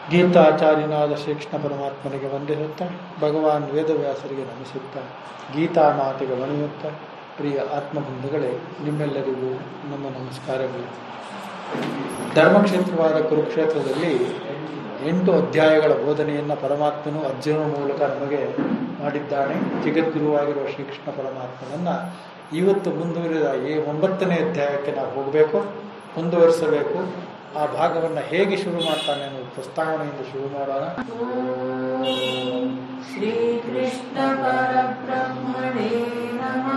ಗೀತಾಚಾರ್ಯನಾದ ಶ್ರೀಕೃಷ್ಣ ಪರಮಾತ್ಮನಿಗೆ ವಂದಿಸುತ್ತಾ ಭಗವಾನ್ ವೇದವ್ಯಾಸರಿಗೆ ನಮಿಸುತ್ತಾ ಗೀತಾ ಮಾತಿಗೆ ವಣಿಯುತ್ತಾ ಪ್ರಿಯ ಆತ್ಮಬಂಧುಗಳೇ ನಿಮ್ಮೆಲ್ಲರಿಗೂ ನಮ್ಮ ನಮಸ್ಕಾರಗಳು ಧರ್ಮಕ್ಷೇತ್ರವಾದ ಕುರುಕ್ಷೇತ್ರದಲ್ಲಿ ಎಂಟು ಅಧ್ಯಾಯಗಳ ಬೋಧನೆಯನ್ನು ಪರಮಾತ್ಮನು ಅರ್ಜುನ ಮೂಲಕ ನಮಗೆ ಮಾಡಿದ್ದಾನೆ ಜಗದ್ಗುರುವಾಗಿರುವ ಶ್ರೀಕೃಷ್ಣ ಪರಮಾತ್ಮನನ್ನು ಇವತ್ತು ಮುಂದುವರಿದ ಈ ಒಂಬತ್ತನೇ ಅಧ್ಯಾಯಕ್ಕೆ ನಾವು ಹೋಗಬೇಕು ಮುಂದುವರಿಸಬೇಕು ಆ ಭಾಗವನ್ನು ಹೇಗೆ ಶುರು ಮಾಡ್ತಾನೆ ಅನ್ನೋದು ಪ್ರಸ್ತಾವನೆಯಿಂದ ಶುರು ಮಾಡೋಣ श्रीकृष्ण परब्रह्मणे नमः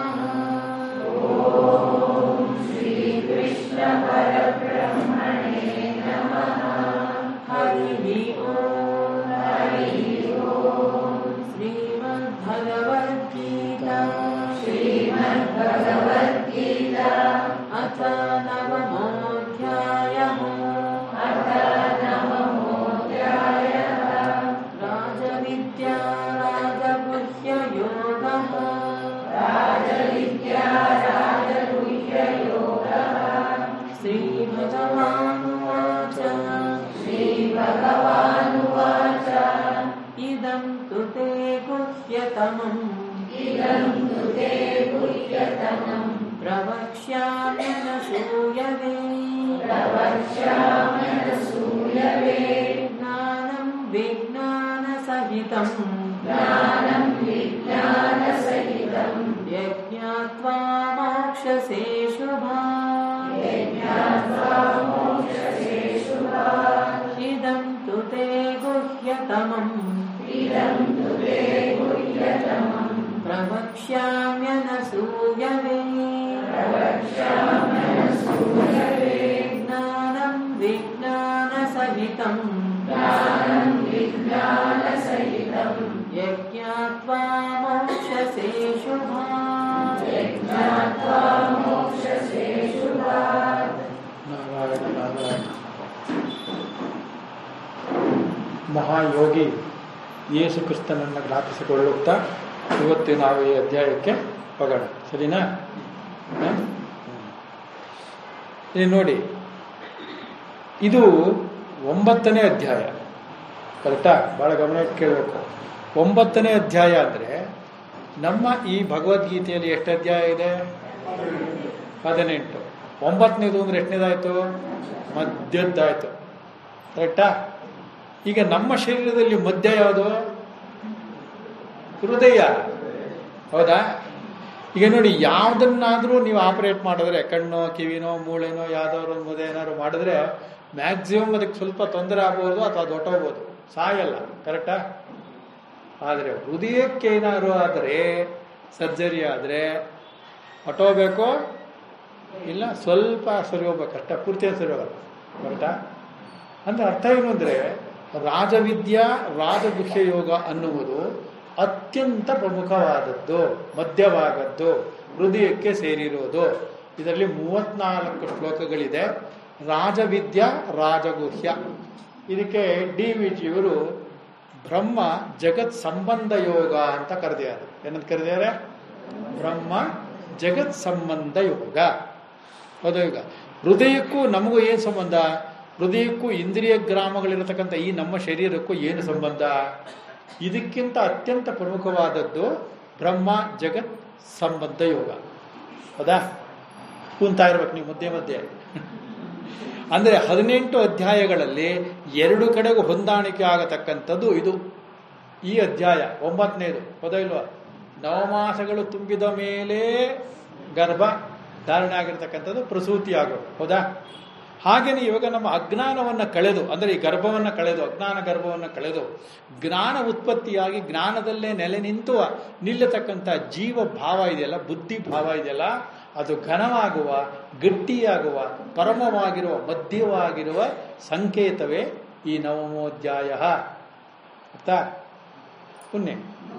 श्रीकृष्ण परब्रह्मणे नमः हरिः ॐ हरिः ॐ श्रीमद्भगवद्गीता श्रीमद्भगवद्गीता अथ नवमोऽध्यायः अथ नवमोऽध्यायः राजविद्या राजगुह्ययोगः राजविद्या राजगुह्ययोगः श्रीभगवानुवाच श्रीभगवानुवाच इदं तु ते गुह्यतमम् इदं तु ते गुह्यतमम् प्रवक्ष्याम्यनसूयवे प्रवक्ष्याम्यनसूयवे ज्ञानं विज्ञानसहितं ज्ञानं विज्ञानसहितं यज्ञात्वा मोक्षसे शुभा यज्ञात्वा मोक्षसे शुभा इदं तु ते गुह्यतमम् इदं तु ते गुह्यतमम् प्रवक्ष्याम्यनसूयवे प्रवक्ष्याम्यनसूयवे ज्ञानं विज्ञानसहितं ज्ञानं विज्ञानसहितं यज्ञात्वा मोक्षसे शुभा यज्ञात्वा मोक्षसे शुभा ನಾರಾಯಣ ನಾರಾಯಣ ಮಹಾಯೋಗಿ ಯೇಸು ಕ್ರಿಸ್ತನನ್ನು ಜ್ಞಾಪಿಸಿಕೊಳ್ಳುತ್ತಾ ಇವತ್ತು ನಾವು ಈ ಅಧ್ಯಾಯಕ್ಕೆ ಹೋಗೋಣ ಸರಿನಾ ಹ? ಇಲ್ಲಿ ನೋಡಿ ಇದು ಒಂಬತ್ತನೇ ಅಧ್ಯಾಯ ಕರೆಕ್ಟಾ ಭಾಳ ಗಮನ ಇಟ್ಟು ಕೇಳಬೇಕು ಒಂಬತ್ತನೇ ಅಧ್ಯಾಯ ಅಂದರೆ ನಮ್ಮ ಈ ಭಗವದ್ಗೀತೆಯಲ್ಲಿ ಎಷ್ಟು ಅಧ್ಯಾಯ ಇದೆ ಹದಿನೆಂಟು ಒಂಬತ್ತನೇದು ಅಂದ್ರೆ ಎಷ್ಟನೇದಾಯ್ತು ಮಧ್ಯದ್ದಾಯ್ತು ಕರೆಕ್ಟಾ ಈಗ ನಮ್ಮ ಶರೀರದಲ್ಲಿ ಮಧ್ಯ ಯಾವುದು ಹೃದಯ ಹೌದಾ ಈಗ ನೋಡಿ ಯಾವುದನ್ನಾದರೂ ನೀವು ಆಪರೇಟ್ ಮಾಡಿದ್ರೆ ಕಣ್ಣು ಕಿವಿನೋ ಮೂಳೆನೋ ಯಾವ್ದಾದ್ರು ಒಂದು ಮುದೆ ಏನಾದ್ರು ಮಾಡಿದ್ರೆ ಮ್ಯಾಕ್ಸಿಮಮ್ ಅದಕ್ಕೆ ಸ್ವಲ್ಪ ತೊಂದರೆ ಆಗ್ಬೋದು ಅಥವಾ ಅದು ಹೊಟ್ಟೋಗ್ಬೋದು ಸಾಯಲ್ಲ ಕರೆಕ್ಟಾ ಆದರೆ ಹೃದಯಕ್ಕೆ ಏನಾದ್ರು ಆದರೆ ಸರ್ಜರಿ ಆದರೆ ಹೊಟ್ಟೋಗ್ಬೇಕು ಇಲ್ಲ ಸ್ವಲ್ಪ ಸರಿ ಹೋಗ್ಬೇಕು ಅಷ್ಟೇ ಪೂರ್ತಿ ಸರಿ ಹೋಗಲ್ಲ ಕರೆಕ್ಟಾ ಅಂದ್ರೆ ಅರ್ಥ ಏನು ಅಂದರೆ ರಾಜವಿದ್ಯಾ ರಾಜಗುಹ್ಯ ಯೋಗ ಅನ್ನುವುದು ಅತ್ಯಂತ ಪ್ರಮುಖವಾದದ್ದು ಮಧ್ಯವಾದದ್ದು ಹೃದಯಕ್ಕೆ ಸೇರಿರುವುದು ಇದರಲ್ಲಿ ಮೂವತ್ನಾಲ್ಕು ಶ್ಲೋಕಗಳಿದೆ ರಾಜವಿದ್ಯಾ ರಾಜಗುಹ್ಯ ಇದಕ್ಕೆ ಡಿ ವಿ ಜಿಯವರು ಬ್ರಹ್ಮ ಜಗತ್ ಸಂಬಂಧ ಯೋಗ ಅಂತ ಕರೆದಿದ್ದಾರೆ ಏನಂತ ಕರೆದಿದ್ದಾರೆ ಬ್ರಹ್ಮ ಜಗತ್ ಸಂಬಂಧ ಯೋಗ ಹೌದಾ ಈಗ ಹೃದಯಕ್ಕೂ ನಮಗೂ ಏನು ಸಂಬಂಧ ಹೃದಯಕ್ಕೂ ಇಂದ್ರಿಯ ಗ್ರಾಮಗಳಿರತಕ್ಕಂಥ ಈ ನಮ್ಮ ಶರೀರಕ್ಕೂ ಏನು ಸಂಬಂಧ ಇದಕ್ಕಿಂತ ಅತ್ಯಂತ ಪ್ರಮುಖವಾದದ್ದು ಬ್ರಹ್ಮ ಜಗತ್ ಸಂಬಂಧ ಯೋಗ ಹೌದಾ ಕುಂತಾ ಇರ್ಬೇಕು ನೀವು ಮಧ್ಯೆ ಮಧ್ಯೆ ಅಂದರೆ ಹದಿನೆಂಟು ಅಧ್ಯಾಯಗಳಲ್ಲಿ ಎರಡು ಕಡೆಗೂ ಹೊಂದಾಣಿಕೆ ಆಗತಕ್ಕಂಥದ್ದು ಇದು ಈ ಅಧ್ಯಾಯ ಒಂಬತ್ತನೇದು ಹೌದಾ ಇಲ್ವಾ ನವಮಾಸಗಳು ತುಂಬಿದ ಮೇಲೆ ಗರ್ಭ ಧಾರಣೆ ಆಗಿರ್ತಕ್ಕಂಥದ್ದು ಪ್ರಸೂತಿ ಆಗೋದು ಹೌದಾ ಹಾಗೇನೆ ಇವಾಗ ನಮ್ಮ ಅಜ್ಞಾನವನ್ನು ಕಳೆದು ಅಂದರೆ ಈ ಗರ್ಭವನ್ನು ಕಳೆದು ಅಜ್ಞಾನ ಗರ್ಭವನ್ನು ಕಳೆದು ಜ್ಞಾನ ಉತ್ಪತ್ತಿಯಾಗಿ ಜ್ಞಾನದಲ್ಲೇ ನೆಲೆ ನಿಂತು ನಿಲ್ಲತಕ್ಕಂಥ ಜೀವ ಭಾವ ಇದೆಯಲ್ಲ ಬುದ್ಧಿ ಭಾವ ಇದೆಯಲ್ಲ ಅದು ಘನವಾಗುವ ಗಟ್ಟಿಯಾಗುವ ಪರಮವಾಗಿರುವ ಮಧ್ಯವಾಗಿರುವ ಸಂಕೇತವೇ ಈ ನವಮೋಧ್ಯಾಯ ಆಯ್ತಾ ಪುಣ್ಯ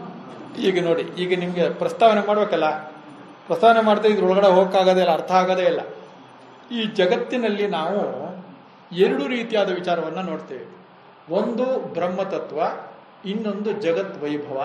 ಈಗ ನೋಡಿ ಈಗ ನಿಮಗೆ ಪ್ರಸ್ತಾವನೆ ಮಾಡ್ಬೇಕಲ್ಲ ಪ್ರಸ್ತಾವನೆ ಮಾಡ್ತಾ ಇದ್ರೊಳಗಡೆ ಹೋಗಕ್ಕಾಗೋದೇ ಇಲ್ಲ ಅರ್ಥ ಆಗೋದೇ ಇಲ್ಲ ಈ ಜಗತ್ತಿನಲ್ಲಿ ನಾವು ಎರಡು ರೀತಿಯಾದ ವಿಚಾರವನ್ನು ನೋಡ್ತೇವೆ ಒಂದು ಬ್ರಹ್ಮತತ್ವ ಇನ್ನೊಂದು ಜಗತ್ ವೈಭವ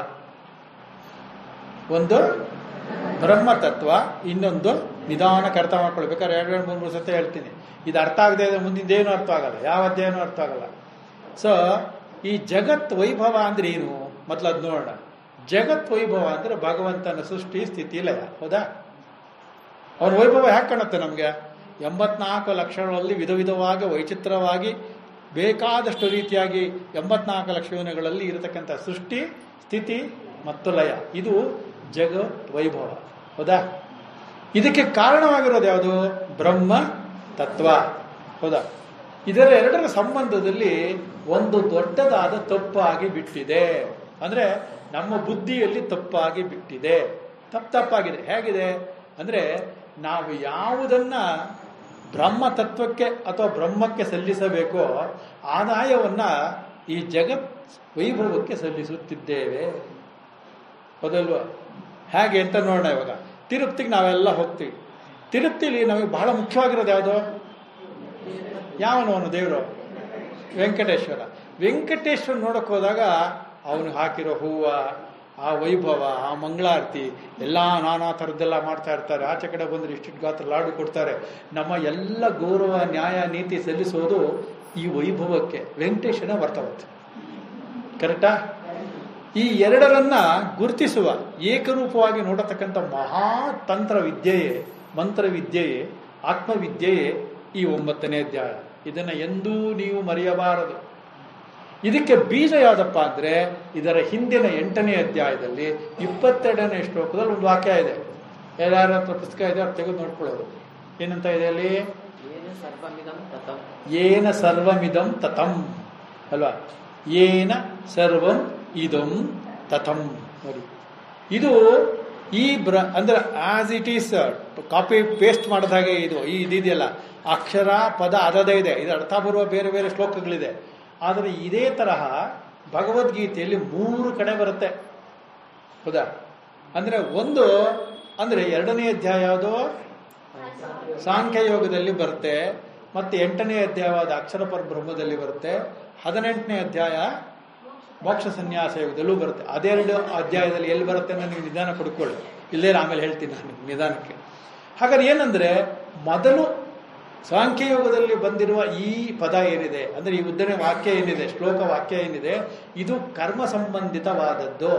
ಒಂದು ಬ್ರಹ್ಮತತ್ವ ಇನ್ನೊಂದು ನಿಧಾನಕ್ಕೆ ಅರ್ಥ ಮಾಡ್ಕೊಳ್ಬೇಕಾದ್ರೆ ಎರಡು ಎರಡು ಮೂರು ಮೂರು ಸತಿ ಹೇಳ್ತೀನಿ ಇದು ಅರ್ಥ ಆಗದೆ ಇದ್ರೆ ಮುಂದಿನ ಏನು ಅರ್ಥ ಆಗಲ್ಲ ಯಾವ ಅಧ್ಯಾಯನೂ ಅರ್ಥ ಆಗಲ್ಲ ಸೊ ಈ ಜಗತ್ ವೈಭವ ಅಂದ್ರೆ ಏನು ಮೊದಲು ಅದು ನೋಡೋಣ ಜಗತ್ ವೈಭವ ಅಂದ್ರೆ ಭಗವಂತನ ಸೃಷ್ಟಿ ಸ್ಥಿತಿ ಲಯ ಹೌದಾ ಅವನ ವೈಭವ ಯಾಕೆ ಕಾಣುತ್ತೆ ನಮಗೆ ಎಂಬತ್ನಾಲ್ಕು ಲಕ್ಷಗಳಲ್ಲಿ ವಿಧ ವಿಧವಾಗಿ ವೈಚಿತ್ರವಾಗಿ ಬೇಕಾದಷ್ಟು ರೀತಿಯಾಗಿ ಎಂಬತ್ನಾಲ್ಕು ಲಕ್ಷ ಯೋನಿಗಳಲ್ಲಿ ಇರತಕ್ಕಂಥ ಸೃಷ್ಟಿ ಸ್ಥಿತಿ ಮತ್ತು ಲಯ ಇದು ಜಗತ್ ವೈಭವ ಹೌದಾ ಇದಕ್ಕೆ ಕಾರಣವಾಗಿರೋದು ಯಾವುದು ಬ್ರಹ್ಮ ತತ್ವ ಹೌದಾ ಇದರ ಎರಡರ ಸಂಬಂಧದಲ್ಲಿ ಒಂದು ದೊಡ್ಡದಾದ ತಪ್ಪಾಗಿ ಬಿಟ್ಟಿದೆ ಅಂದ್ರೆ ನಮ್ಮ ಬುದ್ಧಿಯಲ್ಲಿ ತಪ್ಪಾಗಿ ಬಿಟ್ಟಿದೆ ತಪ್ಪು ತಪ್ಪಾಗಿದೆ ಹೇಗಿದೆ ಅಂದ್ರೆ ನಾವು ಯಾವುದನ್ನ ಬ್ರಹ್ಮ ತತ್ವಕ್ಕೆ ಅಥವಾ ಬ್ರಹ್ಮಕ್ಕೆ ಸಲ್ಲಿಸಬೇಕೋ ಆದಾಯವನ್ನ ಈ ಜಗತ್ ವೈಭವಕ್ಕೆ ಸಲ್ಲಿಸುತ್ತಿದ್ದೇವೆ ಹೌದಲ್ವಾ ಹೇಗೆ ಅಂತ ನೋಡೋಣ ಇವಾಗ ತಿರುಪ್ತಿಗೆ ನಾವೆಲ್ಲ ಹೋಗ್ತೀವಿ ತಿರುಪ್ತಿಲಿ ನಮಗೆ ಬಹಳ ಮುಖ್ಯವಾಗಿರೋದು ಯಾವುದು ಯಾವನವನು ದೇವರು ವೆಂಕಟೇಶ್ವರ ವೆಂಕಟೇಶ್ವರ ನೋಡಕ್ ಹೋದಾಗ ಅವನು ಹಾಕಿರೋ ಹೂವ ಆ ವೈಭವ ಆ ಮಂಗಳಾರತಿ ಎಲ್ಲ ನಾನಾ ಥರದ್ದೆಲ್ಲ ಮಾಡ್ತಾ ಇರ್ತಾರೆ ಆಚೆ ಕಡೆ ಬಂದ್ರೆ ಇಷ್ಟಿಟ್ಟು ಗಾತ್ರ ಲಾಡು ಕೊಡ್ತಾರೆ ನಮ್ಮ ಎಲ್ಲ ಗೌರವ ನ್ಯಾಯ ನೀತಿ ಸಲ್ಲಿಸೋದು ಈ ವೈಭವಕ್ಕೆ ವೆಂಕಟೇಶನ ಬರ್ತವತ್ತೆ ಕರೆಕ್ಟಾ ಈ ಎರಡರನ್ನ ಗುರುತಿಸುವ ಏಕರೂಪವಾಗಿ ನೋಡತಕ್ಕಂಥ ಮಹಾತಂತ್ರ ವಿದ್ಯೆಯೇ ಮಂತ್ರವಿದ್ಯೆಯೇ ಆತ್ಮವಿದ್ಯೆಯೇ ಈ ಒಂಬತ್ತನೇ ಅಧ್ಯಾಯ ಇದನ್ನ ಎಂದೂ ನೀವು ಮರೆಯಬಾರದು ಇದಕ್ಕೆ ಬೀಜ ಯಾವ್ದಪ್ಪ ಅಂದ್ರೆ ಇದರ ಹಿಂದಿನ ಎಂಟನೇ ಅಧ್ಯಾಯದಲ್ಲಿ ಇಪ್ಪತ್ತೆರಡನೇ ಶ್ಲೋಕದಲ್ಲಿ ಒಂದು ವಾಕ್ಯ ಇದೆ ಯಾರ್ಯಾರ ಹತ್ರ ಪುಸ್ತಕ ಇದೆ ಅದು ತೆಗೆದು ನೋಡ್ಕೊಳ್ಳೋದು ಏನಂತ ಇದೆ ಅಲ್ಲಿ ಏನ ಸರ್ವಮಿದಂ ತತಂ ಏನ ಸರ್ವಮಿದಂ ತತಂ ಅಲ್ವಾ ಏನ ಸರ್ವಂ ಇದಂ ತಥಂ ನೋಡಿ ಇದು ಈ ಬ್ರ ಅಂದ್ರೆ as it is copy paste ಮಾಡಿದ ಹಾಗೆ ಇದು ಈ ಇದಿದೆಯಲ್ಲ ಅಕ್ಷರ ಪದ ಅದದೇ ಇದೆ ಇದು ಅರ್ಥ ಬರುವ ಬೇರೆ ಬೇರೆ ಶ್ಲೋಕಗಳಿದೆ ಆದರೆ ಇದೇ ತರಹ ಭಗವದ್ಗೀತೆಯಲ್ಲಿ ಮೂರು ಕಡೆ ಬರುತ್ತೆ ಹೌದಾ ಅಂದ್ರೆ ಒಂದು ಅಂದ್ರೆ ಎರಡನೇ ಅಧ್ಯಾಯ ಯಾವುದು ಸಾಂಖ್ಯಯೋಗದಲ್ಲಿ ಬರುತ್ತೆ ಮತ್ತೆ ಎಂಟನೇ ಅಧ್ಯಾಯವಾದ ಅಕ್ಷರ ಬ್ರಹ್ಮದಲ್ಲಿ ಬರುತ್ತೆ ಹದಿನೆಂಟನೇ ಅಧ್ಯಾಯ ಮೋಕ್ಷ ಸನ್ಯಾಸ ಯೋಗದಲ್ಲೂ ಬರುತ್ತೆ ಅದೆರಡು ಅಧ್ಯಾಯದಲ್ಲಿ ಎಲ್ಲಿ ಬರುತ್ತೆ ಅನ್ನೋ ನೀವು ನಿಧಾನ ಪಡ್ಕೊಳ್ಳಿ ಇಲ್ಲೇ ಆಮೇಲೆ ಹೇಳ್ತೀನಿ ನಾನು ನಿಧಾನಕ್ಕೆ ಹಾಗಾದ್ರೆ ಏನಂದ್ರೆ ಮೊದಲು ಸಾಂಖ್ಯಯೋಗದಲ್ಲಿ ಬಂದಿರುವ ಈ ಪದ ಏನಿದೆ ಅಂದ್ರೆ ಈ ಉದ್ದನೆ ವಾಕ್ಯ ಏನಿದೆ ಶ್ಲೋಕ ವಾಕ್ಯ ಏನಿದೆ ಇದು ಕರ್ಮ ಸಂಬಂಧಿತವಾದದ್ದು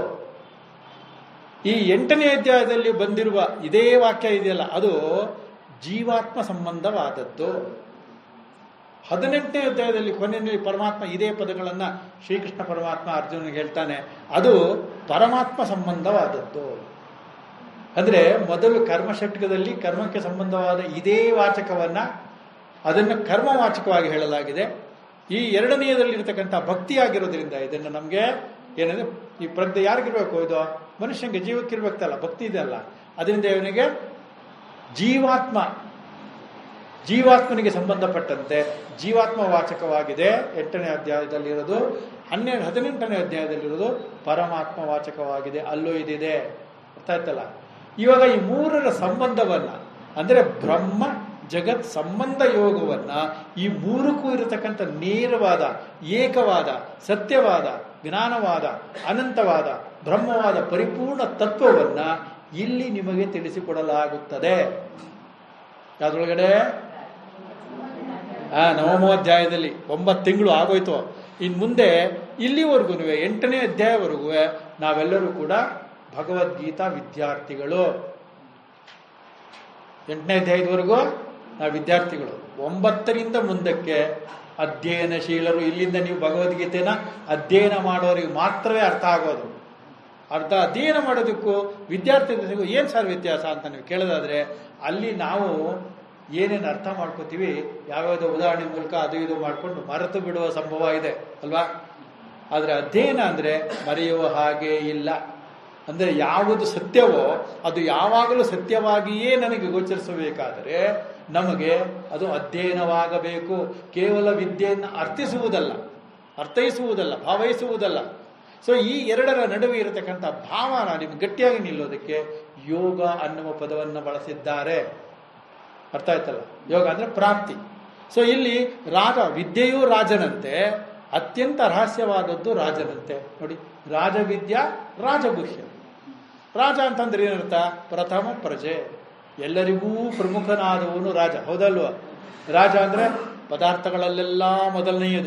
ಈ ಎಂಟನೇ ಅಧ್ಯಾಯದಲ್ಲಿ ಬಂದಿರುವ ಇದೇ ವಾಕ್ಯ ಇದೆಯಲ್ಲ ಅದು ಜೀವಾತ್ಮ ಸಂಬಂಧವಾದದ್ದು ಹದಿನೆಂಟನೇ ಅಧ್ಯಾಯದಲ್ಲಿ ಕೊನೆಯಲ್ಲಿ ಪರಮಾತ್ಮ ಇದೇ ಪದಗಳನ್ನ ಶ್ರೀಕೃಷ್ಣ ಪರಮಾತ್ಮ ಅರ್ಜುನಿಗೆ ಹೇಳ್ತಾನೆ ಅದು ಪರಮಾತ್ಮ ಸಂಬಂಧವಾದದ್ದು ಅಂದ್ರೆ ಮೊದಲು ಕರ್ಮಷಟ್ಕದಲ್ಲಿ ಕರ್ಮಕ್ಕೆ ಸಂಬಂಧವಾದ ಇದೇ ವಾಚಕವನ್ನ ಅದನ್ನು ಕರ್ಮವಾಚಕವಾಗಿ ಹೇಳಲಾಗಿದೆ ಈ ಎರಡನೆಯದಲ್ಲಿ ಇರತಕ್ಕಂಥ ಭಕ್ತಿಯಾಗಿರೋದ್ರಿಂದ ಇದನ್ನು ನಮಗೆ ಏನಂದ್ರೆ ಈ ಪ್ರಜ್ಞೆ ಯಾರಿಗಿರ್ಬೇಕು ಇದು ಮನುಷ್ಯನಿಗೆ ಜೀವಕ್ಕಿರ್ಬೇಕಲ್ಲ ಭಕ್ತಿ ಇದೆ ಅಲ್ಲ ಅದರಿಂದ ಇವನಿಗೆ ಜೀವಾತ್ಮ ಜೀವಾತ್ಮನಿಗೆ ಸಂಬಂಧಪಟ್ಟಂತೆ ಜೀವಾತ್ಮ ವಾಚಕವಾಗಿದೆ ಎಂಟನೇ ಅಧ್ಯಾಯದಲ್ಲಿರೋದು ಹನ್ನೆರಡು ಹದಿನೆಂಟನೇ ಅಧ್ಯಾಯದಲ್ಲಿರೋದು ಪರಮಾತ್ಮ ವಾಚಕವಾಗಿದೆ ಅಲ್ಲೂ ಇದಿದೆ ಅರ್ಥ ಆಯ್ತಲ್ಲ ಇವಾಗ ಈ ಮೂರರ ಸಂಬಂಧವನ್ನ ಅಂದ್ರೆ ಬ್ರಹ್ಮ ಜಗತ್ ಸಂಬಂಧ ಯೋಗವನ್ನ ಈ ಮೂರಕ್ಕೂ ಇರತಕ್ಕಂಥ ನೇರವಾದ ಏಕವಾದ ಸತ್ಯವಾದ ಜ್ಞಾನವಾದ ಅನಂತವಾದ ಬ್ರಹ್ಮವಾದ ಪರಿಪೂರ್ಣ ತತ್ವವನ್ನ ಇಲ್ಲಿ ನಿಮಗೆ ತಿಳಿಸಿಕೊಡಲಾಗುತ್ತದೆ ಯಾವ್ದ್ರೊಳಗಡೆ ಆ ನವಮೋಧ್ಯಾಯದಲ್ಲಿ ಒಂಬತ್ತು ತಿಂಗಳು ಆಗೋಯ್ತು ಇನ್ ಮುಂದೆ ಇಲ್ಲಿವರೆಗೂ ಎಂಟನೇ ಅಧ್ಯಾಯವರೆಗೂ ನಾವೆಲ್ಲರೂ ಕೂಡ ಭಗವದ್ಗೀತಾ ವಿದ್ಯಾರ್ಥಿಗಳು ಎಂಟನೇ ಅಧ್ಯಾಯದವರೆಗೂ ನಾವು ವಿದ್ಯಾರ್ಥಿಗಳು ಒಂಬತ್ತರಿಂದ ಮುಂದಕ್ಕೆ ಅಧ್ಯಯನಶೀಲರು ಇಲ್ಲಿಂದ ನೀವು ಭಗವದ್ಗೀತೆನ ಅಧ್ಯಯನ ಮಾಡೋರಿಗೆ ಮಾತ್ರವೇ ಅರ್ಥ ಆಗೋದು ಅರ್ಥ ಅಧ್ಯಯನ ಮಾಡೋದಕ್ಕೂ ವಿದ್ಯಾರ್ಥಿಗಳಿಗೂ ಏನು ಸರ್ ವ್ಯತ್ಯಾಸ ಅಂತ ನೀವು ಕೇಳೋದಾದ್ರೆ ಅಲ್ಲಿ ನಾವು ಏನೇನು ಅರ್ಥ ಮಾಡ್ಕೋತೀವಿ ಯಾವ್ಯಾವುದೋ ಉದಾಹರಣೆ ಮೂಲಕ ಅದು ಇದು ಮಾಡಿಕೊಂಡು ಮರೆತು ಬಿಡುವ ಸಂಭವ ಇದೆ ಅಲ್ವಾ ಆದರೆ ಅಧ್ಯಯನ ಅಂದರೆ ಮರೆಯುವ ಹಾಗೆ ಇಲ್ಲ ಅಂದರೆ ಯಾವುದು ಸತ್ಯವೋ ಅದು ಯಾವಾಗಲೂ ಸತ್ಯವಾಗಿಯೇ ನನಗೆ ಗೋಚರಿಸಬೇಕಾದರೆ ನಮಗೆ ಅದು ಅಧ್ಯಯನವಾಗಬೇಕು ಕೇವಲ ವಿದ್ಯೆಯನ್ನು ಅರ್ಥಿಸುವುದಲ್ಲ ಅರ್ಥೈಸುವುದಲ್ಲ ಭಾವೈಸುವುದಲ್ಲ ಸೊ ಈ ಎರಡರ ನಡುವೆ ಇರತಕ್ಕಂಥ ಭಾವನ ನಿಮ್ಗೆ ಗಟ್ಟಿಯಾಗಿ ನಿಲ್ಲೋದಕ್ಕೆ ಯೋಗ ಅನ್ನುವ ಪದವನ್ನು ಬಳಸಿದ್ದಾರೆ ಅರ್ಥ ಆಯ್ತಲ್ಲ ಯೋಗ ಅಂದ್ರೆ ಪ್ರಾಪ್ತಿ ಸೊ ಇಲ್ಲಿ ರಾಜ ವಿದ್ಯೆಯೂ ರಾಜನಂತೆ ಅತ್ಯಂತ ರಹಸ್ಯವಾದದ್ದು ರಾಜನಂತೆ ನೋಡಿ ರಾಜವಿದ್ಯಾ ರಾಜಗುಹ್ಯ ರಾಜ ಅಂತಂದ್ರೆ ಏನರ್ಥ ಪ್ರಥಮ ಪ್ರಜೆ ಎಲ್ಲರಿಗೂ ಪ್ರಮುಖನಾದವನು ರಾಜ ಹೌದಲ್ವ ರಾಜ ಅಂದ್ರೆ ಪದಾರ್ಥಗಳಲ್ಲೆಲ್ಲ ಮೊದಲನೆಯದು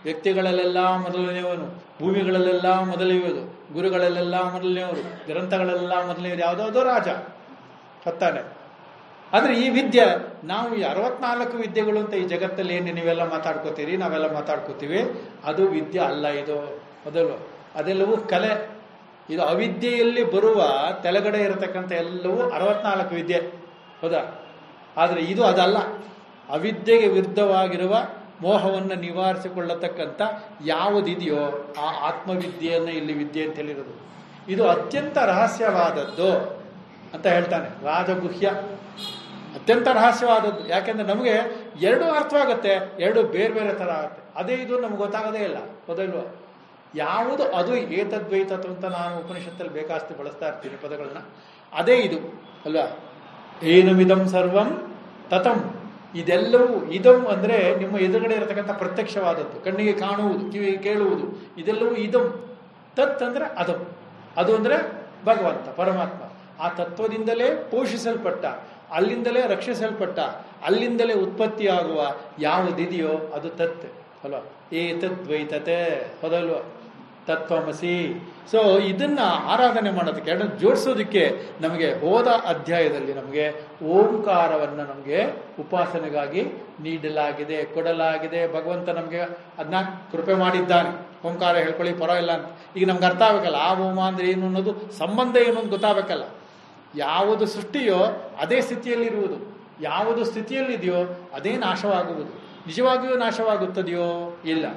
ವ್ಯಕ್ತಿಗಳಲ್ಲೆಲ್ಲ ಮೊದಲನೆಯವನು ಭೂಮಿಗಳಲ್ಲೆಲ್ಲ ಮೊದಲನೆಯದು ಗುರುಗಳಲ್ಲೆಲ್ಲ ಮೊದಲನೆಯವರು ಗ್ರಂಥಗಳೆಲ್ಲ ಮೊದಲನೆಯವರು ಯಾವುದಾವುದೋ ರಾಜ ಸತ್ತಾನೆ ಆದರೆ ಈ ವಿದ್ಯೆ ನಾವು ಈ ಅರವತ್ನಾಲ್ಕು ವಿದ್ಯೆಗಳು ಅಂತ ಈ ಜಗತ್ತಲ್ಲಿ ಏನು ನೀವೆಲ್ಲ ಮಾತಾಡ್ಕೋತೀರಿ ನಾವೆಲ್ಲ ಮಾತಾಡ್ಕೋತೀವಿ ಅದು ವಿದ್ಯೆ ಅಲ್ಲ ಇದು ಮೊದಲು ಅದೆಲ್ಲವೂ ಕಲೆ ಇದು ಅವಿದ್ಯೆಯಲ್ಲಿ ಬರುವ ತೆಲಗಡೆ ಇರತಕ್ಕಂಥ ಎಲ್ಲವೂ ಅರವತ್ನಾಲ್ಕು ವಿದ್ಯೆ ಹೌದಾ ಆದರೆ ಇದು ಅದಲ್ಲ ಅವಿದ್ಯೆಗೆ ವಿರುದ್ಧವಾಗಿರುವ ಮೋಹವನ್ನು ನಿವಾರಿಸಿಕೊಳ್ಳತಕ್ಕಂಥ ಯಾವುದಿದೆಯೋ ಆ ಆತ್ಮವಿದ್ಯೆಯನ್ನು ಇಲ್ಲಿ ವಿದ್ಯೆ ಅಂತ ಹೇಳಿರೋದು ಇದು ಅತ್ಯಂತ ರಹಸ್ಯವಾದದ್ದು ಅಂತ ಹೇಳ್ತಾನೆ ರಾಜಗುಹ್ಯ ಅತ್ಯಂತ ರಹಸ್ಯವಾದದ್ದು ಯಾಕೆಂದ್ರೆ ನಮಗೆ ಎರಡು ಅರ್ಥವಾಗುತ್ತೆ ಎರಡು ಬೇರೆ ಬೇರೆ ಥರ ಆಗುತ್ತೆ ಅದೇ ಇದು ನಮ್ಗೆ ಗೊತ್ತಾಗೋದೇ ಇಲ್ಲ ಹೌದಲ್ವ ಯಾವುದು ಅದು ಏತದ್ವೈತತ್ವ ಅಂತ ನಾನು ಉಪನಿಷತ್ತಲ್ಲಿ ಬೇಕಾಸ್ತಿ ಬಳಸ್ತಾ ಇರ್ತೀನಿ ಪದಗಳನ್ನ ಅದೇ ಇದು ಅಲ್ವಾ ಏನಮಿದಂ ಸರ್ವಂ ತತಂ ಇದೆಲ್ಲವೂ ಇದಂ ಅಂದ್ರೆ ನಿಮ್ಮ ಎದುರುಗಡೆ ಇರತಕ್ಕಂಥ ಪ್ರತ್ಯಕ್ಷವಾದದ್ದು ಕಣ್ಣಿಗೆ ಕಾಣುವುದು ಕಿವಿಗೆ ಕೇಳುವುದು ಇದೆಲ್ಲವೂ ಇದಂ ತತ್ ಅಂದ್ರೆ ಅದಂ ಅದು ಅಂದ್ರೆ ಭಗವಂತ ಪರಮಾತ್ಮ ಆ ತತ್ವದಿಂದಲೇ ಪೋಷಿಸಲ್ಪಟ್ಟ ಅಲ್ಲಿಂದಲೇ ರಕ್ಷಿಸಲ್ಪಟ್ಟ ಅಲ್ಲಿಂದಲೇ ಉತ್ಪತ್ತಿಯಾಗುವ ಯಾವುದಿದೆಯೋ ಅದು ತತ್ ಅಲ್ವಾ ಏತದ್ವೈತತೆ ಹೌದಲ್ವಾ ತತ್ವಮಸಿ ಸೊ ಇದನ್ನ ಆರಾಧನೆ ಮಾಡೋದಕ್ಕೆ ಎರಡು ಜೋಡಿಸೋದಕ್ಕೆ ನಮಗೆ ಹೋದ ಅಧ್ಯಾಯದಲ್ಲಿ ನಮಗೆ ಓಂಕಾರವನ್ನು ನಮಗೆ ಉಪಾಸನೆಗಾಗಿ ನೀಡಲಾಗಿದೆ ಕೊಡಲಾಗಿದೆ ಭಗವಂತ ನಮಗೆ ಅದನ್ನ ಕೃಪೆ ಮಾಡಿದ್ದಾನೆ ಓಂಕಾರ ಹೇಳ್ಕೊಳ್ಳಿ ಪರವಾಗಿಲ್ಲ ಅಂತ ಈಗ ನಮ್ಗೆ ಅರ್ಥ ಆಗಬೇಕಲ್ಲ ಆ ಓಮ ಅಂದ್ರೆ ಏನು ಅನ್ನೋದು ಸಂಬಂಧ ಏನು ಅಂತ ಗೊತ್ತಾಗಬೇಕಲ್ಲ ಯಾವುದು ಸೃಷ್ಟಿಯೋ ಅದೇ ಸ್ಥಿತಿಯಲ್ಲಿರುವುದು ಯಾವುದು ಸ್ಥಿತಿಯಲ್ಲಿದೆಯೋ ಅದೇ ನಾಶವಾಗುವುದು ನಿಜವಾಗಿಯೂ ನಾಶವಾಗುತ್ತದೆಯೋ ಇಲ್ಲ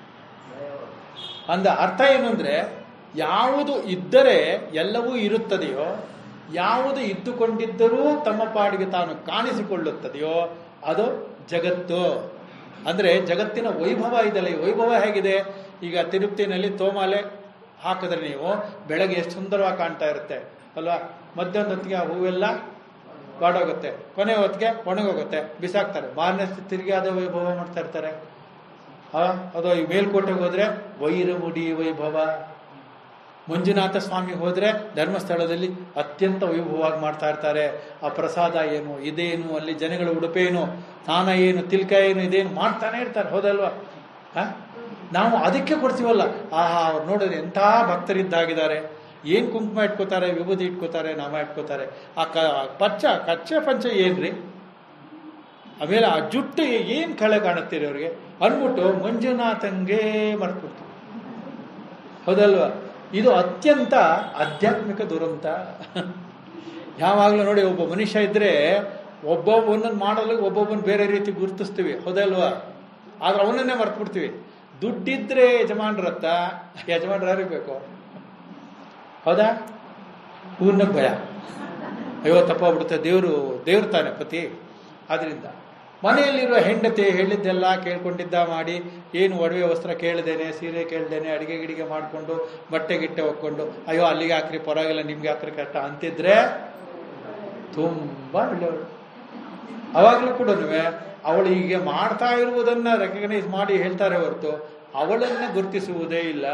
ಅಂದ ಅರ್ಥ ಏನು ಅಂದ್ರೆ ಯಾವುದು ಇದ್ದರೆ ಎಲ್ಲವೂ ಇರುತ್ತದೆಯೋ ಯಾವುದು ಇದ್ದುಕೊಂಡಿದ್ದರೂ ತಮ್ಮ ಪಾಡಿಗೆ ತಾನು ಕಾಣಿಸಿಕೊಳ್ಳುತ್ತದೆಯೋ ಅದು ಜಗತ್ತು ಅಂದ್ರೆ ಜಗತ್ತಿನ ವೈಭವ ಇದೆಲ್ಲ ಈ ವೈಭವ ಹೇಗಿದೆ ಈಗ ತಿರುಪತಿನಲ್ಲಿ ತೋಮಾಲೆ ಹಾಕಿದ್ರೆ ನೀವು ಬೆಳಗ್ಗೆ ಎಷ್ಟು ಸುಂದರವಾಗಿ ಕಾಣ್ತಾ ಇರುತ್ತೆ ಅಲ್ವಾ ಮಧ್ಯಾಹ್ನದ ಹೊತ್ತಿಗೆ ಆ ಹೂವೆಲ್ಲ ಬಾಡೋಗುತ್ತೆ ಕೊನೆ ಹೊತ್ತಿಗೆ ಒಣಗೋಗುತ್ತೆ ಬಿಸಾಕ್ತಾರೆ ಮಾರನೇ ತಿರುಗಿ ಅದೇ ವೈಭವ ಮಾಡ್ತಾ ಇರ್ತಾರೆ ಆ, ಅದು ಈ ಮೇಲ್ಕೋಟೆಗೆ ಹೋದ್ರೆ ವೈರಮುಡಿ ವೈಭವ ಮಂಜುನಾಥ ಸ್ವಾಮಿ ಹೋದ್ರೆ ಧರ್ಮಸ್ಥಳದಲ್ಲಿ ಅತ್ಯಂತ ವೈಭವವಾಗಿ ಮಾಡ್ತಾ ಇರ್ತಾರೆ ಆ ಪ್ರಸಾದ ಏನು ಇದೇನು ಅಲ್ಲಿ ಜನಗಳ ಉಡುಪೇನು ಸ್ನಾನ ಏನು ತಿಲ್ಕ ಏನು ಇದೇನು ಮಾಡ್ತಾನೆ ಇರ್ತಾರೆ ಹೌದಲ್ವಾ ಆ? ನಾವು ಅದಕ್ಕೆ ಕೊಡ್ತೀವಲ್ಲ ಆಹಾ ಅವ್ರು ನೋಡಿದ್ರೆ ಎಂಥ ಭಕ್ತರಿದ್ದಾಗಿದ್ದಾರೆ ಏನ್ ಕುಂಕುಮ ಇಟ್ಕೋತಾರೆ ವಿಭೂತಿ ಇಟ್ಕೋತಾರೆ ನಾಮ ಇಟ್ಕೋತಾರೆ ಆ ಕ ಪಚ್ಚ ಕಚ್ಚೆ ಪಂಚ ಏನ್ರಿ ಆಮೇಲೆ ಆ ಜುಟ್ಟು ಏನ್ ಕಳೆ ಕಾಣುತ್ತೀರಿ ಅವ್ರಿಗೆ ಅಂದ್ಬಿಟ್ಟು ಮಂಜುನಾಥಂಗೆ ಮರ್ತ್ಬಿಡ್ತು ಹೌದಲ್ವಾ ಇದು ಅತ್ಯಂತ ಆಧ್ಯಾತ್ಮಿಕ ದುರಂತ ಯಾವಾಗಲೂ ನೋಡಿ ಒಬ್ಬ ಮನುಷ್ಯ ಇದ್ರೆ ಒಬ್ಬೊಬ್ಬನನ್ನು ಮಾಡಲು ಒಬ್ಬೊಬ್ಬನ ಬೇರೆ ರೀತಿ ಗುರುತಿಸ್ತೀವಿ ಹೌದಲ್ವಾ ಆದ್ರೆ ಅವನನ್ನೇ ಮರ್ತ್ಬಿಡ್ತೀವಿ ದುಡ್ಡಿದ್ರೆ ಯಜಮಾನ್ರತ್ತ ಯಜಮಾನ್ರು ಯಾರಿಗೆ ಬೇಕು ಹೌದಾ ಪೂರ್ಣ ಭಯ ಅಯ್ಯೋ ತಪ್ಪಾಗ್ಬಿಡುತ್ತೆ ದೇವರು ದೇವ್ರು ತಾನೆ ಪತಿ ಆದ್ರಿಂದ ಮನೆಯಲ್ಲಿರುವ ಹೆಂಡತಿ ಹೇಳಿದ್ದೆಲ್ಲ ಕೇಳ್ಕೊಂಡಿದ್ದ ಮಾಡಿ ಏನು ಒಡವೆ ವಸ್ತ್ರ ಕೇಳ್ದೇನೆ ಸೀರೆ ಕೇಳ್ದೇನೆ ಅಡಿಗೆ ಗಿಡಿಗೆ ಮಾಡಿಕೊಂಡು ಬಟ್ಟೆ ಗಿಟ್ಟೆ ಹೊಕ್ಕೊಂಡು ಅಯ್ಯೋ ಅಲ್ಲಿಗೆ ಹಾಕ್ರಿ ಪರವಾಗಿಲ್ಲ ನಿಮ್ಗೆ ಹಾಕ್ರಿ ಕಷ್ಟ ಅಂತಿದ್ರೆ ತುಂಬಾ ಒಳ್ಳೆಯವಳು ಅವಾಗಲೂ ಕೂಡ ಅವಳು ಹೀಗೆ ಮಾಡ್ತಾ ಇರುವುದನ್ನ ರೆಕಗ್ನೈಸ್ ಮಾಡಿ ಹೇಳ್ತಾರೆ ಹೊರತು ಅವಳನ್ನ ಗುರುತಿಸುವುದೇ ಇಲ್ಲ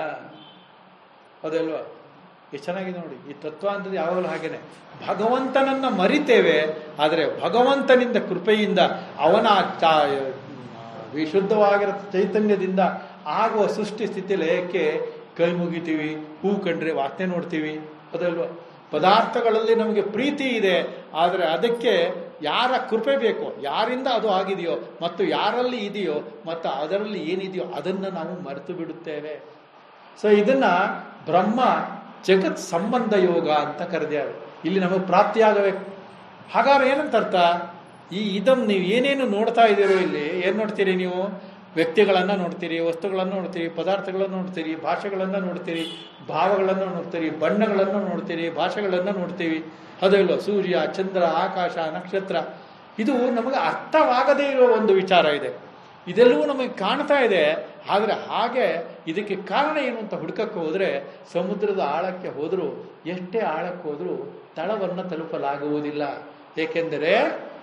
ಹೌದಲ್ವಾ ಎಷ್ಟು ಚೆನ್ನಾಗಿದೆ ನೋಡಿ ಈ ತತ್ವ ಅಂತದ್ದು ಯಾವಾಗಲೂ ಹಾಗೇನೆ ಭಗವಂತನನ್ನ ಮರಿತೇವೆ ಆದರೆ ಭಗವಂತನಿಂದ ಕೃಪೆಯಿಂದ ಅವನ ಚಾ- ವಿಶುದ್ಧವಾಗಿರೋ ಚೈತನ್ಯದಿಂದ ಆಗುವ ಸೃಷ್ಟಿ ಸ್ಥಿತಿ ಲಯಕ್ಕೆ ಕೈ ಮುಗಿತೀವಿ ಹೂ ಕಂಡ್ರೆ ವಾಸನೆ ನೋಡ್ತೀವಿ ಅದಲ್ವಾ ಪದಾರ್ಥಗಳಲ್ಲಿ ನಮಗೆ ಪ್ರೀತಿ ಇದೆ ಆದರೆ ಅದಕ್ಕೆ ಯಾರ ಕೃಪೆ ಬೇಕೋ ಯಾರಿಂದ ಅದು ಆಗಿದೆಯೋ ಮತ್ತು ಯಾರಲ್ಲಿ ಇದೆಯೋ ಮತ್ತು ಅದರಲ್ಲಿ ಏನಿದೆಯೋ ಅದನ್ನು ನಾವು ಮರೆತು ಬಿಡುತ್ತೇವೆ ಸೊ ಇದನ್ನ ಬ್ರಹ್ಮ ಜಗತ್ ಸಂಬಂಧ ಯೋಗ ಅಂತ ಕರೆದ್ಯಾರು ಇಲ್ಲಿ ನಮಗೆ ಪ್ರಾಪ್ತಿಯಾಗಬೇಕು ಹಾಗಾದ್ರೆ ಏನಂತ ಅರ್ಥ ಈ ಇದಂ ನೀವು ಏನೇನು ನೋಡ್ತಾ ಇದ್ದೀರೋ ಇಲ್ಲಿ ಏನ್ ನೋಡ್ತೀರಿ ನೀವು ವ್ಯಕ್ತಿಗಳನ್ನ ನೋಡ್ತೀರಿ ವಸ್ತುಗಳನ್ನು ನೋಡ್ತೀರಿ ಪದಾರ್ಥಗಳನ್ನು ನೋಡ್ತೀರಿ ಭಾಷೆಗಳನ್ನ ನೋಡ್ತೀರಿ ಭಾವಗಳನ್ನು ನೋಡ್ತೀರಿ ಬಣ್ಣಗಳನ್ನು ನೋಡ್ತೀರಿ ಭಾಷೆಗಳನ್ನು ನೋಡ್ತೀವಿ ಅದು ಇಲ್ಲೋ ಸೂರ್ಯ ಚಂದ್ರ ಆಕಾಶ ನಕ್ಷತ್ರ ಇದು ನಮಗೆ ಅರ್ಥವಾಗದೇ ಇರೋ ಒಂದು ವಿಚಾರ ಇದೆ ಇದೆಲ್ಲವೂ ನಮಗೆ ಕಾಣ್ತಾ ಇದೆ ಆದರೆ ಹಾಗೆ ಇದಕ್ಕೆ ಕಾರಣ ಏನು ಅಂತ ಹುಡುಕಕ್ಕೆ ಹೋದ್ರೆ ಸಮುದ್ರದ ಆಳಕ್ಕೆ ಹೋದರೂ ಎಷ್ಟೇ ಆಳಕ್ಕೆ ಹೋದರೂ ತಳವನ್ನು ತಲುಪಲಾಗುವುದಿಲ್ಲ ಏಕೆಂದರೆ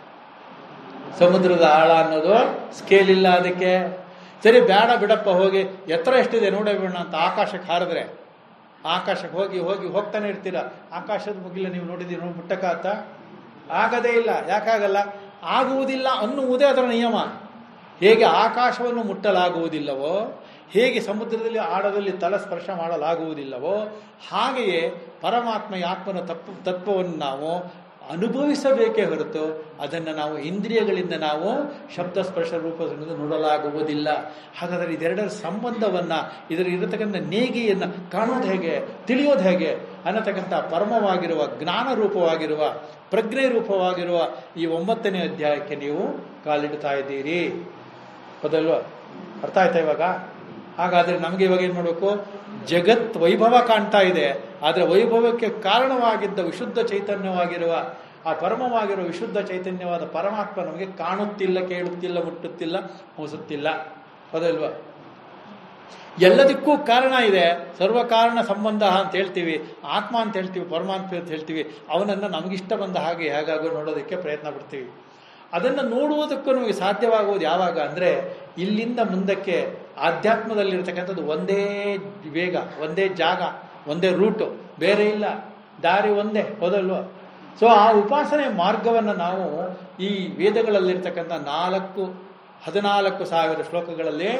ಸಮುದ್ರದ ಆಳ ಅನ್ನೋದು ಸ್ಕೇಲ್ ಇಲ್ಲ ಅದಕ್ಕೆ ಸರಿ ಬೇಡ ಬಿಡಪ್ಪ ಹೋಗಿ ಎತ್ತರ ಎಷ್ಟಿದೆ ನೋಡೇ ಬಿಡೋಣ ಅಂತ ಆಕಾಶಕ್ಕೆ ಹಾರಿದ್ರೆ ಆಕಾಶಕ್ಕೆ ಹೋಗಿ ಹೋಗಿ ಹೋಗ್ತಾನೆ ಇರ್ತೀರ ಆಕಾಶದ ಮುಗಿಲ ನೀವು ನೋಡಿದ್ದೀರಿ ನೋಡಿ ಮುಟ್ಟಕ್ಕಾತ ಆಗದೇ ಇಲ್ಲ ಯಾಕಾಗಲ್ಲ ಆಗುವುದಿಲ್ಲ ಅನ್ನುವುದೇ ಅದರ ನಿಯಮ ಹೇಗೆ ಆಕಾಶವನ್ನು ಮುಟ್ಟಲಾಗುವುದಿಲ್ಲವೋ ಹೇಗೆ ಸಮುದ್ರದಲ್ಲಿ ಆಳದಲ್ಲಿ ತಲ ಸ್ಪರ್ಶ ಮಾಡಲಾಗುವುದಿಲ್ಲವೋ ಹಾಗೆಯೇ ಪರಮಾತ್ಮ ಈ ಆತ್ಮನ ತಪ್ಪು ತತ್ವವನ್ನು ನಾವು ಅನುಭವಿಸಬೇಕೇ ಹೊರತು ಅದನ್ನು ನಾವು ಇಂದ್ರಿಯಗಳಿಂದ ನಾವು ಶಬ್ದ ಸ್ಪರ್ಶ ರೂಪದಿಂದ ನೋಡಲಾಗುವುದಿಲ್ಲ ಹಾಗಾದರೆ ಇದೆರಡರ ಸಂಬಂಧವನ್ನು ಇದರ ಇರತಕ್ಕಂಥ ನೇಗಿಯನ್ನು ಕಾಣೋದು ಹೇಗೆ ತಿಳಿಯೋದು ಹೇಗೆ ಅನ್ನತಕ್ಕಂಥ ಪರಮವಾಗಿರುವ ಜ್ಞಾನ ರೂಪವಾಗಿರುವ ಪ್ರಜ್ಞೆ ರೂಪವಾಗಿರುವ ಈ ಒಂಬತ್ತನೇ ಅಧ್ಯಾಯಕ್ಕೆ ನೀವು ಕಾಲಿಡ್ತಾ ಇದ್ದೀರಿ ಹೌದಲ್ವಾ ಅರ್ಥ ಆಯ್ತಾ ಇವಾಗ ಹಾಗಾದ್ರೆ ನಮಗೆ ಇವಾಗ ಏನು ಮಾಡಬೇಕು ಜಗತ್ ವೈಭವ ಕಾಣ್ತಾ ಇದೆ ಆದರೆ ವೈಭವಕ್ಕೆ ಕಾರಣವಾಗಿದ್ದ ವಿಶುದ್ಧ ಚೈತನ್ಯವಾಗಿರುವ ಆ ಪರಮವಾಗಿರುವ ವಿಶುದ್ಧ ಚೈತನ್ಯವಾದ ಪರಮಾತ್ಮ ನಮಗೆ ಕಾಣುತ್ತಿಲ್ಲ ಕೇಳುತ್ತಿಲ್ಲ ಮುಟ್ಟುತ್ತಿಲ್ಲ ಮೂಸುತ್ತಿಲ್ಲ ಹೌದಲ್ವಾ ಎಲ್ಲದಕ್ಕೂ ಕಾರಣ ಇದೆ ಸರ್ವ ಕಾರಣ ಸಂಬಂಧ ಅಂತ ಹೇಳ್ತೀವಿ ಆತ್ಮ ಅಂತ ಹೇಳ್ತೀವಿ ಪರಮಾತ್ಮ ಅಂತ ಹೇಳ್ತೀವಿ ಅವನನ್ನು ನಮಗಿಷ್ಟ ಬಂದ ಹಾಗೆ ಹೇಗಾಗೋ ನೋಡೋದಕ್ಕೆ ಪ್ರಯತ್ನ ಪಡ್ತೀವಿ ಅದನ್ನು ನೋಡುವುದಕ್ಕೂ ನಮಗೆ ಸಾಧ್ಯವಾಗುವುದು ಯಾವಾಗ ಅಂದರೆ ಇಲ್ಲಿಂದ ಮುಂದಕ್ಕೆ ಆಧ್ಯಾತ್ಮದಲ್ಲಿರ್ತಕ್ಕಂಥದ್ದು ಒಂದೇ ವೇಗ ಒಂದೇ ಜಾಗ ಒಂದೇ ರೂಟು ಬೇರೆ ಇಲ್ಲ ದಾರಿ ಒಂದೇ ಹೌದಲ್ವಾ ಸೊ ಆ ಉಪಾಸನೆ ಮಾರ್ಗವನ್ನು ನಾವು ಈ ವೇದಗಳಲ್ಲಿರ್ತಕ್ಕಂಥ ನಾಲ್ಕು ಹದಿನಾಲ್ಕು ಸಾವಿರ ಶ್ಲೋಕಗಳಲ್ಲಿ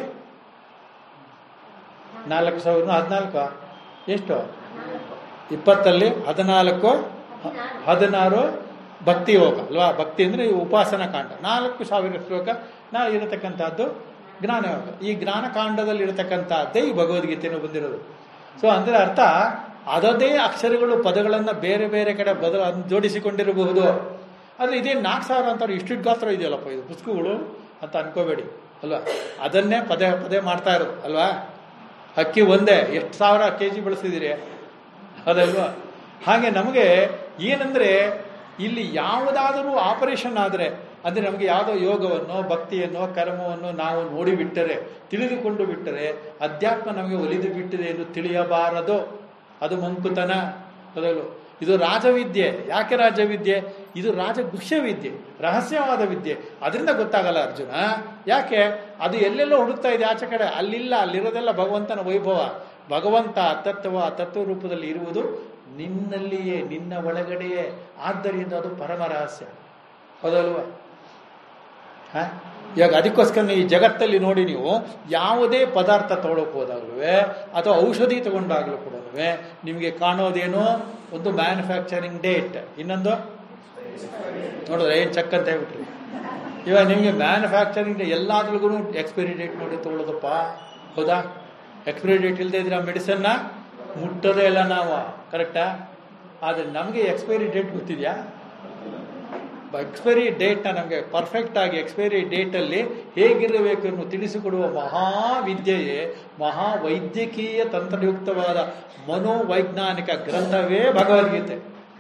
ನಾಲ್ಕು ಸಾವಿರ ಹದಿನಾಲ್ಕು ಎಷ್ಟು ಇಪ್ಪತ್ತಲ್ಲಿ ಹದಿನಾಲ್ಕು ಹ- ಹದಿನಾರು ಭಕ್ತಿ ಯೋಗ ಅಲ್ವಾ ಭಕ್ತಿ ಅಂದರೆ ಉಪಾಸನ ಕಾಂಡ ನಾಲ್ಕು ಸಾವಿರ ಶ್ಲೋಕ ನಾ ಇರತಕ್ಕಂಥದ್ದು ಜ್ಞಾನಯೋಗ ಈ ಜ್ಞಾನಕಾಂಡದಲ್ಲಿ ಇರತಕ್ಕಂಥದ್ದೇ ಈ ಭಗವದ್ಗೀತೆಯನ್ನು ಬಂದಿರೋದು ಸೊ ಅಂದರೆ ಅರ್ಥ ಅದದೇ ಅಕ್ಷರಗಳು ಪದಗಳನ್ನು ಬೇರೆ ಬೇರೆ ಕಡೆ ಬದಲ ಜೋಡಿಸಿಕೊಂಡಿರಬಹುದು ಆದರೆ ಇದೇ ನಾಲ್ಕು ಸಾವಿರ ಅಂತಾರೆ ಇಷ್ಟಿಟ್ಟು ಗಾತ್ರ ಇದೆಯಲ್ಲಪ್ಪ ಇದು ಪುಸ್ತಕಗಳು ಅಂತ ಅನ್ಕೋಬೇಡಿ ಅಲ್ವಾ ಅದನ್ನೇ ಪದೇ ಪದೇ ಮಾಡ್ತಾ ಇರೋದು ಅಲ್ವಾ ಅಕ್ಕಿ ಒಂದೇ ಎಷ್ಟು ಸಾವಿರ ಕೆ ಜಿ ಬೆಳೆಸಿದ್ದೀರಿ ಅದಲ್ವಾ ಹಾಗೆ ನಮಗೆ ಏನಂದ್ರೆ ಇಲ್ಲಿ ಯಾವುದಾದರೂ ಆಪರೇಷನ್ ಆದರೆ ಅಂದರೆ ನಮಗೆ ಯಾವುದೋ ಯೋಗವನ್ನು ಭಕ್ತಿಯನ್ನು ಕರ್ಮವನ್ನು ನಾವು ನೋಡಿಬಿಟ್ಟರೆ ತಿಳಿದುಕೊಂಡು ಬಿಟ್ಟರೆ ಅಧ್ಯಾತ್ಮ ನಮಗೆ ಒಲಿದು ಬಿಟ್ಟಿದೆ ಎಂದು ತಿಳಿಯಬಾರದು ಅದು ಮಂಕುತನ ಅದಲು ಇದು ರಾಜವಿದ್ಯೆ ಯಾಕೆ ರಾಜವಿದ್ಯೆ ಇದು ರಾಜಗುಹ್ಯ ವಿದ್ಯೆ ರಹಸ್ಯವಾದ ವಿದ್ಯೆ ಅದರಿಂದ ಗೊತ್ತಾಗಲ್ಲ ಅರ್ಜುನ ಯಾಕೆ ಅದು ಎಲ್ಲೆಲ್ಲೋ ಹುಡುಕ್ತಾ ಇದೆ ಆಚೆ ಕಡೆ ಅಲ್ಲಿಲ್ಲ ಅಲ್ಲಿರೋದೆಲ್ಲ ಭಗವಂತನ ವೈಭವ ಭಗವಂತ ತತ್ವ ತತ್ವ ರೂಪದಲ್ಲಿ ಇರುವುದು ನಿನ್ನಲ್ಲಿಯೇ ನಿನ್ನ ಒಳಗಡೆಯೇ ಆದ್ದರಿಂದ ಅದು ಪರಮ ರಹಸ್ಯ ಹೌದಲ್ವಾ ಹ? ಇವಾಗ ಅದಕ್ಕೋಸ್ಕರ ಈ ಜಗತ್ತಲ್ಲಿ ನೋಡಿ ನೀವು ಯಾವುದೇ ಪದಾರ್ಥ ತಗೊಳಕ್ ಹೋದಾಗಲೂ ಅಥವಾ ಔಷಧಿ ತಗೊಂಡಾಗಲೂ ಕೂಡ ನಿಮಗೆ ಕಾಣೋದೇನು ಒಂದು ಮ್ಯಾನುಫ್ಯಾಕ್ಚರಿಂಗ್ ಡೇಟ್ ಇನ್ನೊಂದು ನೋಡಿದ್ರೆ ಏನು ಚೆಕ್ ಅಂತ ಹೇಳ್ಬಿಟ್ರಿ ಇವಾಗ ನಿಮಗೆ ಮ್ಯಾನುಫ್ಯಾಕ್ಚರಿಂಗ್ ಎಲ್ಲಾದ್ರಿಗೂ ಎಕ್ಸ್ಪೈರಿ ಡೇಟ್ ನೋಡಿ ತಗೊಳ್ಳೋದಪ್ಪ ಹೌದಾ ಎಕ್ಸ್ಪೈರಿ ಡೇಟ್ ಇಲ್ಲದೆ ಇದ್ರೆ ಆ ಮೆಡಿಸನ್ನ ಮುಟ್ಟೋದೇ ಇಲ್ಲ ನಾವು ಕರೆಕ್ಟಾ ಆದರೆ ನಮಗೆ ಎಕ್ಸ್ಪೈರಿ ಡೇಟ್ ಗೊತ್ತಿದೆಯಾ ಎಕ್ಸ್ಪೈರಿ ಡೇಟ್ನ ನಮಗೆ ಪರ್ಫೆಕ್ಟ್ ಆಗಿ ಎಕ್ಸ್ಪೈರಿ ಡೇಟಲ್ಲಿ ಹೇಗಿರಬೇಕು ಎಂದು ತಿಳಿಸಿಕೊಡುವ ಮಹಾವಿದ್ಯೆಯೇ ಮಹಾವೈದ್ಯಕೀಯ ತಂತ್ರಯುಕ್ತವಾದ ಮನೋವೈಜ್ಞಾನಿಕ ಗ್ರಂಥವೇ ಭಗವದ್ಗೀತೆ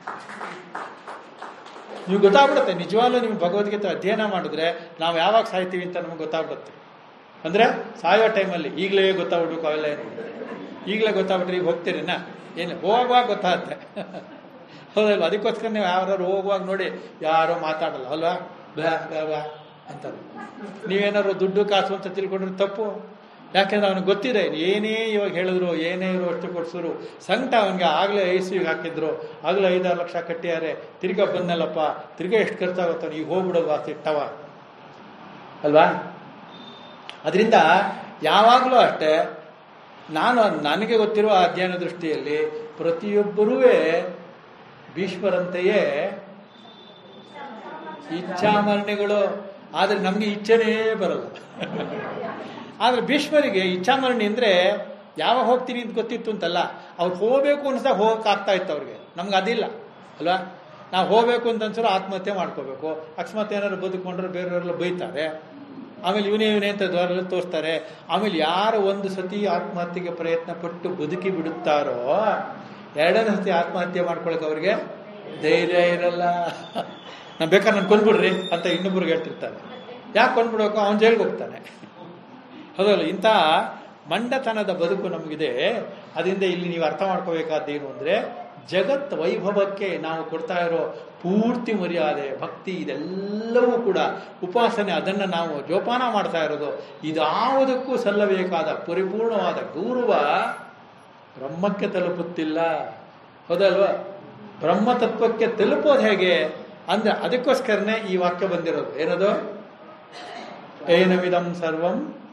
ನೀವು ಗೊತ್ತಾಗ್ಬಿಡುತ್ತೆ ನಿಜವಾಗ್ಲೂ ನೀವು ಭಗವದ್ಗೀತೆ ಅಧ್ಯಯನ ಮಾಡಿದ್ರೆ ನಾವು ಯಾವಾಗ ಸಾಯ್ತೀವಿ ಅಂತ ನಮಗೆ ಗೊತ್ತಾಗ್ಬಿಡುತ್ತೆ ಅಂದರೆ ಸಾಯೋ ಟೈಮಲ್ಲಿ ಈಗಲೇ ಗೊತ್ತಾಗ್ಬಿಡ್ಬೇಕು ಅವೆಲ್ಲ ಏನು ಈಗಲೇ ಗೊತ್ತಾಗ್ಬಿಟ್ರೆ ಈಗ ಹೋಗ್ತೀರಿನ ಏನು ಹೋಗುವಾಗ ಗೊತ್ತಾಗುತ್ತೆ ಹೌದಲ್ವ ಅದಕ್ಕೋಸ್ಕರ ನೀವು ಯಾರು ಹೋಗುವಾಗ ನೋಡಿ ಯಾರೋ ಮಾತಾಡಲ್ಲ ಅಲ್ವಾ ಬ್ಲಾ ಬ್ಲಾ ಬ್ಲಾ ಅಂತಾರೆ ನೀವೇನಾದ್ರು ದುಡ್ಡು ಕಾಸು ಅಂತ ತಿಳ್ಕೊಂಡ್ರೆ ತಪ್ಪು ಯಾಕೆಂದ್ರೆ ಅವನಿಗೆ ಗೊತ್ತಿದೆ ಏನೇ ಇವಾಗ ಹೇಳಿದ್ರು ಏನೇ ಇರೋ ಅಷ್ಟು ಕೊಡ್ಸಿದ್ರು ಸಂಕಟ ಅವನಿಗೆ ಆಗಲೇ ಐ ಸಿ ಹಾಕಿದ್ರು ಆಗಲೇ ಐದಾರು ಲಕ್ಷ ಕಟ್ಟಿಯಾರೆ ತಿರ್ಗಾ ಬಂದಲ್ಲಪ್ಪ ತಿರ್ಗಾ ಎಷ್ಟು ಖರ್ಚಾಗುತ್ತಾನೆ ಈಗ ಹೋಗ್ಬಿಡೋದು ಆ ಸಿಟ್ಟವ ಅಲ್ವಾ ಅದರಿಂದ ಯಾವಾಗಲೂ ಅಷ್ಟೇ ನಾನು ನನಗೆ ಗೊತ್ತಿರುವ ಅಧ್ಯಯನ ದೃಷ್ಟಿಯಲ್ಲಿ ಪ್ರತಿಯೊಬ್ಬರೂ ಭೀಷ್ಮರಂತೆಯೇ ಇಚ್ಛಾಮರಣೆಗಳು ಆದರೆ ನಮಗೆ ಇಚ್ಛೆನೇ ಬರಲ್ಲ ಆದರೆ ಭೀಷ್ಮರಿಗೆ ಇಚ್ಛಾಮರಣಿ ಅಂದರೆ ಯಾವಾಗ ಹೋಗ್ತೀನಿ ಅಂತ ಗೊತ್ತಿತ್ತು ಅಂತಲ್ಲ ಅವ್ರು ಹೋಗಬೇಕು ಅನ್ಸ್ದಾಗ ಹೋಗಕ್ಕೆ ಆಗ್ತಾ ಇತ್ತು ಅವ್ರಿಗೆ ನಮ್ಗೆ ಅದಿಲ್ಲ ಅಲ್ವಾ ನಾವು ಹೋಗಬೇಕು ಅಂತ ಅನ್ಸರು ಆತ್ಮಹತ್ಯೆ ಮಾಡ್ಕೋಬೇಕು ಅಕಸ್ಮಾತ್ ಏನಾದ್ರು ಬದುಕೊಂಡ್ರೆ ಬೇರೆಯವರೆಲ್ಲ ಬೈತಾರೆ ಆಮೇಲೆ ಇವನೇ ಇವನೇ ಅಂತ ದ್ವಾರಲ್ಲಿ ತೋರಿಸ್ತಾರೆ ಆಮೇಲೆ ಯಾರು ಒಂದು ಸತಿ ಆತ್ಮಹತ್ಯೆಗೆ ಪ್ರಯತ್ನ ಪಟ್ಟು ಬದುಕಿ ಬಿಡುತ್ತಾರೋ ಎರಡನೇ ಸತಿ ಆತ್ಮಹತ್ಯೆ ಮಾಡ್ಕೊಳಕ್ಕೆ ಅವ್ರಿಗೆ ಧೈರ್ಯ ಇರಲ್ಲ ನಾನು ಬೇಕಾದ್ರೆ ನಾನು ಕೊಂದ್ಬಿಡ್ರಿ ಅಂತ ಇನ್ನೊಬ್ರಿಗೆ ಹೇಳ್ತಿರ್ತಾರೆ ಯಾಕೆ ಕೊಂದ್ಬಿಡ್ಬೇಕು ಅವನ ಜೈಲಿಗೆ ಹೋಗ್ತಾನೆ ಹೌದಲ್ಲ ಇಂಥ ಮಂಡತನದ ಬದುಕು ನಮಗಿದೆ ಅದರಿಂದ ಇಲ್ಲಿ ನೀವು ಅರ್ಥ ಮಾಡ್ಕೋಬೇಕಾದ್ದೇನು ಅಂದರೆ ಜಗತ್ ವೈಭವಕ್ಕೆ ನಾವು ಕೊಡ್ತಾ ಇರೋ ಪೂರ್ತಿ ಮರ್ಯಾದೆ ಭಕ್ತಿ ಇದೆಲ್ಲವೂ ಕೂಡ ಉಪಾಸನೆ ಅದನ್ನು ನಾವು ಜೋಪಾನ ಮಾಡ್ತಾ ಇರೋದು ಇದಾವುದಕ್ಕೂ ಸಲ್ಲಬೇಕಾದ ಪರಿಪೂರ್ಣವಾದ ಗೌರವ ಬ್ರಹ್ಮಕ್ಕೆ ತಲುಪುತ್ತಿಲ್ಲ ಹೌದಲ್ವಾ ಬ್ರಹ್ಮತತ್ವಕ್ಕೆ ತಲುಪೋದು ಹೇಗೆ ಅಂದ್ರೆ ಅದಕ್ಕೋಸ್ಕರನೇ ಈ ವಾಕ್ಯ ಬಂದಿರೋದು ಏನದು ಏನವಿದಂ ಸರ್ವಂ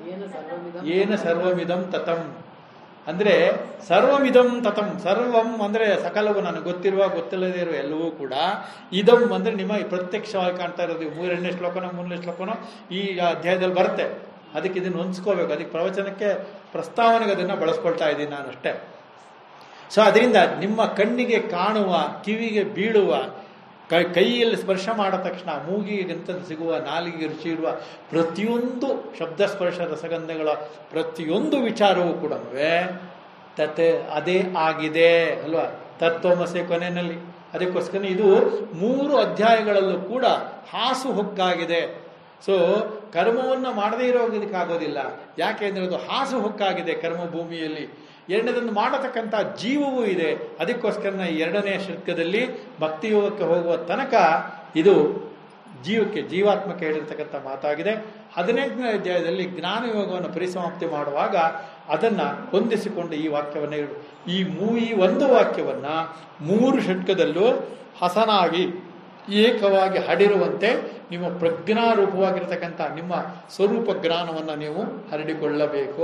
ಏನ ಸರ್ವಮಿದಂ ಏನ ಸರ್ವಮಿದಂ ತತಂ ಅಂದ್ರೆ ಸರ್ವಮಿದಂ ತತಂ ಸರ್ವಂ ಅಂದ್ರೆ ಸಕಲವು ನನಗೆ ಗೊತ್ತಿರುವ ಗೊತ್ತಿಲ್ಲದೆ ಇರುವ ಎಲ್ಲವೂ ಕೂಡ ಇದಂ ಅಂದ್ರೆ ನಿಮ್ಮ ಪ್ರತ್ಯಕ್ಷವಾಗಿ ಕಾಣ್ತಾ ಇರೋದು ಈ ಮೂರನೇ ಶ್ಲೋಕನೋ ಮೂರನೇ ಶ್ಲೋಕನೋ ಈ ಅಧ್ಯಾಯದಲ್ಲಿ ಬರುತ್ತೆ ಅದಕ್ಕೆ ಇದನ್ನು ಹೊಂದ್ಸ್ಕೋಬೇಕು ಅದಕ್ಕೆ ಪ್ರವಚನಕ್ಕೆ ಪ್ರಸ್ತಾವನೆಗೆ ಅದನ್ನು ಬಳಸ್ಕೊಳ್ತಾ ಇದ್ದೀನಿ ನಾನು ಅಷ್ಟೇ ಸೊ ಅದರಿಂದ ನಿಮ್ಮ ಕಣ್ಣಿಗೆ ಕಾಣುವ ಕಿವಿಗೆ ಬೀಳುವ ಕೈ ಕೈಯಲ್ಲಿ ಸ್ಪರ್ಶ ಮಾಡಿದ ತಕ್ಷಣ ಮೂಗಿಗೆ ಗಂತದ್ದು ಸಿಗುವ ನಾಲಿಗೆ ರುಚಿ ಇರುವ ಪ್ರತಿಯೊಂದು ಶಬ್ದ ಸ್ಪರ್ಶ ರಸಗಂಧಗಳ ಪ್ರತಿಯೊಂದು ವಿಚಾರವೂ ಕೂಡ ತತೆ ಅದೇ ಆಗಿದೆ ಅಲ್ವಾ ತತ್ವಮಸೆ ಕೊನೆಯಲ್ಲಿ ಅದಕ್ಕೋಸ್ಕರ ಇದು ಮೂರು ಅಧ್ಯಾಯಗಳಲ್ಲೂ ಕೂಡ ಹಾಸು ಹೊಕ್ಕಾಗಿದೆ ಸೊ ಕರ್ಮವನ್ನು ಮಾಡದೇ ಇರೋದಕ್ಕಾಗೋದಿಲ್ಲ ಯಾಕೆಂದ್ರೆ ಅದು ಹಾಸು ಹೊಕ್ಕಾಗಿದೆ ಕರ್ಮ ಭೂಮಿಯಲ್ಲಿ ಎರಡನೇದನ್ನು ಮಾಡತಕ್ಕಂಥ ಜೀವವೂ ಇದೆ ಅದಕ್ಕೋಸ್ಕರ ಈ ಎರಡನೇ ಶತಕದಲ್ಲಿ ಭಕ್ತಿಯೋಗಕ್ಕೆ ಹೋಗುವ ತನಕ ಇದು ಜೀವಕ್ಕೆ ಜೀವಾತ್ಮಕ್ಕೆ ಹೇಳಿರ್ತಕ್ಕಂಥ ಮಾತಾಗಿದೆ ಹದಿನೆಂಟನೇ ಅಧ್ಯಾಯದಲ್ಲಿ ಜ್ಞಾನ ಯೋಗವನ್ನು ಪರಿಸಮಾಪ್ತಿ ಮಾಡುವಾಗ ಅದನ್ನ ಹೊಂದಿಸಿಕೊಂಡು ಈ ವಾಕ್ಯವನ್ನು ಹೇಳು ಈ ಮೂ ಈ ಒಂದು ವಾಕ್ಯವನ್ನ ಮೂರು ಷಟ್ಕದಲ್ಲೂ ಹಸನಾಗಿ ಏಕವಾಗಿ ಹಡಿರುವಂತೆ ನಿಮ್ಮ ಪ್ರಜ್ಞಾರೂಪವಾಗಿರ್ತಕ್ಕಂಥ ನಿಮ್ಮ ಸ್ವರೂಪ ಜ್ಞಾನವನ್ನು ನೀವು ಹರಡಿಕೊಳ್ಳಬೇಕು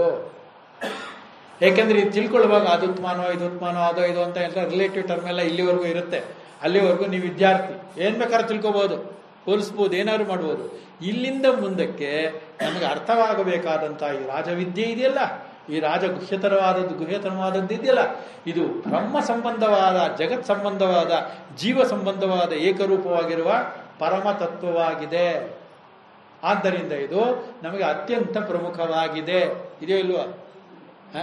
ಏಕೆಂದ್ರೆ ಇದು ತಿಳ್ಕೊಳ್ಳುವಾಗ ಅದು ಉತ್ಮಾನೋ ಇದು ಉತ್ಮಾನೋ ಅದೋ ಇದು ಅಂತ ಎಲ್ಲ ರಿಲೇಟಿವ್ ಟರ್ಮ್ ಎಲ್ಲ ಇಲ್ಲಿವರೆಗೂ ಇರುತ್ತೆ ಅಲ್ಲಿವರೆಗೂ ನೀವು ವಿದ್ಯಾರ್ಥಿ ಏನ್ ಬೇಕಾದ್ರೂ ತಿಳ್ಕೊಬಹುದು ಹೋಲಿಸ್ಬೋದು ಏನಾದ್ರು ಮಾಡ್ಬೋದು ಇಲ್ಲಿಂದ ಮುಂದಕ್ಕೆ ನಮಗೆ ಅರ್ಥವಾಗಬೇಕಾದಂಥ ಈ ರಾಜವಿದ್ಯೆ ಇದೆಯಲ್ಲ ಈ ರಾಜ ಗುಹ್ಯತರವಾದದ್ದು ಗುಹ್ಯತರವಾದದ್ದು ಇದೆಯಲ್ಲ ಇದು ಬ್ರಹ್ಮ ಸಂಬಂಧವಾದ ಜಗತ್ ಸಂಬಂಧವಾದ ಜೀವ ಸಂಬಂಧವಾದ ಏಕರೂಪವಾಗಿರುವ ಪರಮ ತತ್ವವಾಗಿದೆ ಆದ್ದರಿಂದ ಇದು ನಮಗೆ ಅತ್ಯಂತ ಪ್ರಮುಖವಾಗಿದೆ ಇದೆಯೋ ಇಲ್ವಾ ಹ?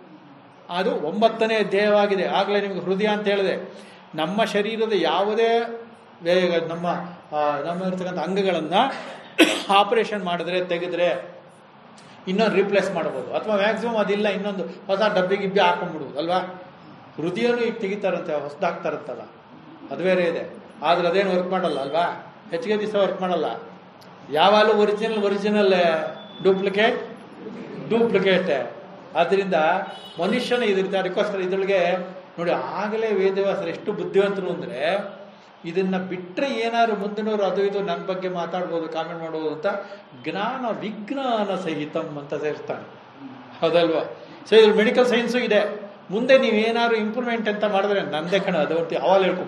ಅದು ಒಂಬತ್ತನೇ ಅಧ್ಯಾಯವಾಗಿದೆ ಆಗಲೇ ನಿಮಗೆ ಹೃದಯ ಅಂತ ಹೇಳಿದೆ ನಮ್ಮ ಶರೀರದ ಯಾವುದೇ ವೇಗ ನಮ್ಮ ಆ, ನಮ್ಮ ಇರ್ತಕ್ಕಂಥ ಅಂಗಗಳನ್ನು ಆಪರೇಷನ್ ಮಾಡಿದ್ರೆ ತೆಗೆದ್ರೆ ಇನ್ನೊಂದು ರಿಪ್ಲೇಸ್ ಮಾಡ್ಬೋದು ಅಥವಾ ಮ್ಯಾಕ್ಸಿಮಮ್ ಅದಿಲ್ಲ ಇನ್ನೊಂದು ಹೊಸ ಡಬ್ಬಿ ಗಿಬ್ಬಿ ಹಾಕೊಂಡ್ಬಿಡುವುದು ಅಲ್ವಾ ಹೃದಯನೂ ಈಗ ತೆಗಿತಾರಂತೆ ಹೊಸದಾಗ್ತಾರಂತಲ್ಲ ಅದು ಬೇರೆ ಇದೆ ಆದ್ರೆ ಅದೇನು ವರ್ಕ್ ಮಾಡಲ್ಲ ಅಲ್ವಾ ಹೆಚ್ಚಿಗೆ ದಿವಸ ವರ್ಕ್ ಮಾಡಲ್ಲ ಯಾವಾಗಲೂ ಒರಿಜಿನಲ್ ಒರಿಜಿನಲ್ ಡೂಪ್ಲಿಕೇಟ್ ಡೂಪ್ಲಿಕೇಟ್ ಆದ್ದರಿಂದ ಮನುಷ್ಯನ ಇದಿರ್ತಾರೆ ಅದಕ್ಕೋಸ್ಕರ ಇದ್ರೊಳಗೆ ನೋಡಿ ಆಗಲೇ ವೇದವ್ಯಾಸರು ಎಷ್ಟು ಬುದ್ಧಿವಂತರು ಅಂದರೆ ಇದನ್ನ ಬಿಟ್ಟರೆ ಏನಾದ್ರು ಮುಂದಿನವರು ಅದು ಇದು ನನ್ನ ಬಗ್ಗೆ ಮಾತಾಡ್ಬೋದು ಕಾಮೆಂಟ್ ಮಾಡ್ಬೋದು ಅಂತ ಜ್ಞಾನ ವಿಜ್ಞಾನ ಸಹಿತಂ ಅಂತ ಸೇರಿಸ್ತಾನೆ ಹೌದಲ್ವಾ ಸೊ ಇದ್ರ ಮೆಡಿಕಲ್ ಸೈನ್ಸು ಇದೆ ಮುಂದೆ ನೀವೇನಾದ್ರು ಇಂಪ್ರೂವ್ಮೆಂಟ್ ಅಂತ ಮಾಡಿದ್ರೆ ನಂದೇ ಕಣ ಅದು ಅಂತ ಅವಾಗ ಹೇಳ್ಕೊ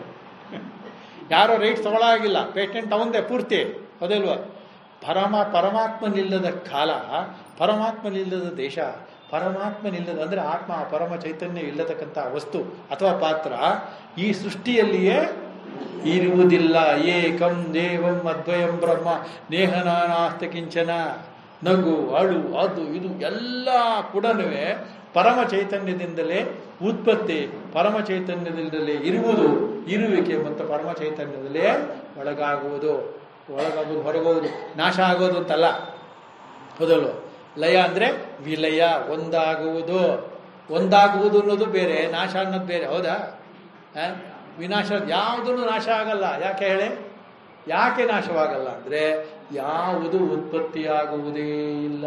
ಯಾರೋ ರೈಟ್ ತಗೊಳ್ಳಾಗಿಲ್ಲ ಪೇಟೆಂಟ್ ಅವಂದೇ ಪೂರ್ತಿ ಹೌದಲ್ವಾ ಪರಮ ಪರಮಾತ್ಮನಿಲ್ಲದ ಕಾಲ ಪರಮಾತ್ಮನಿಲ್ಲದ ದೇಶ ಪರಮಾತ್ಮನಿಲ್ಲದ ಅಂದ್ರೆ ಆತ್ಮ ಪರಮ ಚೈತನ್ಯ ಇಲ್ಲತಕ್ಕಂಥ ವಸ್ತು ಅಥವಾ ಪಾತ್ರ ಈ ಸೃಷ್ಟಿಯಲ್ಲಿಯೇ ಇರುವುದಿಲ್ಲ ಏಕಂ ದೇವಂ ಅದ್ವಯಂ ಬ್ರಹ್ಮ ನೇಹನಾನಾಸ್ತ ಕಿಂಚನ ನಗು ಅಳು ಅದು ಇದು ಎಲ್ಲ ಕೂಡ ಪರಮ ಚೈತನ್ಯದಿಂದಲೇ ಉತ್ಪತ್ತಿ ಪರಮ ಚೈತನ್ಯದಿಂದಲೇ ಇರುವುದು ಇರುವಿಕೆ ಮತ್ತು ಪರಮ ಚೈತನ್ಯದಲ್ಲೇ ಒಳಗಾಗುವುದು ಒಳಗಾಗುವುದು ಹೊರಗೋಗುವುದು ನಾಶ ಆಗೋದು ಅಂತಲ್ಲ ಹೌದಲ್ವ ಲಯ ಅಂದ್ರೆ ವಿಲಯ ಒಂದಾಗುವುದು ಒಂದಾಗುವುದು ಅನ್ನೋದು ಬೇರೆ ನಾಶ ಅನ್ನೋದು ಬೇರೆ ಹೌದಾ ಆ? ವಿನಾಶ ಯಾವುದೂ ನಾಶ ಆಗಲ್ಲ ಯಾಕೆ ಹೇಳಿ ಯಾಕೆ ನಾಶವಾಗಲ್ಲ ಅಂದ್ರೆ ಯಾವುದು ಉತ್ಪತ್ತಿಯಾಗುವುದೇ ಇಲ್ಲ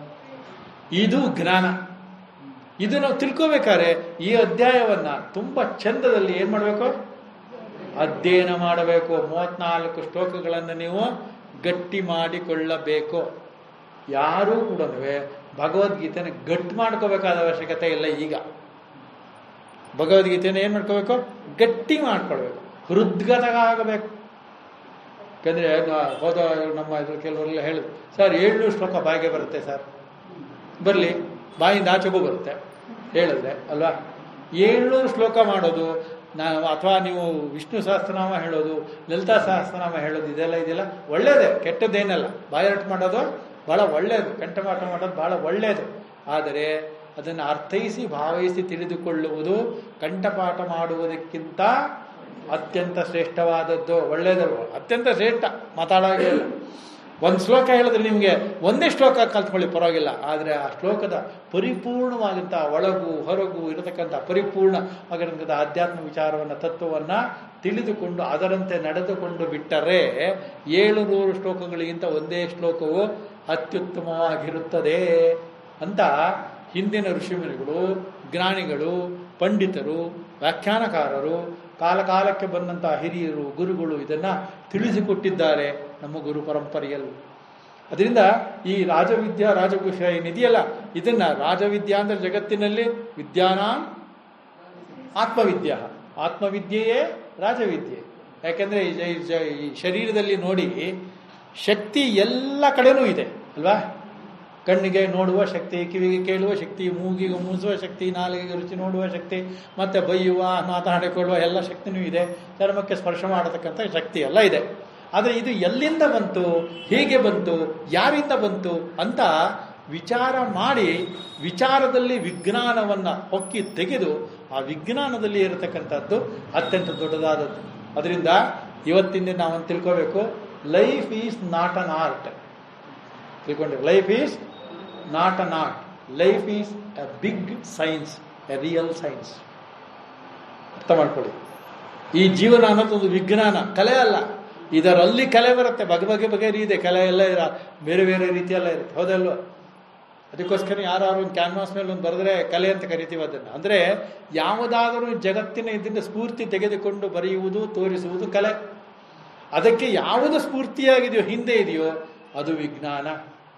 ಇದು ಜ್ಞಾನ ಇದು ನಾವು ತಿಳ್ಕೋಬೇಕಾದ್ರೆ ಈ ಅಧ್ಯಾಯವನ್ನ ತುಂಬಾ ಚಂದದಲ್ಲಿ ಏನ್ ಮಾಡಬೇಕು ಅಧ್ಯಯನ ಮಾಡಬೇಕು ಮೂವತ್ನಾಲ್ಕು ಶ್ಲೋಕಗಳನ್ನು ನೀವು ಗಟ್ಟಿ ಮಾಡಿಕೊಳ್ಳಬೇಕು ಯಾರೂ ಕೂಡ ಭಗವದ್ಗೀತೆನ ಗಟ್ಟಿ ಮಾಡ್ಕೋಬೇಕಾದ ಅವಶ್ಯಕತೆ ಇಲ್ಲ ಈಗ ಭಗವದ್ಗೀತೆನ ಏನ್ ಮಾಡ್ಕೋಬೇಕು ಗಟ್ಟಿ ಮಾಡ್ಕೊಳ್ಬೇಕು ಹೃದ್ಗತಗಾಗಬೇಕು ಯಾಕಂದ್ರೆ ನಾ- ಹೋದ ನಮ್ಮ ಇದ್ರ ಕೆಲವರೆಲ್ಲ ಹೇಳಿದ್ರು ಸರ್ ಏಳ್ನೂರು ಶ್ಲೋಕ ಬಾಯಿಗೆ ಬರುತ್ತೆ ಸರ್ ಬರಲಿ ಬಾಯಿಂದ ಆಚೆಗೂ ಬರುತ್ತೆ ಹೇಳಿದ್ರೆ ಅಲ್ವಾ ಏಳ್ನೂರು ಶ್ಲೋಕ ಮಾಡೋದು ನಾ ಅಥವಾ ನೀವು ವಿಷ್ಣು ಸಹಸ್ರನಾಮ ಹೇಳೋದು ಲಲಿತಾ ಸಹಸ್ರನಾಮ ಹೇಳೋದು ಇದೆಲ್ಲ ಇದೆಲ್ಲ ಒಳ್ಳೇದೇ ಕೆಟ್ಟದ್ದೇನಲ್ಲ ಬಾಯರಟ್ ಮಾಡೋದು ಬಹಳ ಒಳ್ಳೆಯದು ಕಂಠಪಾಠ ಮಾಡೋದು ಬಹಳ ಒಳ್ಳೆಯದು ಆದರೆ ಅದನ್ನು ಅರ್ಥೈಸಿ ಭಾವೈಸಿ ತಿಳಿದುಕೊಳ್ಳುವುದು ಕಂಠಪಾಠ ಮಾಡುವುದಕ್ಕಿಂತ ಅತ್ಯಂತ ಶ್ರೇಷ್ಠವಾದದ್ದು ಒಳ್ಳೆಯದಲ್ವ ಅತ್ಯಂತ ಶ್ರೇಷ್ಠ ಮಾತಾಡೋಂಗೆ ಇಲ್ಲ ಒಂದು ಶ್ಲೋಕ ಹೇಳಿದ್ರೆ ನಿಮಗೆ ಒಂದೇ ಶ್ಲೋಕ ಕಲ್ತ್ಕೊಳ್ಳಿ ಪರವಾಗಿಲ್ಲ ಆದರೆ ಆ ಶ್ಲೋಕದ ಪರಿಪೂರ್ಣವಾದಂಥ ಒಳಗು ಹೊರಗು ಇರತಕ್ಕಂಥ ಪರಿಪೂರ್ಣ ಆಗಿರತಕ್ಕಂಥ ಆಧ್ಯಾತ್ಮ ವಿಚಾರವನ್ನು ತತ್ವವನ್ನು ತಿಳಿದುಕೊಂಡು ಅದರಂತೆ ನಡೆದುಕೊಂಡು ಬಿಟ್ಟರೆ ಏಳು ನೂರು ಶ್ಲೋಕಗಳಿಗಿಂತ ಒಂದೇ ಶ್ಲೋಕವು ಅತ್ಯುತ್ತಮವಾಗಿರುತ್ತದೆ ಅಂತ ಹಿಂದಿನ ಋಷಿಮುನಿಗಳು ಜ್ಞಾನಿಗಳು ಪಂಡಿತರು ವ್ಯಾಖ್ಯಾನಕಾರರು ಕಾಲ ಕಾಲಕ್ಕೆ ಬಂದಂತಹ ಹಿರಿಯರು ಗುರುಗಳು ಇದನ್ನ ತಿಳಿಸಿಕೊಟ್ಟಿದ್ದಾರೆ ನಮ್ಮ ಗುರು ಪರಂಪರೆಯಲ್ಲಿ ಅದರಿಂದ ಈ ರಾಜವಿದ್ಯಾ ರಾಜಭೂಷ ಏನಿದೆಯಲ್ಲ ಇದನ್ನ ರಾಜವಿದ್ಯಾ ಅಂದ್ರೆ ಜಗತ್ತಿನಲ್ಲಿ ವಿದ್ಯಾನ ಆತ್ಮವಿದ್ಯಾ ಆತ್ಮವಿದ್ಯೆಯೇ ರಾಜವಿದ್ಯೆ ಯಾಕೆಂದ್ರೆ ಈ ಜ- ಈ ಜ- ಈ ಶರೀರದಲ್ಲಿ ನೋಡಿ ಶಕ್ತಿ ಎಲ್ಲ ಕಡೆನೂ ಇದೆ ಅಲ್ವಾ ಕಣ್ಣಿಗೆ ನೋಡುವ ಶಕ್ತಿ ಕಿವಿಗೆ ಕೇಳುವ ಶಕ್ತಿ ಮೂಗಿಗೆ ಮೂಸುವ ಶಕ್ತಿ ನಾಲಿಗೆಗೆ ರುಚಿ ನೋಡುವ ಶಕ್ತಿ ಮತ್ತೆ ಬೈಯುವ ಮಾತನಾಡಿಕೊಳ್ಳುವ ಎಲ್ಲ ಶಕ್ತಿನೂ ಇದೆ ಚರ್ಮಕ್ಕೆ ಸ್ಪರ್ಶ ಮಾಡತಕ್ಕಂಥ ಶಕ್ತಿ ಎಲ್ಲ ಇದೆ ಆದರೆ ಇದು ಎಲ್ಲಿಂದ ಬಂತು ಹೇಗೆ ಬಂತು ಯಾರಿಂದ ಬಂತು ಅಂತ ವಿಚಾರ ಮಾಡಿ ವಿಚಾರದಲ್ಲಿ ವಿಜ್ಞಾನವನ್ನು ಹೊಕ್ಕಿ ತೆಗೆದು ಆ ವಿಜ್ಞಾನದಲ್ಲಿ ಇರತಕ್ಕಂಥದ್ದು ಅತ್ಯಂತ ದೊಡ್ಡದಾದದ್ದು ಅದರಿಂದ ಇವತ್ತಿಂದ ನಾವು ತಿಳ್ಕೋಬೇಕು life is not an art ತಿಳ್ಕೊಂಡ್ರೆ life is not an art life is a big science a real science ಅರ್ಥ ಮಾಡ್ಕೊಳ್ಳಿ ಈ ಜೀವನ ಅನ್ನೋದು ಒಂದು ವಿಜ್ಞಾನ ಕಲೆ ಅಲ್ಲ ಇದರಲ್ಲಿ ಕಲೆ ಬರುತ್ತೆ ಬಗೆ ಬಗೆ ಬಗೆ ಇದೆ ಕಲೆ ಎಲ್ಲ ಇರ ಬೇರೆ ಬೇರೆ ರೀತಿಯೆಲ್ಲ ಇರುತ್ತೆ ಹೌದಲ್ವ ಅದಕ್ಕೋಸ್ಕರ ಯಾರು ಒಂದು ಕ್ಯಾನ್ವಾಸ್ ಮೇಲೆ ಒಂದು ಬರೆದ್ರೆ ಕಲೆ ಅಂತ ಕರಿತೀವಿ ಅದನ್ನು ಅಂದರೆ ಯಾವುದಾದರೂ ಜಗತ್ತಿನ ಇದರಿಂದ ಸ್ಫೂರ್ತಿ ತೆಗೆದುಕೊಂಡು ಬರೆಯುವುದು ತೋರಿಸುವುದು ಕಲೆ ಅದಕ್ಕೆ ಯಾವುದು ಸ್ಫೂರ್ತಿಯಾಗಿದೆಯೋ ಹಿಂದೆ ಇದೆಯೋ ಅದು ವಿಜ್ಞಾನ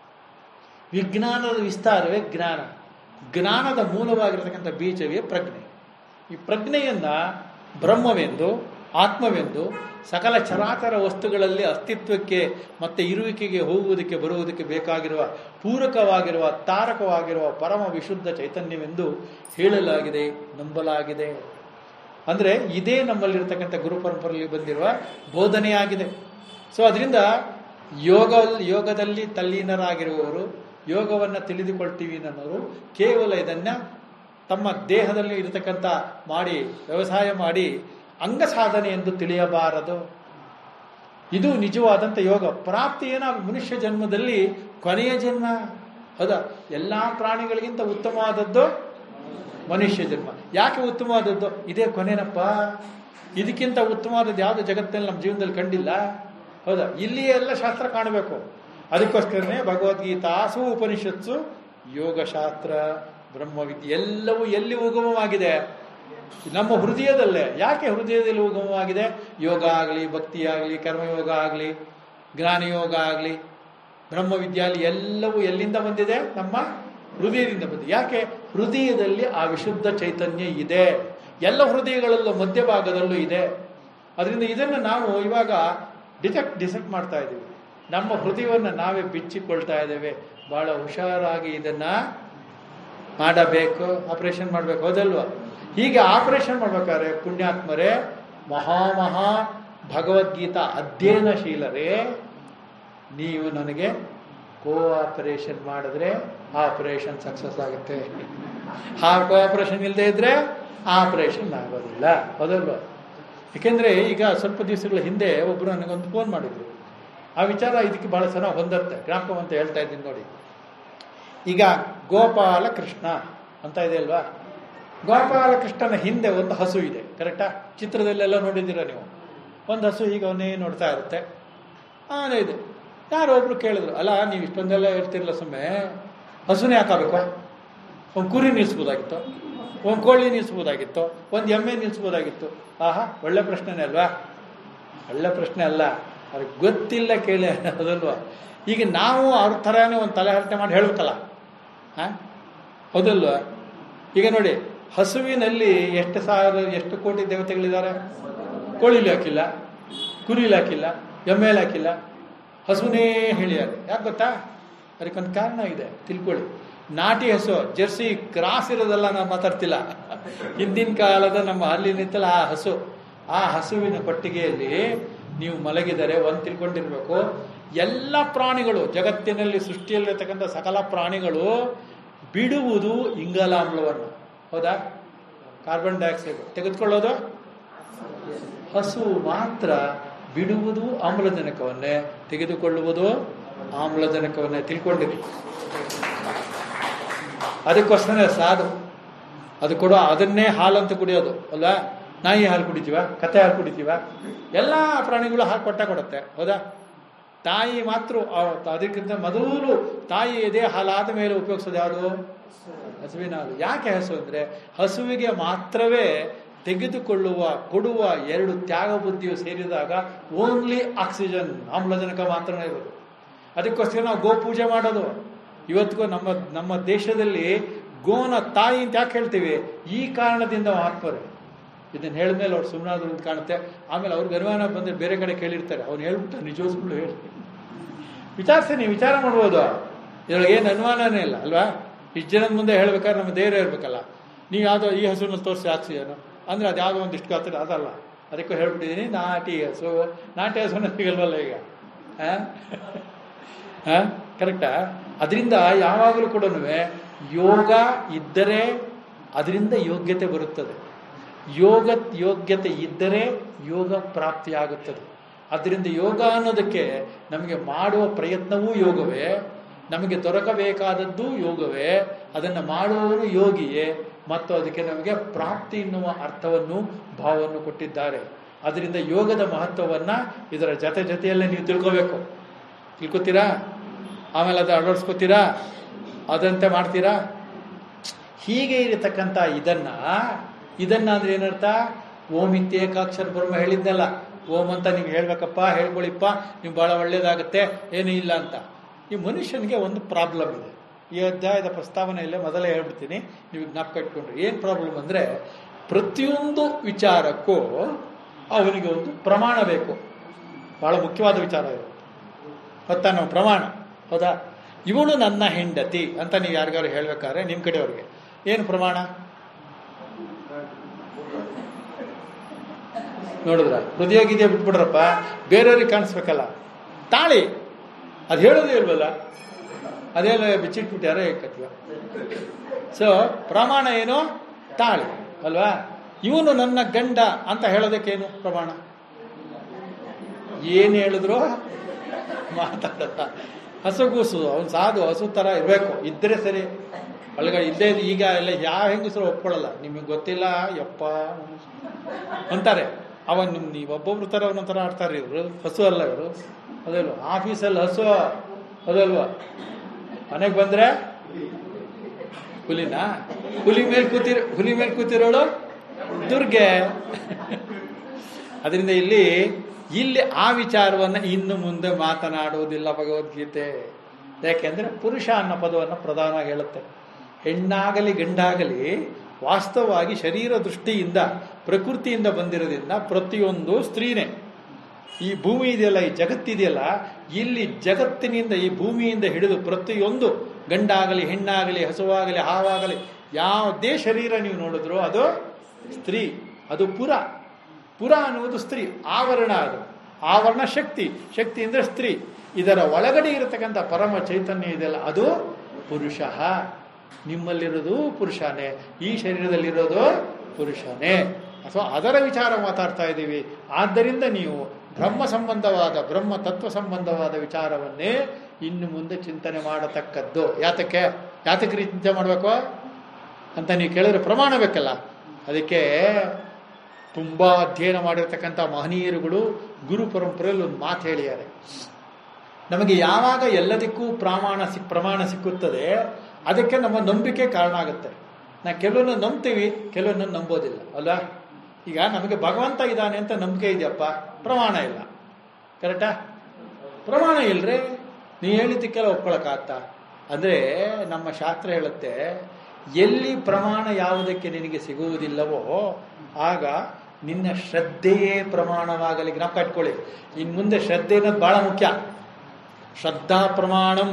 ವಿಜ್ಞಾನದ ವಿಸ್ತಾರವೇ ಜ್ಞಾನ ಜ್ಞಾನದ ಮೂಲವಾಗಿರತಕ್ಕಂಥ ಬೀಜವೇ ಪ್ರಜ್ಞೆ ಈ ಪ್ರಜ್ಞೆಯನ್ನ ಬ್ರಹ್ಮವೆಂದು ಆತ್ಮವೆಂದು ಸಕಲ ಚರಾಚರ ವಸ್ತುಗಳಲ್ಲಿ ಅಸ್ತಿತ್ವಕ್ಕೆ ಮತ್ತೆ ಇರುವಿಕೆಗೆ ಹೋಗುವುದಕ್ಕೆ ಬರುವುದಕ್ಕೆ ಬೇಕಾಗಿರುವ ಪೂರಕವಾಗಿರುವ ತಾರಕವಾಗಿರುವ ಪರಮ ವಿಶುದ್ಧ ಚೈತನ್ಯವೆಂದು ಹೇಳಲಾಗಿದೆ ನಂಬಲಾಗಿದೆ ಅಂದರೆ ಇದೇ ನಮ್ಮಲ್ಲಿರ್ತಕ್ಕಂಥ ಗುರು ಪರಂಪರೆಯಲ್ಲಿ ಬಂದಿರುವ ಬೋಧನೆಯಾಗಿದೆ ಸೊ ಅದರಿಂದ ಯೋಗ ಯೋಗದಲ್ಲಿ ತಲ್ಲೀನರಾಗಿರುವವರು ಯೋಗವನ್ನು ತಿಳಿದುಕೊಳ್ತೀವಿ ಅನ್ನೋರು ಕೇವಲ ಇದನ್ನ ತಮ್ಮ ದೇಹದಲ್ಲಿ ಇರತಕ್ಕಂಥ ಮಾಡಿ ವ್ಯವಸಾಯ ಮಾಡಿ ಅಂಗ ಸಾಧನೆ ಎಂದು ತಿಳಿಯಬಾರದು ಇದು ನಿಜವಾದಂಥ ಯೋಗ ಪ್ರಾಪ್ತಿ ಏನಾಗ ಮನುಷ್ಯ ಜನ್ಮದಲ್ಲಿ ಕೊನೆಯ ಜನ್ಮ ಹೌದಾ ಎಲ್ಲ ಪ್ರಾಣಿಗಳಿಗಿಂತ ಉತ್ತಮವಾದದ್ದು ಮನುಷ್ಯ ಜನ್ಮ ಯಾಕೆ ಉತ್ತಮವಾದದ್ದು ಇದೇ ಕೊನೆನಪ್ಪ ಇದಕ್ಕಿಂತ ಉತ್ತಮವಾದದ್ದು ಯಾವುದು ಜಗತ್ತಿನಲ್ಲಿ ನಮ್ಮ ಜೀವನದಲ್ಲಿ ಕಂಡಿಲ್ಲ ಹೌದಾ ಇಲ್ಲಿ ಎಲ್ಲ ಶಾಸ್ತ್ರ ಕಾಣಬೇಕು ಅದಕ್ಕೋಸ್ಕರನೇ ಭಗವದ್ಗೀತಾಸು ಉಪನಿಷತ್ಸು ಯೋಗಶಾಸ್ತ್ರ ಬ್ರಹ್ಮವಿದ್ಯೆ ಎಲ್ಲವೂ ಎಲ್ಲಿ ಉಗಮವಾಗಿದೆ ನಮ್ಮ ಹೃದಯದಲ್ಲೇ ಯಾಕೆ ಹೃದಯದಲ್ಲಿ ಉಗಮವಾಗಿದೆ ಯೋಗ ಆಗಲಿ ಭಕ್ತಿ ಆಗಲಿ ಕರ್ಮಯೋಗ ಆಗಲಿ ಜ್ಞಾನಯೋಗ ಆಗಲಿ ಬ್ರಹ್ಮವಿದ್ಯಾಲಯ ಎಲ್ಲವೂ ಎಲ್ಲಿಂದ ಬಂದಿದೆ ನಮ್ಮ ಹೃದಯದಿಂದ ಬಂದಿದೆ ಯಾಕೆ ಹೃದಯದಲ್ಲಿ ಆ ವಿಶುದ್ಧ ಚೈತನ್ಯ ಇದೆ ಎಲ್ಲ ಹೃದಯಗಳಲ್ಲೂ ಮಧ್ಯಭಾಗದಲ್ಲೂ ಇದೆ ಅದರಿಂದ ಇದನ್ನು ನಾವು ಇವಾಗ ಡಿಟೆಕ್ಟ್ ಡಿಸೆಕ್ಟ್ ಮಾಡ್ತಾ ಇದ್ದೀವಿ ನಮ್ಮ ಹೃದಯವನ್ನು ನಾವೇ ಬಿಚ್ಚಿಕೊಳ್ತಾ ಇದ್ದೇವೆ ಬಹಳ ಹುಷಾರಾಗಿ ಇದನ್ನ ಮಾಡಬೇಕು ಆಪರೇಷನ್ ಮಾಡಬೇಕು ಹೌದಲ್ವಾ ಹೀಗೆ ಆಪರೇಷನ್ ಮಾಡ್ಬೇಕಾದ್ರೆ ಪುಣ್ಯಾತ್ಮರೇ ಮಹಾ ಮಹಾ ಭಗವದ್ಗೀತಾ ಅಧ್ಯಯನಶೀಲರೇ ನೀವು ನನಗೆ ಕೋಆಪರೇಷನ್ ಮಾಡಿದ್ರೆ ಆಪರೇಷನ್ ಸಕ್ಸಸ್ ಆಗುತ್ತೆ ಆ ಕೋಆಪರೇಷನ್ ಇಲ್ಲದೆ ಇದ್ರೆ ಆಪರೇಷನ್ ಆಗೋದಿಲ್ಲ ಹೌದಲ್ವಾ ಯಾಕೆಂದ್ರೆ ಈಗ ಸ್ವಲ್ಪ ದಿವಸಗಳ ಹಿಂದೆ ಒಬ್ಬರು ನನಗೊಂದು ಫೋನ್ ಮಾಡಿದ್ರು ಆ ವಿಚಾರ ಇದಕ್ಕೆ ಬಹಳ ಚೆನ್ನಾಗಿ ಹೊಂದತ್ತೆ ಜ್ಞಾಪಕ ಅಂತ ಹೇಳ್ತಾ ಇದ್ದೀನಿ ನೋಡಿ ಈಗ ಗೋಪಾಲ ಕೃಷ್ಣ ಅಂತ ಇದೆ ಅಲ್ವಾ ಗೋಪಾಲ ಕೃಷ್ಣನ ಹಿಂದೆ ಒಂದು ಹಸು ಇದೆ ಕರೆಕ್ಟಾ ಚಿತ್ರದಲ್ಲೆಲ್ಲ ನೋಡಿದ್ದೀರಾ ನೀವು ಒಂದು ಹಸು ಈಗ ಅವನೇ ನೋಡ್ತಾ ಇರುತ್ತೆ ಆನೆ ಇದೆ ಯಾರೋ ಒಬ್ರು ಕೇಳಿದ್ರು ಅಲ್ಲ ನೀವು ಇಷ್ಟೊಂದೆಲ್ಲ ಹೇಳ್ತಿರಲ್ಲ ಸುಮ್ಮನೆ ಹಸುನೇ ಹಾಕಬೇಕು ಒಂದು ಕುರಿ ನಿಲ್ಲಿಸ್ಬೋದಾಗಿತ್ತು ಒಂದು ಕೋಳಿ ನಿಲ್ಲಿಸ್ಬೋದಾಗಿತ್ತು ಒಂದು ಎಮ್ಮೆ ನಿಲ್ಲಿಸ್ಬೋದಾಗಿತ್ತು ಆಹಾ ಒಳ್ಳೆ ಪ್ರಶ್ನೆನೇ ಅಲ್ವಾ ಒಳ್ಳೆ ಪ್ರಶ್ನೆ ಅಲ್ಲ ಅವ್ರಿಗೆ ಗೊತ್ತಿಲ್ಲ ಕೇಳಿ ಅದಲ್ವಾ ಈಗ ನಾವು ಅವ್ರ ಥರನೇ ಒಂದು ತಲೆಹರಟೆ ಮಾಡಿ ಹೇಳ್ಬೇಕಲ್ಲ ಹಾಂ ಹೌದಲ್ವಾ ಈಗ ನೋಡಿ ಹಸುವಿನಲ್ಲಿ ಎಷ್ಟು ಸಾವಿರ ಎಷ್ಟು ಕೋಟಿ ದೇವತೆಗಳಿದ್ದಾರೆ ಕೋಳಿಲಿ ಹಾಕಿಲ್ಲ ಕುರಿಲಿ ಹಾಕಿಲ್ಲ ಎಮ್ಮೆಲಿ ಹಾಕಿಲ್ಲ ಹಸುನೇ ಹೇಳಿದ್ದಾರೆ ಯಾಕೆ ಗೊತ್ತಾ ಅದಕ್ಕೊಂದು ಕಾರಣ ಇದೆ ತಿಳ್ಕೊಳ್ಳಿ ನಾಟಿ ಹಸು ಜರ್ಸಿ ಕ್ರಾಸ್ ಇರೋದಲ್ಲ ನಾವು ಮಾತಾಡ್ತಿಲ್ಲ ಹಿಂದಿನ ಕಾಲದ ನಮ್ಮ ಹಲ್ಲಿನಿತ್ತಲ್ಲ ಆ ಹಸು ಆ ಹಸುವಿನ ಕೊಟ್ಟಿಗೆಯಲ್ಲಿ ನೀವು ಮಲಗಿದರೆ ಒಂದು ತಿಳ್ಕೊಂಡಿರ್ಬೇಕು ಎಲ್ಲ ಪ್ರಾಣಿಗಳು ಜಗತ್ತಿನಲ್ಲಿ ಸೃಷ್ಟಿಯಲ್ಲಿರ್ತಕ್ಕಂಥ ಸಕಲ ಪ್ರಾಣಿಗಳು ಬಿಡುವುದು ಇಂಗಾಲಾಮ್ಲವನ್ನು ಹೌದಾ ಕಾರ್ಬನ್ ಡೈಆಕ್ಸೈಡ್ ತೆಗೆದುಕೊಳ್ಳೋದು ಹಸು ಮಾತ್ರ ಬಿಡುವುದು ಆಮ್ಲಜನಕವನ್ನೇ ತೆಗೆದುಕೊಳ್ಳುವುದು ಆಮ್ಲಜನಕವನ್ನೇ ತಿಳ್ಕೊಂಡಿರಿ ಅದಕ್ಕೋಸ್ಕರ ಸಾಧು ಅದು ಕೊಡೋ ಅದನ್ನೇ ಹಾಲಂತ ಕುಡಿಯೋದು ಅಲ್ಲ ನಾಯಿ ಹಾಲು ಕುಡಿತೀವ ಕತ್ತೆ ಹಾಲು ಕುಡಿತೀವ ಎಲ್ಲ ಪ್ರಾಣಿಗಳು ಹಾಲು ಕೊಟ್ಟ ಕೊಡುತ್ತೆ ಹೌದಾ ತಾಯಿ ಮಾತ್ರ ಆ- ಅದಕ್ಕಿಂತ ಮೊದಲು ತಾಯಿ ಎದೆ ಹಾಲಾದ ಮೇಲೆ ಉಪಯೋಗಿಸೋದು ಯಾವುದು ಹಸುವಿನ ಹಾಲು ಯಾಕೆ ಹಸು ಅಂದರೆ ಹಸುವಿಗೆ ಮಾತ್ರವೇ ತೆಗೆದುಕೊಳ್ಳುವ ಕೊಡುವ ಎರಡು ತ್ಯಾಗ ಬುದ್ಧಿಯು ಸೇರಿದಾಗ ಓನ್ಲಿ ಆಕ್ಸಿಜನ್ ಆಮ್ಲಜನಕ ಮಾತ್ರನೇ ಇರೋದು ಅದಕ್ಕೋಸ್ಕರ ನಾವು ಗೋ ಪೂಜೆ ಮಾಡೋದು ಇವತ್ತಿಗೂ ನಮ್ಮ ನಮ್ಮ ದೇಶದಲ್ಲಿ ಗೋನ ತಾಯಿ ಅಂತ ಯಾಕೆ ಹೇಳ್ತೀವಿ ಈ ಕಾರಣದಿಂದ ಮಹಾತ್ಮರು ಇದನ್ನ ಹೇಳಿದ್ಮೇಲೆ ಅವ್ರು ಸುಮ್ಮನಾದ್ರು ಅಂತ ಕಾಣುತ್ತೆ ಆಮೇಲೆ ಅವ್ರಿಗೆ ಅನುಮಾನ ಬಂದ್ರೆ ಬೇರೆ ಕಡೆ ಕೇಳಿರ್ತಾರೆ ಅವ್ನು ಹೇಳ್ಬಿಟ್ಟು ನಿಜವೂ ಸುಳ್ಳು ಹೇಳಿ ವಿಚಾರಿಸಿ ನೀವು ವಿಚಾರ ಮಾಡ್ಬೋದು ಇದ್ರೊಳಗೆ ಏನು ಅನುಮಾನನೇ ಇಲ್ಲ ಅಲ್ವಾ ಇಷ್ಟು ಜನದ ಮುಂದೆ ಹೇಳ್ಬೇಕಾದ್ರೆ ನಮ್ಮ ಧೈರ್ಯ ಇರಬೇಕಲ್ಲ ನೀವು ಯಾವುದೋ ಈ ಹಸುವನ್ನು ತೋರಿಸಿ ಹಾಕ್ಸಿ ಏನು ಅಂದರೆ ಅದು ಯಾವುದೋ ಒಂದಿಷ್ಟು ಗಾತ್ರ ಅದಲ್ಲ ಅದಕ್ಕೂ ಹೇಳ್ಬಿಟ್ಟಿದ್ದೀನಿ ನಾಟಿ ಹಸು ನಾಟಿ ಹಸುನ ಸಿಗಲ್ವಲ್ಲ ಈಗ ಹಾಂ ಕರೆಕ್ಟಾ ಅದರಿಂದ ಯಾವಾಗಲೂ ಕೂಡ ಯೋಗ ಇದ್ದರೆ ಅದರಿಂದ ಯೋಗ್ಯತೆ ಬರುತ್ತದೆ ಯೋಗ ಯೋಗ್ಯತೆ ಇದ್ದರೆ ಯೋಗ ಪ್ರಾಪ್ತಿಯಾಗುತ್ತದೆ ಅದರಿಂದ ಯೋಗ ಅನ್ನೋದಕ್ಕೆ ನಮಗೆ ಮಾಡುವ ಪ್ರಯತ್ನವೂ ಯೋಗವೇ ನಮಗೆ ದೊರಕಬೇಕಾದದ್ದು ಯೋಗವೇ ಅದನ್ನು ಮಾಡುವವನು ಯೋಗಿಯೇ ಮತ್ತು ಅದಕ್ಕೆ ನಮಗೆ ಪ್ರಾಪ್ತಿ ಎನ್ನುವ ಅರ್ಥವನ್ನು ಭಾವವನ್ನು ಕೊಟ್ಟಿದ್ದಾರೆ ಅದರಿಂದ ಯೋಗದ ಮಹತ್ವವನ್ನು ಇದರ ಜೊತೆ ಜೊತೆಯಲ್ಲೇ ನೀವು ತಿಳ್ಕೋಬೇಕು ತಿಳ್ಕೊತೀರಾ ಆಮೇಲೆ ಅದು ಅಳವಡಿಸ್ಕೋತೀರಾ ಅದಂತೆ ಮಾಡ್ತೀರಾ ಹೀಗೆ ಇರತಕ್ಕಂಥ ಇದನ್ನ ಇದನ್ನ ಅಂದ್ರೆ ಏನರ್ಥ ಓಂ ಇತ್ಯೇಕಾಕ್ಷರ ಬ್ರಹ್ಮ ಹೇಳಿದ್ದಲ್ಲ ಓಂ ಅಂತ ನೀವು ಹೇಳ್ಬೇಕಪ್ಪ ಹೇಳ್ಕೊಳ್ಳಿಪ್ಪ ನೀವು ಬಹಳ ಒಳ್ಳೇದಾಗುತ್ತೆ ಏನೂ ಇಲ್ಲ ಅಂತ ಈ ಮನುಷ್ಯನಿಗೆ ಒಂದು ಪ್ರಾಬ್ಲಮ್ ಇದೆ ಈ ಅಧ್ಯಾಯದ ಪ್ರಸ್ತಾವನೆಯಲ್ಲೇ ಮೊದಲೇ ಹೇಳ್ಬಿಡ್ತೀನಿ ನೀವು ಜ್ಞಾಪಕ ಇಟ್ಕೊಂಡ್ರಿ ಏನು ಪ್ರಾಬ್ಲಮ್ ಅಂದರೆ ಪ್ರತಿಯೊಂದು ವಿಚಾರಕ್ಕೂ ಅವನಿಗೆ ಒಂದು ಪ್ರಮಾಣ ಬೇಕು ಬಹಳ ಮುಖ್ಯವಾದ ವಿಚಾರ ಇದು ಗೊತ್ತಾ ನಾವು ಪ್ರಮಾಣ ಹೌದಾ ಇವಳು ನನ್ನ ಹೆಂಡತಿ ಅಂತ ನೀವು ಯಾರಿಗಾರು ಹೇಳ್ಬೇಕಾದ್ರೆ ನಿಮ್ಮ ಕಡೆಯವ್ರಿಗೆ ಏನು ಪ್ರಮಾಣ ನೋಡಿದ್ರ ಹೃದಯ ಗಿದಯ ಬಿಟ್ಬಿಡ್ರಪ್ಪ ಬೇರೆಯವ್ರಿಗೆ ಕಾಣಿಸ್ಬೇಕಲ್ಲ ತಾಳಿ ಅದು ಹೇಳೋದೇ ಇಲ್ವಲ್ಲ ಅದೆಲ್ಲ ಬಿಚ್ಚಿಟ್ಬಿಟ್ಟಾರೆ ಕತ್ವ ಸೊ ಪ್ರಮಾಣ ಏನು ತಾಳಿ ಅಲ್ವಾ ಇವನು ನನ್ನ ಗಂಡ ಅಂತ ಹೇಳೋದಕ್ಕೇನು ಪ್ರಮಾಣ ಏನು ಹೇಳಿದ್ರು ಮಾತಾಡಲ್ಲ ಹಸುಗೂಸು ಅವ್ನು ಸಾಧು ಹಸು ಥರ ಇರಬೇಕು ಇದ್ರೆ ಸರಿ ಅಲ್ಗ ಇಲ್ಲೇ ಈಗ ಎಲ್ಲ ಯಾವ ಹೆಂಗಸರು ಒಪ್ಕೊಳ್ಳಲ್ಲ ನಿಮಗೆ ಗೊತ್ತಿಲ್ಲ ಯಪ್ಪ ಅಂತಾರೆ ಅವನ್ ನಿಮ್ ನೀವು ಒಬ್ಬೊಬ್ರು ಥರ ಒಂದೊಂಥರ ಆಡ್ತಾರೆ ಇವರು ಹಸು ಅಲ್ಲ ಇವರು ಅದಲ್ವ ಆಫೀಸಲ್ಲಿ ಹಸು ಅದಲ್ವಾ ಮನೆಗೆ ಬಂದ್ರೆ ಹುಲಿನಾ ಹುಲಿ ಮೇಲೆ ಕೂತಿರೋ ಹುಲಿ ಮೇಲೆ ಕೂತಿರೋಳು ದುರ್ಗೆ ಅದರಿಂದ ಇಲ್ಲಿ ಇಲ್ಲಿ ಆ ವಿಚಾರವನ್ನು ಇನ್ನು ಮುಂದೆ ಮಾತನಾಡುವುದಿಲ್ಲ ಭಗವದ್ಗೀತೆ ಯಾಕೆಂದ್ರೆ ಪುರುಷ ಅನ್ನೋ ಪದವನ್ನು ಪ್ರಧಾನವಾಗಿ ಹೇಳುತ್ತೆ ಹೆಣ್ಣಾಗಲಿ ಗಂಡಾಗಲಿ ವಾಸ್ತವವಾಗಿ ಶರೀರ ದೃಷ್ಟಿಯಿಂದ ಪ್ರಕೃತಿಯಿಂದ ಬಂದಿರೋದ್ರಿಂದ ಪ್ರತಿಯೊಂದು ಸ್ತ್ರೀನೇ ಈ ಭೂಮಿ ಇದೆಯಲ್ಲ ಈ ಜಗತ್ತಿದೆಯಲ್ಲ ಇಲ್ಲಿ ಜಗತ್ತಿನಿಂದ ಈ ಭೂಮಿಯಿಂದ ಹಿಡಿದು ಪ್ರತಿಯೊಂದು ಗಂಡಾಗಲಿ ಹೆಣ್ಣಾಗಲಿ ಹಸುವಾಗಲಿ ಹಾವಾಗಲಿ ಯಾವುದೇ ಶರೀರ ನೀವು ನೋಡಿದ್ರು ಅದು ಸ್ತ್ರೀ ಅದು ಪುರ ಪುರ ಅನ್ನುವುದು ಸ್ತ್ರೀ ಆವರಣ ಅದು ಆವರಣ ಶಕ್ತಿ ಶಕ್ತಿ ಅಂದ್ರೆ ಸ್ತ್ರೀ ಇದರ ಒಳಗಡೆ ಇರತಕ್ಕಂಥ ಪರಮ ಚೈತನ್ಯ ಇದೆಯಲ್ಲ ಅದು ಪುರುಷ ನಿಮ್ಮಲ್ಲಿರೋದು ಪುರುಷನೇ ಈ ಶರೀರದಲ್ಲಿರೋದು ಪುರುಷನೇ ಅಥವಾ ಅದರ ವಿಚಾರ ಮಾತಾಡ್ತಾ ಇದ್ದೀವಿ ಆದ್ದರಿಂದ ನೀವು ಬ್ರಹ್ಮ ಸಂಬಂಧವಾದ ಬ್ರಹ್ಮ ತತ್ವ ಸಂಬಂಧವಾದ ವಿಚಾರವನ್ನೇ ಇನ್ನು ಮುಂದೆ ಚಿಂತನೆ ಮಾಡತಕ್ಕದ್ದು ಯಾತಕ್ಕೆ ಯಾತಕ್ಕೆ ರೀತಿ ಚಿಂತೆ ಮಾಡಬೇಕು ಅಂತ ನೀವು ಕೇಳಿದ್ರೆ ಪ್ರಮಾಣ ಬೇಕಲ್ಲ ಅದಕ್ಕೆ ತುಂಬ ಅಧ್ಯಯನ ಮಾಡಿರ್ತಕ್ಕಂಥ ಮಹನೀಯರುಗಳು ಗುರು ಪರಂಪರೆಯಲ್ಲಿ ಒಂದು ಮಾತು ಹೇಳಿದ್ದಾರೆ ನಮಗೆ ಯಾವಾಗ ಎಲ್ಲದಕ್ಕೂ ಪ್ರಮಾಣ ಸಿ ಪ್ರಮಾಣ ಸಿಕ್ಕುತ್ತದೆ ಅದಕ್ಕೆ ನಮ್ಮ ನಂಬಿಕೆ ಕಾರಣ ಆಗುತ್ತೆ ನಾ ಕೆಲವನ್ನ ನಂಬ್ತೀವಿ ಕೆಲವನ್ನ ನಂಬೋದಿಲ್ಲ ಅಲ್ಲ ಈಗ ನಮಗೆ ಭಗವಂತ ಇದ್ದಾನೆ ಅಂತ ನಂಬಿಕೆ ಇದೆಯಪ್ಪ ಪ್ರಮಾಣ ಇಲ್ಲ ಕರೆಕ್ಟಾ ಪ್ರಮಾಣ ಇಲ್ರಿ ನೀ ಹೇಳಿದ್ದಕ್ಕೆಲ್ಲ ಒಪ್ಕೊಳಕ್ಕಾಗ್ತ ಅಂದ್ರೆ ನಮ್ಮ ಶಾಸ್ತ್ರ ಹೇಳುತ್ತೆ ಎಲ್ಲಿ ಪ್ರಮಾಣ ಯಾವುದಕ್ಕೆ ನಿನಗೆ ಸಿಗುವುದಿಲ್ಲವೋ ಆಗ ನಿನ್ನ ಶ್ರದ್ಧೆಯೇ ಪ್ರಮಾಣವಾಗಲಿ ಜ್ಞಾಪಕ ಇಟ್ಕೊಳ್ಳಿ ಇನ್ನು ಮುಂದೆ ಶ್ರದ್ಧೆ ಅನ್ನೋದು ಬಹಳ ಮುಖ್ಯ ಶ್ರದ್ಧಾ ಪ್ರಮಾಣಂ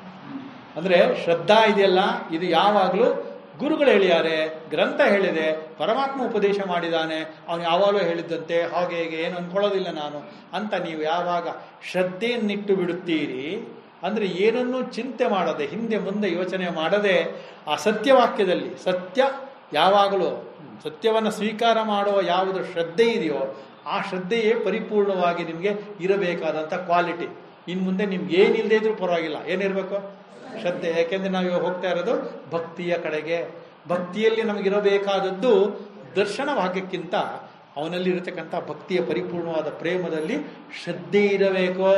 ಅಂದ್ರೆ ಶ್ರದ್ಧಾ ಇದೆಯಲ್ಲ ಇದು ಯಾವಾಗಲೂ ಗುರುಗಳು ಹೇಳಿದ್ದಾರೆ ಗ್ರಂಥ ಹೇಳಿದೆ ಪರಮಾತ್ಮ ಉಪದೇಶ ಮಾಡಿದ್ದಾನೆ ಅವನು ಯಾವಾಗಲೂ ಹೇಳಿದ್ದಂತೆ ಹಾಗೆ ಹೇಗೆ ಏನು ಅನ್ಕೊಳ್ಳೋದಿಲ್ಲ ನಾನು ಅಂತ ನೀವು ಯಾವಾಗ ಶ್ರದ್ಧೆಯನ್ನಿಟ್ಟು ಬಿಡುತ್ತೀರಿ ಅಂದ್ರೆ ಏನನ್ನೂ ಚಿಂತೆ ಮಾಡದೆ ಹಿಂದೆ ಮುಂದೆ ಯೋಚನೆ ಮಾಡದೆ ಆ ಸತ್ಯವಾಕ್ಯದಲ್ಲಿ ಸತ್ಯ ಯಾವಾಗಲೂ ಸತ್ಯವನ್ನು ಸ್ವೀಕಾರ ಮಾಡುವ ಯಾವುದು ಶ್ರದ್ಧೆ ಇದೆಯೋ ಆ ಶ್ರದ್ಧೆಯೇ ಪರಿಪೂರ್ಣವಾಗಿ ನಿಮಗೆ ಇರಬೇಕಾದಂಥ ಕ್ವಾಲಿಟಿ ಇನ್ನು ಮುಂದೆ ನಿಮ್ಗೆ ಏನಿಲ್ಲದೆ ಇದ್ರೂ ಪರವಾಗಿಲ್ಲ ಏನಿರಬೇಕು ಶ್ರದ್ಧೆ ಯಾಕೆಂದ್ರೆ ನಾವು ಇವಾಗ ಹೋಗ್ತಾ ಇರೋದು ಭಕ್ತಿಯ ಕಡೆಗೆ ಭಕ್ತಿಯಲ್ಲಿ ನಮಗಿರಬೇಕಾದದ್ದು ದರ್ಶನ ಭಾಗ್ಯಕ್ಕಿಂತ ಅವನಲ್ಲಿ ಇರತಕ್ಕಂಥ ಭಕ್ತಿಯ ಪರಿಪೂರ್ಣವಾದ ಪ್ರೇಮದಲ್ಲಿ ಶ್ರದ್ಧೆ ಇರಬೇಕು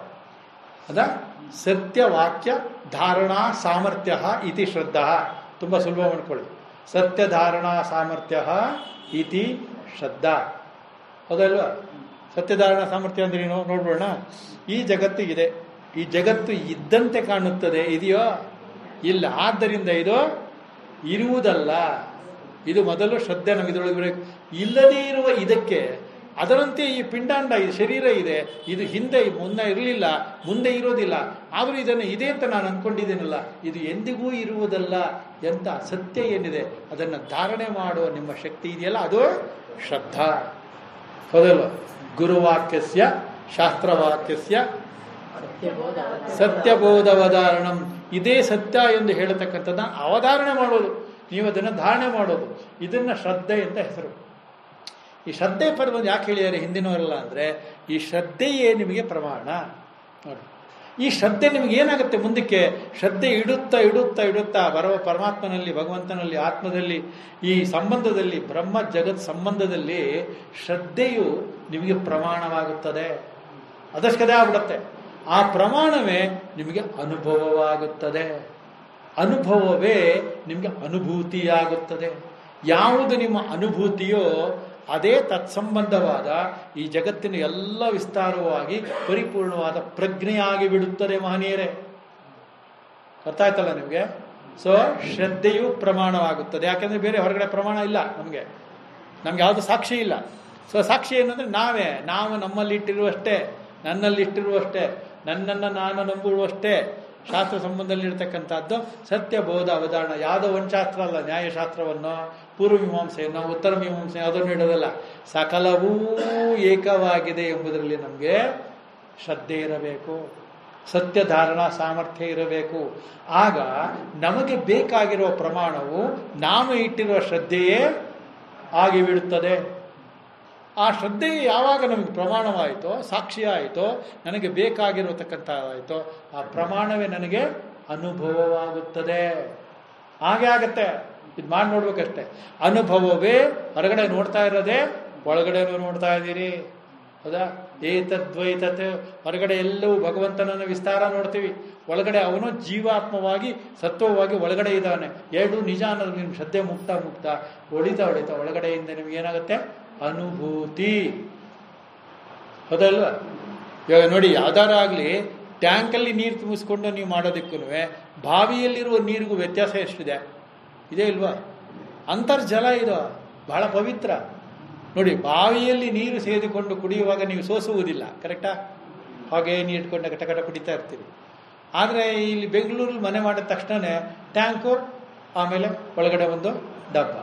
ಅದ ಸತ್ಯವಾಕ್ಯ ಧಾರಣಾ ಸಾಮರ್ಥ್ಯ ಇತಿ ಶ್ರದ್ಧಾ ತುಂಬ ಸುಲಭ ಮಾಡ್ಕೊಳ್ಳಿ ಸತ್ಯ ಧಾರಣಾ ಸಾಮರ್ಥ್ಯ ಇತಿ ಶ್ರದ್ಧಾ ಹೌದಲ್ವಾ ಸತ್ಯಧಾರಣ ಸಾಮರ್ಥ್ಯ ಅಂದ್ರೆ ಏನು ನೋಡ್ಬೋಣ ಈ ಜಗತ್ತಿಗಿದೆ ಈ ಜಗತ್ತು ಇದ್ದಂತೆ ಕಾಣುತ್ತದೆ ಇದೆಯೋ ಇಲ್ಲ ಆದ್ದರಿಂದ ಇದು ಇರುವುದಲ್ಲ ಇದು ಮೊದಲು ಶ್ರದ್ಧೆ ನಮಗೆ ಇದ್ರೊಳಗೆ ಬರಬೇಕು ಇಲ್ಲದೇ ಇರುವ ಇದಕ್ಕೆ ಅದರಂತೆ ಈ ಪಿಂಡಾಂಡ ಈ ಶರೀರ ಇದೆ ಇದು ಹಿಂದೆ ಮುನ್ನ ಇರಲಿಲ್ಲ ಮುಂದೆ ಇರೋದಿಲ್ಲ ಆದರೂ ಇದನ್ನು ಇದೆ ಅಂತ ನಾನು ಅಂದ್ಕೊಂಡಿದ್ದೀನಲ್ಲ ಇದು ಎಂದಿಗೂ ಇರುವುದಲ್ಲ ಎಂತ ಸತ್ಯ ಏನಿದೆ ಅದನ್ನು ಧಾರಣೆ ಮಾಡುವ ನಿಮ್ಮ ಶಕ್ತಿ ಇದೆಯಲ್ಲ ಅದು ಶ್ರದ್ಧಾ ಹೌದಲ್ವ ಗುರುವಾಕ್ಯಸ್ಯ ಶಾಸ್ತ್ರವಾಕ್ಯಸ್ಯ ಸತ್ಯಬೋಧ ಸತ್ಯಬೋಧವಧಾರಣಂ ಇದೇ ಸತ್ಯ ಎಂದು ಹೇಳತಕ್ಕಂಥದ್ದನ್ನ ಅವಧಾರಣೆ ಮಾಡೋದು ನೀವು ಅದನ್ನು ಧಾರಣೆ ಮಾಡೋದು ಇದನ್ನ ಶ್ರದ್ಧೆ ಅಂತ ಹೆಸರು ಈ ಶ್ರದ್ಧೆ ಪರ್ವದ ಯಾಕೆ ಹೇಳಿದ್ದಾರೆ ಹಿಂದಿನವರೆಲ್ಲ ಅಂದರೆ ಈ ಶ್ರದ್ಧೆಯೇ ನಿಮಗೆ ಪ್ರಮಾಣ ನೋಡಿ ಈ ಶ್ರದ್ಧೆ ನಿಮಗೆ ಏನಾಗುತ್ತೆ ಮುಂದಕ್ಕೆ ಶ್ರದ್ಧೆ ಇಡುತ್ತಾ ಇಡುತ್ತಾ ಇಡುತ್ತಾ ಬರುವ ಪರಮಾತ್ಮನಲ್ಲಿ ಭಗವಂತನಲ್ಲಿ ಆತ್ಮದಲ್ಲಿ ಈ ಸಂಬಂಧದಲ್ಲಿ ಬ್ರಹ್ಮ ಜಗತ್ ಸಂಬಂಧದಲ್ಲಿ ಶ್ರದ್ಧೆಯು ನಿಮಗೆ ಪ್ರಮಾಣವಾಗುತ್ತದೆ ಅದಷ್ಟೇ ಆಗ್ಬಿಡುತ್ತೆ ಆ ಪ್ರಮಾಣವೇ ನಿಮಗೆ ಅನುಭವವಾಗುತ್ತದೆ ಅನುಭವವೇ ನಿಮಗೆ ಅನುಭೂತಿಯಾಗುತ್ತದೆ ಯಾವುದು ನಿಮ್ಮ ಅನುಭೂತಿಯೋ ಅದೇ ತತ್ಸಂಬಂಧವಾದ ಈ ಜಗತ್ತಿನ ಎಲ್ಲ ವಿಸ್ತಾರವಾಗಿ ಪರಿಪೂರ್ಣವಾದ ಪ್ರಜ್ಞೆಯಾಗಿ ಬಿಡುತ್ತದೆ ಮಹನೀಯರೇ ಗೊತ್ತಾಯ್ತಲ್ಲ ನಿಮಗೆ ಸೊ ಶ್ರದ್ಧೆಯು ಪ್ರಮಾಣವಾಗುತ್ತದೆ ಯಾಕೆಂದ್ರೆ ಬೇರೆ ಹೊರಗಡೆ ಪ್ರಮಾಣ ಇಲ್ಲ ನಮಗೆ ನಮ್ಗೆ ಯಾವುದು ಸಾಕ್ಷಿ ಇಲ್ಲ ಸೊ ಸಾಕ್ಷಿ ಏನಂದ್ರೆ ನಾವೇ ನಾವು ನಮ್ಮಲ್ಲಿ ಇಟ್ಟಿರುವಷ್ಟೇ ನನ್ನಲ್ಲಿ ಇಟ್ಟಿರುವಷ್ಟೇ ನನ್ನನ್ನು ನಾನು ನಂಬುವಷ್ಟೇ ಶಾಸ್ತ್ರ ಸಂಬಂಧದಲ್ಲಿ ಇರತಕ್ಕಂಥದ್ದು ಸತ್ಯ ಬೋಧ ಅವಧಾರಣ ಯಾವುದೋ ಒಂದು ಶಾಸ್ತ್ರ ಅಲ್ಲ ನ್ಯಾಯಶಾಸ್ತ್ರವನ್ನು ಪೂರ್ವ ಮೀಮಾಂಸೆಯನ್ನು ಉತ್ತರ ಮೀಮಾಂಸೆ ಅದನ್ನು ಇಡೋದಲ್ಲ ಸಕಲವೂ ಏಕವಾಗಿದೆ ಎಂಬುದರಲ್ಲಿ ನಮಗೆ ಶ್ರದ್ಧೆ ಇರಬೇಕು ಸತ್ಯ ಧಾರಣಾ ಸಾಮರ್ಥ್ಯ ಇರಬೇಕು ಆಗ ನಮಗೆ ಬೇಕಾಗಿರುವ ಪ್ರಮಾಣವು ನಾನು ಇಟ್ಟಿರುವ ಶ್ರದ್ಧೆಯೇ ಆಗಿ ಬಿಡುತ್ತದೆ ಆ ಶ್ರದ್ಧೆ ಯಾವಾಗ ನಮಗೆ ಪ್ರಮಾಣವಾಯಿತೋ ಸಾಕ್ಷಿ ಆಯಿತೋ ನನಗೆ ಬೇಕಾಗಿರತಕ್ಕಂಥದ್ದಾಯಿತೋ ಆ ಪ್ರಮಾಣವೇ ನನಗೆ ಅನುಭವವಾಗುತ್ತದೆ ಹಾಗೆ ಆಗತ್ತೆ ಇದು ಮಾಡಿ ನೋಡ್ಬೇಕಷ್ಟೆ ಅನುಭವವೇ ಹೊರಗಡೆ ನೋಡ್ತಾ ಇರೋದೇ ಒಳಗಡೆನೂ ನೋಡ್ತಾ ಇದ್ದೀರಿ ಹೌದಾ ಏತದ್ವೈತತೆ ಹೊರಗಡೆ ಎಲ್ಲವೂ ಭಗವಂತನನ್ನು ವಿಸ್ತಾರ ನೋಡ್ತೀವಿ ಒಳಗಡೆ ಅವನು ಜೀವಾತ್ಮವಾಗಿ ಸತ್ವವಾಗಿ ಒಳಗಡೆ ಇದ್ದಾನೆ ಎರಡು ನಿಜ ಅನ್ನೋದು ನಿಮ್ಗೆ ಶ್ರದ್ಧೆ ಮುಕ್ತ ಮುಕ್ತ ಹೊಡಿತಾ ಹೊಡಿತಾ ಒಳಗಡೆಯಿಂದ ನಿಮ್ಗೆ ಏನಾಗುತ್ತೆ ಅನುಭೂತಿ ಹೌದಲ್ವಾ ಇವಾಗ ನೋಡಿ ಯಾವ್ದಾರ ಆಗಲಿ ಟ್ಯಾಂಕಲ್ಲಿ ನೀರು ತುಂಬಿಸ್ಕೊಂಡು ನೀವು ಮಾಡೋದಕ್ಕೂ ಬಾವಿಯಲ್ಲಿರುವ ನೀರಿಗೂ ವ್ಯತ್ಯಾಸ ಎಷ್ಟಿದೆ ಇದೇ ಇಲ್ವಾ ಅಂತರ್ಜಲ ಇದು ಬಹಳ ಪವಿತ್ರ ನೋಡಿ ಬಾವಿಯಲ್ಲಿ ನೀರು ಸೇರಿಕೊಂಡು ಕುಡಿಯುವಾಗ ನೀವು ಸೋಸುವುದಿಲ್ಲ ಕರೆಕ್ಟಾ ಹಾಗೆ ನೀರು ಇಟ್ಕೊಂಡು ಕಟ ಕಟ ಕುಡಿತಾ ಇರ್ತೀರಿ ಆದರೆ ಇಲ್ಲಿ ಬೆಂಗಳೂರಲ್ಲಿ ಮನೆ ಮಾಡಿದ ತಕ್ಷಣನೇ ಟ್ಯಾಂಕು ಆಮೇಲೆ ಒಳಗಡೆ ಒಂದು ಡಬ್ಬ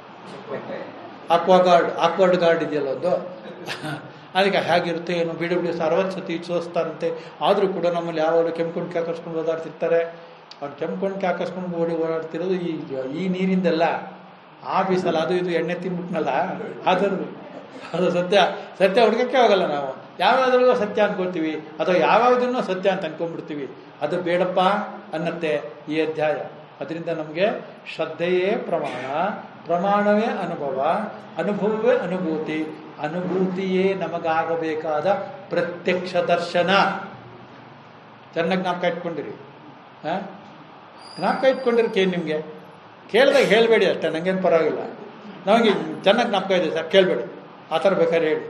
ಅಕ್ವಾಗಾರ್ಡ್ ಅಕ್ವಾರ್ಡ್ ಗಾರ್ಡ್ ಇದೆಯಲ್ಲ ಒಂದು ಅದಕ್ಕೆ ಹೇಗಿರುತ್ತೆ ಏನು ಬಿಡಿ ಬಿಡಿ ಅರವತ್ತು ಸತಿ ಸೋಸ್ತಾರಂತೆ ಆದರೂ ಕೂಡ ನಮ್ಮಲ್ಲಿ ಯಾವಾಗಲೂ ಕೆಂಪುಣ್ಕೆ ಹಾಕಿಸ್ಕೊಂಡು ಓದಾಡ್ತಿರ್ತಾರೆ ಅವ್ರು ಕೆಂಪುಣ್ಕೆ ಹಾಕಿಸ್ಕೊಂಡು ಓಡಿ ಓಡಾಡ್ತಿರೋದು ಈ ಈ ನೀರಿಂದೆಲ್ಲ ಆಫೀಸಲ್ಲ ಅದು ಇದು ಎಣ್ಣೆ ತಿನ್ಬಿಟ್ನಲ್ಲ ಅದರದು ಅದು ಸತ್ಯ ಸತ್ಯ ಹುಡುಗಕ್ಕೆ ಹೋಗಲ್ಲ ನಾವು ಯಾವ್ಯಾವ್ದ್ರಿಗೂ ಸತ್ಯ ಅನ್ಕೊಳ್ತೀವಿ ಅಥವಾ ಯಾವ್ಯಾವುದನ್ನು ಸತ್ಯ ಅಂತ ಅನ್ಕೊಂಡ್ಬಿಡ್ತೀವಿ ಅದು ಬೇಡಪ್ಪ ಅನ್ನತ್ತೆ ಈ ಅಧ್ಯಾಯ ಅದರಿಂದ ನಮಗೆ ಶ್ರದ್ಧೆಯೇ ಪ್ರಮಾಣ ಪ್ರಮಾಣವೇ ಅನುಭವ ಅನುಭವವೇ ಅನುಭೂತಿ ಅನುಭೂತಿಯೇ ನಮಗಾಗಬೇಕಾದ ಪ್ರತ್ಯಕ್ಷ ದರ್ಶನ ಚೆನ್ನಾಗಿ ಜ್ಞಾಪಕ ಇಟ್ಕೊಂಡಿರಿ ಹಾಂ ಜ್ಞಾಪಕ ಇಟ್ಕೊಂಡಿರ್ಕೇನು ನಿಮಗೆ ಕೇಳಿದಾಗ ಹೇಳಬೇಡಿ ಅಷ್ಟೇ ನನಗೇನು ಪರವಾಗಿಲ್ಲ ನಮಗೆ ಚೆನ್ನಾಗಿ ಜ್ಞಾಪಕ ಇದೆ ಸರ್ ಕೇಳಬೇಡಿ ಆ ಥರ ಬೇಕಾದ್ರೆ ಹೇಳಿ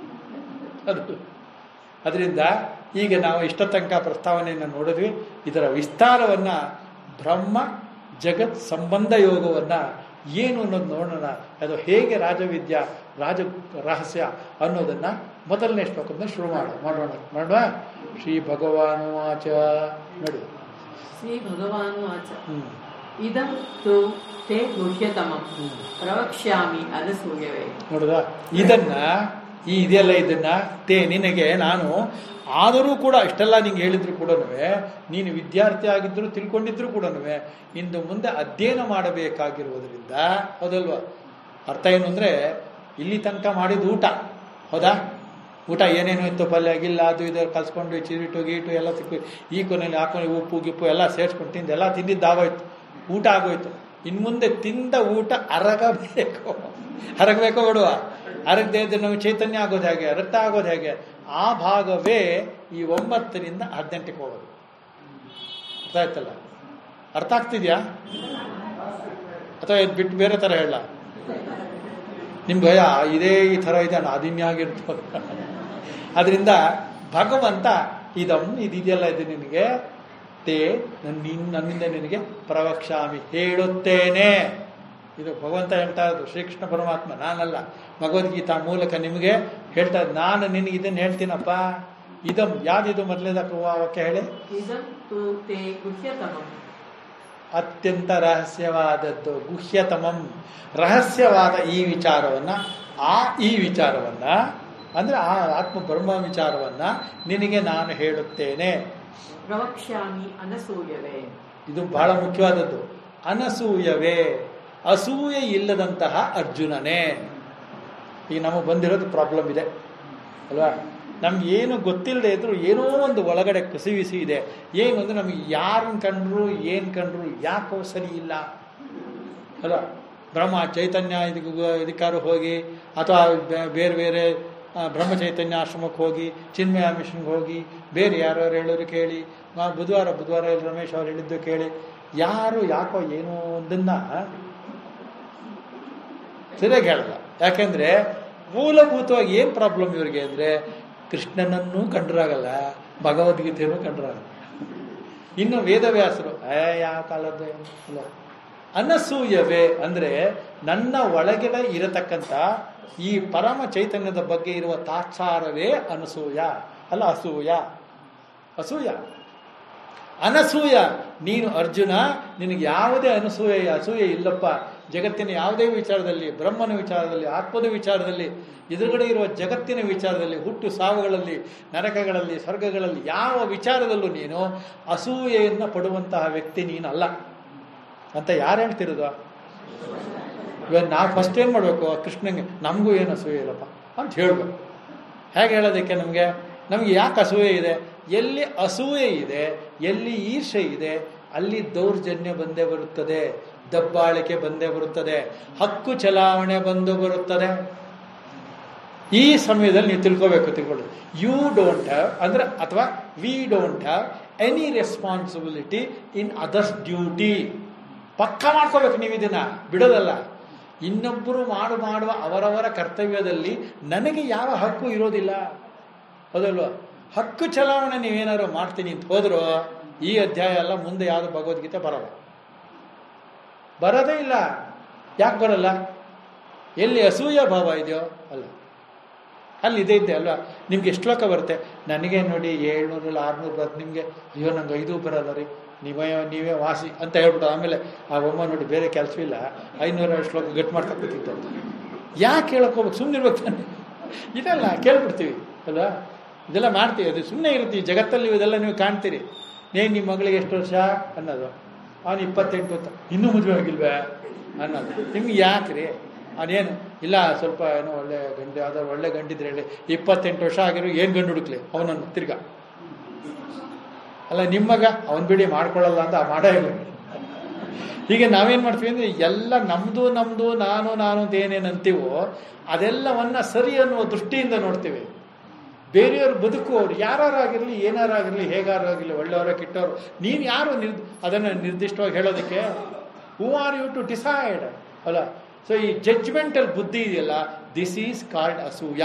ಅದು ಅದರಿಂದ ಈಗ ನಾವು ಇಷ್ಟ ತನಕ ಪ್ರಸ್ತಾವನೆಯನ್ನು ನೋಡಿದ್ವಿ ಇದರ ವಿಸ್ತಾರವನ್ನು ಬ್ರಹ್ಮ ಜಗತ್ ಸಂಬಂಧ ಯೋಗವನ್ನು ಏನು ಅನ್ನೋದು ನೋಡೋಣ ಅದು ಹೇಗೆ ರಾಜವಿದ್ಯಾ ರಾಜ ರಹಸ್ಯ ಅನ್ನೋದನ್ನು ಮೊದಲನೇ ಶ್ಲೋಕದಿಂದ ಶುರು ಮಾಡ ಮಾಡೋಣ ಮಾಡುವ ಶ್ರೀ ಭಗವಾನುವಾಚ ನೋಡಿ ಶ್ರೀ ಭಗವಾನುವಾಚ ಹ್ಮ್ ಇದಂ ತು ತೇ ಗುಹ್ಯತಮಂ ಹ್ಮ್. ಪ್ರವಕ್ಷ್ಯಾಮಿ ಅನಸೂಯವೇ ನೋಡುದ ಇದನ್ನ ಈ ಇದೆಯಲ್ಲ ಇದನ್ನ ತೇ ನಿನಗೆ ನಾನು ಆದರೂ ಕೂಡ ಇಷ್ಟೆಲ್ಲ ನಿಂಗೆ ಹೇಳಿದ್ರು ಕೂಡ ನೀನು ವಿದ್ಯಾರ್ಥಿ ಆಗಿದ್ರು ತಿಳ್ಕೊಂಡಿದ್ರು ಕೂಡ ಇಂದು ಮುಂದೆ ಅಧ್ಯಯನ ಮಾಡಬೇಕಾಗಿರುವುದರಿಂದ ಹೌದಲ್ವಾ ಅರ್ಥ ಏನು ಅಂದರೆ ಇಲ್ಲಿ ತನಕ ಮಾಡಿದ ಊಟ ಹೌದಾ ಊಟ ಏನೇನು ಇತ್ತು ಪಲ್ಯ ಗಿಲ್ಲ ಅದು ಇದು ಕಲ್ಸ್ಕೊಂಡು ಚಿರಿಟು ಗೀಟು ಎಲ್ಲ ಸಿಕ್ಕು ಈ ಕೊನೆಯಲ್ಲಿ ಹಾಕೊಂಡು ಉಪ್ಪು ಗಿಪ್ಪು ಎಲ್ಲ ಸೇರಿಸ್ಕೊಂಡು ತಿಂದು ಎಲ್ಲ ತಿಂದಿದ್ದು ಆಗೋಯ್ತು ಊಟ ಆಗೋಯ್ತು ಇನ್ನು ಮುಂದೆ ತಿಂದ ಊಟ ಅರಗಬೇಕು ಅರಗಬೇಕೋ ಬಿಡುವ ಅರಗದೆ ಇದ್ರೆ ನಮಗೆ ಚೈತನ್ಯ ಆಗೋದು ಹೇಗೆ ರಕ್ತ ಆಗೋದು ಹೇಗೆ ಆ ಭಾಗವೇ ಈ ಒಂಬತ್ತರಿಂದ ಹದಿನೆಂಟಕ್ಕೆ ಹೋಗೋದು ಅರ್ಥ ಆಯ್ತಲ್ಲ ಅರ್ಥ ಆಗ್ತಿದ್ಯಾ ಅಥವಾ ಇದು ಬಿಟ್ಟು ಬೇರೆ ಥರ ಹೇಳ ನಿಮ್ ಭಯ ಇದೇ ಈ ಥರ ಇದೆ ಅದಿನ್ಯಾಗಿರ್ತದೆ ಅದರಿಂದ ಭಗವಂತ ಇದಂ ಇದಿದೆಯಲ್ಲ ಇದು ನಿನಗೆ ತೇ ನನ್ನ ನಿನ್- ನನ್ನಿಂದ ನಿನಗೆ ಪ್ರವಕ್ಷಾಮಿ ಹೇಳುತ್ತೇನೆ ಇದು ಭಗವಂತ ಹೇಳ್ತಾ ಇರೋದು ಶ್ರೀಕೃಷ್ಣ ಪರಮಾತ್ಮ ನಾನಲ್ಲ ಭಗವದ್ಗೀತಾ ಮೂಲಕ ನಿಮಗೆ ಹೇಳ್ತಾ ಇದ್ದು ನಾನು ನಿನಗೆ ಇದನ್ನು ಹೇಳ್ತೀನಪ್ಪ ಇದಂ ಯಾವ್ದಿದು ಮೊದಲೇದಕ್ಕೆ ವಾಕ್ಯ ಹೇಳಿ ಇದಂ ತು ತೇ ಗುಹ್ಯತಮಂ ಅತ್ಯಂತ ರಹಸ್ಯವಾದದ್ದು ಗುಹ್ಯತಮಂ ರಹಸ್ಯವಾದ ಈ ವಿಚಾರವನ್ನ ಆ ಈ ವಿಚಾರವನ್ನ ಅಂದ್ರೆ ಆ ಆತ್ಮ ಬ್ರಹ್ಮ ವಿಚಾರವನ್ನ ನಿನಗೆ ನಾನು ಹೇಳುತ್ತೇನೆ ಪ್ರವಕ್ಷ್ಯಾಮಿ ಅನಸೂಯವೇ ಇದು ಬಹಳ ಮುಖ್ಯವಾದದ್ದು ಅನಸೂಯವೇ ಅಸೂಯೆ ಇಲ್ಲದಂತಹ ಅರ್ಜುನನೇ ಈಗ ನಮಗೆ ಬಂದಿರೋದು ಪ್ರಾಬ್ಲಮ್ ಇದೆ ಅಲ್ವಾ ನಮ್ಗೆ ಏನು ಗೊತ್ತಿಲ್ಲದೆ ಇದ್ರು ಏನೋ ಒಂದು ಒಳಗಡೆ ಕಸಿವಿಸಿ ಇದೆ ಏನು ಅಂದ್ರೆ ನಮಗೆ ಯಾರನ್ನ ಕಂಡ್ರು ಏನು ಕಂಡ್ರು ಯಾಕೋ ಸರಿ ಇಲ್ಲ ಅಲ್ವಾ ಬ್ರಹ್ಮ ಚೈತನ್ಯ ಇದಕ್ಕೆ ಇದಕ್ಕಾರು ಹೋಗಿ ಅಥವಾ ಬೇ- ಬೇರೆ ಬೇರೆ ಆ, ಬ್ರಹ್ಮ ಚೈತನ್ಯ ಆಶ್ರಮಕ್ಕೆ ಹೋಗಿ ಚಿನ್ಮಯ ಮಿಷನ್ಗೆ ಹೋಗಿ ಬೇರೆ ಯಾರ್ಯಾರು ಹೇಳೋರು ಕೇಳಿ ಆ, ಬುಧವಾರ ಬುಧವಾರ ಇಲ್ಲಿ ರಮೇಶ್ ಅವ್ರು ಹೇಳಿದ್ದು ಕೇಳಿ ಯಾರು ಯಾಕೋ ಏನೋ ಒಂದನ್ನ ಸರಿಯಾಗಿ ಹೇಳಲ್ಲ ಯಾಕೆಂದ್ರೆ ಮೂಲಭೂತವಾಗಿ ಏನು ಪ್ರಾಬ್ಲಮ್ ಇವರಿಗೆ ಅಂದ್ರೆ ಕೃಷ್ಣನನ್ನೂ ಕಂಡ್ರಾಗಲ್ಲ ಭಗವದ್ಗೀತೆಯೂ ಕಂಡ್ರಾಗಲ್ಲ ಇನ್ನು ವೇದವ್ಯಾಸರು ಏ ಯಾವ ಕಾಲದ್ದು ಅಲ್ಲ ಅನಸೂಯವೇ ಅಂದ್ರೆ ನನ್ನ ಒಳಗಡೆ ಇರತಕ್ಕಂಥ ಈ ಪರಮ ಚೈತನ್ಯದ ಬಗ್ಗೆ ಇರುವ ತಾತ್ಸಾರವೇ ಅನಸೂಯ ಅಲ್ಲ ಅಸೂಯ ಅಸೂಯ ಅನಸೂಯ ನೀನು ಅರ್ಜುನ ನಿನಗೆ ಯಾವುದೇ ಅನಸೂಯ ಅಸೂಯೆ ಇಲ್ಲಪ್ಪ ಜಗತ್ತಿನ ಯಾವುದೇ ವಿಚಾರದಲ್ಲಿ ಬ್ರಹ್ಮನ ವಿಚಾರದಲ್ಲಿ ಆತ್ಮದ ವಿಚಾರದಲ್ಲಿ ಎದುರುಗಡೆ ಇರುವ ಜಗತ್ತಿನ ವಿಚಾರದಲ್ಲಿ ಹುಟ್ಟು ಸಾವುಗಳಲ್ಲಿ ನರಕಗಳಲ್ಲಿ ಸ್ವರ್ಗಗಳಲ್ಲಿ ಯಾವ ವಿಚಾರದಲ್ಲೂ ನೀನು ಅಸೂಯೆಯನ್ನು ಪಡುವಂತಹ ವ್ಯಕ್ತಿ ನೀನಲ್ಲ ಅಂತ ಯಾರು ಹೇಳ್ತಿರೋದು ಇವಾಗ ನಾವು ಫಸ್ಟ್ ಏನು ಮಾಡಬೇಕು ಕೃಷ್ಣಂಗೆ ನಮಗೂ ಏನು ಅಸೂಯೆ ಇಲ್ಲಪ್ಪ ಅಂತ ಹೇಳ್ಬೇಕು ಹೇಗೆ ಹೇಳೋದಕ್ಕೆ ನಮಗೆ ನಮಗೆ ಯಾಕೆ ಅಸೂಯೆ ಇದೆ ಎಲ್ಲಿ ಅಸೂಯೆ ಇದೆ ಎಲ್ಲಿ ಈರ್ಷೆ ಇದೆ ಅಲ್ಲಿ ದೌರ್ಜನ್ಯ ಬಂದೇ ಬರುತ್ತದೆ ದಬ್ಬಾಳಿಕೆ ಬಂದೇ ಬರುತ್ತದೆ ಹಕ್ಕು ಚಲಾವಣೆ ಬಂದು ಬರುತ್ತದೆ ಈ ಸಮಯದಲ್ಲಿ ನೀವು ತಿಳ್ಕೋಬೇಕು ತಿಳ್ಕೊಳ್ಳಿ ಯು ಡೋಂಟ್ ಹ್ಯಾವ್ ಅಂದ್ರೆ ಅಥವಾ we don't have any responsibility in others duty ಪಕ್ಕ ಮಾಡ್ಕೋಬೇಕು ನೀವು ಇದನ್ನ ಬಿಡೋದಲ್ಲ ಇನ್ನೊಬ್ಬರು ಮಾಡು ಮಾಡುವ ಅವರವರ ಕರ್ತವ್ಯದಲ್ಲಿ ನನಗೆ ಯಾವ ಹಕ್ಕು ಇರೋದಿಲ್ಲ ಹೌದಲ್ವಾ ಹಕ್ಕು ಚಲಾವಣೆ ನೀವೇನಾದ್ರು ಮಾಡ್ತೀನಿ ಅಂತ ಹೋದ್ರು ಈ ಅಧ್ಯಾಯ ಎಲ್ಲ ಮುಂದೆ ಯಾವುದು ಭಗವದ್ಗೀತೆ ಬರಲ್ಲ ಬರೋದೇ ಇಲ್ಲ ಯಾಕೆ ಬರಲ್ಲ ಎಲ್ಲಿ ಅಸೂಯ ಭಾವ ಇದೆಯೋ ಅಲ್ಲ ಅಲ್ಲಿ ಇದೆ ಇದ್ದೆ ಅಲ್ವಾ ನಿಮ್ಗೆ ಎಷ್ಟು ಶ್ಲೋಕ ಬರುತ್ತೆ ನನಗೆ ನೋಡಿ ಏಳ್ನೂರಲ್ಲಿ ಆರ್ನೂರು ಬರುತ್ತೆ ನಿಮಗೆ ಅಯ್ಯೋ ನಂಗೆ ಐದು ಬರಲ್ಲ ರೀ ನೀವೇ ನೀವೇ ವಾಸಿ ಅಂತ ಹೇಳ್ಬಿಟ್ಟು ಆಮೇಲೆ ಆ ಒಮ್ಮ ನೋಡಿ ಬೇರೆ ಕೆಲಸವಿಲ್ಲ ಐನೂರ ಶ್ಲೋಕ ಗಟ್ಟು ಮಾಡ್ತಾ ಕೂತಿತ್ತು ಅಂತ ಯಾಕೆ ಕೇಳಕ್ಕೋಗ್ಬೇಕು ಸುಮ್ಮನೆ ಇರ್ಬೇಕು ತಾನೆ ಇದೆಲ್ಲ ಕೇಳ್ಬಿಡ್ತೀವಿ ಅಲ್ವಾ ಇದೆಲ್ಲ ಮಾಡ್ತೀವಿ ಅದು ಸುಮ್ಮನೆ ಇರುತ್ತೆ ಈ ಜಗತ್ತಲ್ಲಿ ಇದೆಲ್ಲ ನೀವು ಕಾಣ್ತೀರಿ ನೇ ನಿಮ್ಮ ಮಗಳಿಗೆ ಎಷ್ಟು ವರ್ಷ ಅನ್ನೋದು ಅವನು ಇಪ್ಪತ್ತೆಂಟು ಅಂತ ಇನ್ನೂ ಮದುವೆ ಆಗಿಲ್ವೇ ಅನ್ನೋದು ನಿಮ್ಗೆ ಯಾಕ್ರಿ ಅವನೇನು ಇಲ್ಲ ಸ್ವಲ್ಪ ಏನೋ ಒಳ್ಳೆ ಗಂಡು ಯಾವ್ದಾದ್ರು ಒಳ್ಳೆ ಗಂಡಿದ್ರೆ ಹೇಳಿ ಇಪ್ಪತ್ತೆಂಟು ವರ್ಷ ಆಗಿರೋ ಏನು ಗಂಡು ಹುಡುಕ್ಲಿ ಅವನನ್ನು ತಿರ್ಗಾ ಅಲ್ಲ ನಿಮ್ಮಗ ಅವನ್ ಬಿಡಿ ಮಾಡ್ಕೊಳ್ಳಲ್ಲ ಅಂತ ಮಾಡೇ ಇಲ್ಲ ಹೀಗೆ ನಾವೇನ್ ಮಾಡ್ತೀವಿ ಅಂದ್ರೆ ಎಲ್ಲ ನಮ್ದು ನಮ್ದು ನಾನು ನಾನು ಅಂತ ಏನೇನು ಅಂತೀವೋ ಅದೆಲ್ಲವನ್ನ ಸರಿ ಅನ್ನುವ ದೃಷ್ಟಿಯಿಂದ ನೋಡ್ತೀವಿ ಬೇರೆಯವ್ರ ಬದುಕು ಅವ್ರು ಯಾರಾಗಿರ್ಲಿ ಏನಾರಾಗಿರ್ಲಿ ಹೇಗಾರಾಗಿರ್ಲಿ ಒಳ್ಳೆಯವರ ಕೆಟ್ಟವರು ನೀನು ಯಾರು ನಿರ್ ಅದನ್ನು ನಿರ್ದಿಷ್ಟವಾಗಿ ಹೇಳೋದಕ್ಕೆ who are you to decide ಅಲ್ಲ ಸೊ ಈ ಜಡ್ಜ್ಮೆಂಟಲ್ ಬುದ್ಧಿ ಇದೆಯಲ್ಲ ದಿಸ್ ಈಸ್ ಕಾಲ್ಡ್ ಅಸೂಯ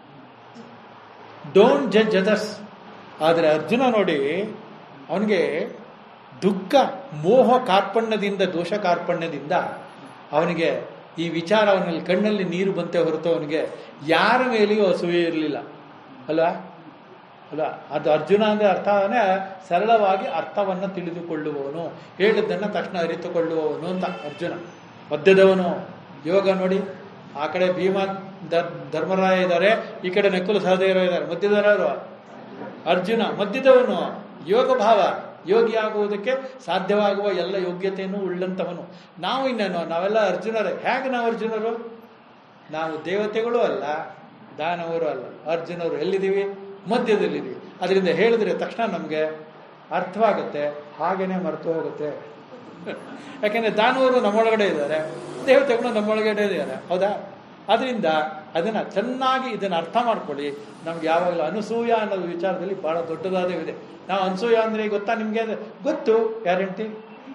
ಡೋಂಟ್ ಜಡ್ಜ್ ಅದರ್ಸ್ ಆದರೆ ಅರ್ಜುನ ನೋಡಿ ಅವನಿಗೆ ದುಃಖ ಮೋಹ ಕಾರ್ಪಣ್ಯದಿಂದ ದೋಷ ಕಾರ್ಪಣ್ಯದಿಂದ ಅವನಿಗೆ ಈ ವಿಚಾರ ಅವನಲ್ಲಿ ಕಣ್ಣಲ್ಲಿ ನೀರು ಬಂತೆ ಹೊರತು ಅವನಿಗೆ ಯಾರ ಮೇಲೆಯೂ ಅಸೂಯೆ ಇರಲಿಲ್ಲ ಅಲ್ವಾ ಅಲ್ವಾ ಅದು ಅರ್ಜುನ ಅಂದರೆ ಅರ್ಥ ಅವನೇ ಸರಳವಾಗಿ ಅರ್ಥವನ್ನು ತಿಳಿದುಕೊಳ್ಳುವವನು ಹೇಳಿದ್ದನ್ನು ತಕ್ಷಣ ಅರಿತುಕೊಳ್ಳುವವನು ಅಂತ ಅರ್ಜುನ ಮಧ್ಯದವನು ಯೋಗ ನೋಡಿ ಆ ಕಡೆ ಭೀಮ ಧರ್ ಧರ್ಮರಾಯ ಇದ್ದಾರೆ ಈ ಕಡೆ ನಕುಲ ಸಹದೇವರು ಇದ್ದಾರೆ ಮಧ್ಯದವರು ಅರ್ಜುನ ಮಧ್ಯದವನು ಯೋಗ ಭಾವ ಯೋಗಿ ಆಗುವುದಕ್ಕೆ ಸಾಧ್ಯವಾಗುವ ಎಲ್ಲ ಯೋಗ್ಯತೆಯನ್ನು ಉಳ್ಳಂತವನು ನಾವು ಇನ್ನೇನು ನಾವೆಲ್ಲ ಅರ್ಜುನರೇ ಹೇಗೆ ನಾವು ಅರ್ಜುನರು ನಾವು ದೇವತೆಗಳು ಅಲ್ಲ ದಾನವರು ಅಲ್ಲ ಅರ್ಜುನರು ಎಲ್ಲಿದ್ದೀವಿ ಮಧ್ಯದಲ್ಲಿದ್ದೀವಿ ಅದರಿಂದ ಹೇಳಿದ್ರೆ ತಕ್ಷಣ ನಮಗೆ ಅರ್ಥವಾಗುತ್ತೆ ಹಾಗೇನೆ ಮರೆತು ಹೋಗುತ್ತೆ ಯಾಕೆಂದ್ರೆ ದಾನವರು ನಮ್ಮೊಳಗಡೆ ಇದ್ದಾರೆ ದೇವತೆಗಳು ನಮ್ಮೊಳಗಡೆ ಇದ್ದಾರೆ ಹೌದಾ ಅದರಿಂದ ಅದನ್ನ ಚೆನ್ನಾಗಿ ಇದನ್ನ ಅರ್ಥ ಮಾಡ್ಕೊಳ್ಳಿ ನಮ್ಗೆ ಯಾವಾಗಲೂ ಅನಸೂಯ ಅನ್ನೋದು ವಿಚಾರದಲ್ಲಿ ಬಹಳ ದೊಡ್ಡದಾದ ಇದೆ ನಾವು ಅನಸೂಯ ಅಂದ್ರೆ ಗೊತ್ತಾ ನಿಮ್ಗೆ ಅಂದ್ರೆ ಗೊತ್ತು ಯಾರ ಹೆಂಡತಿ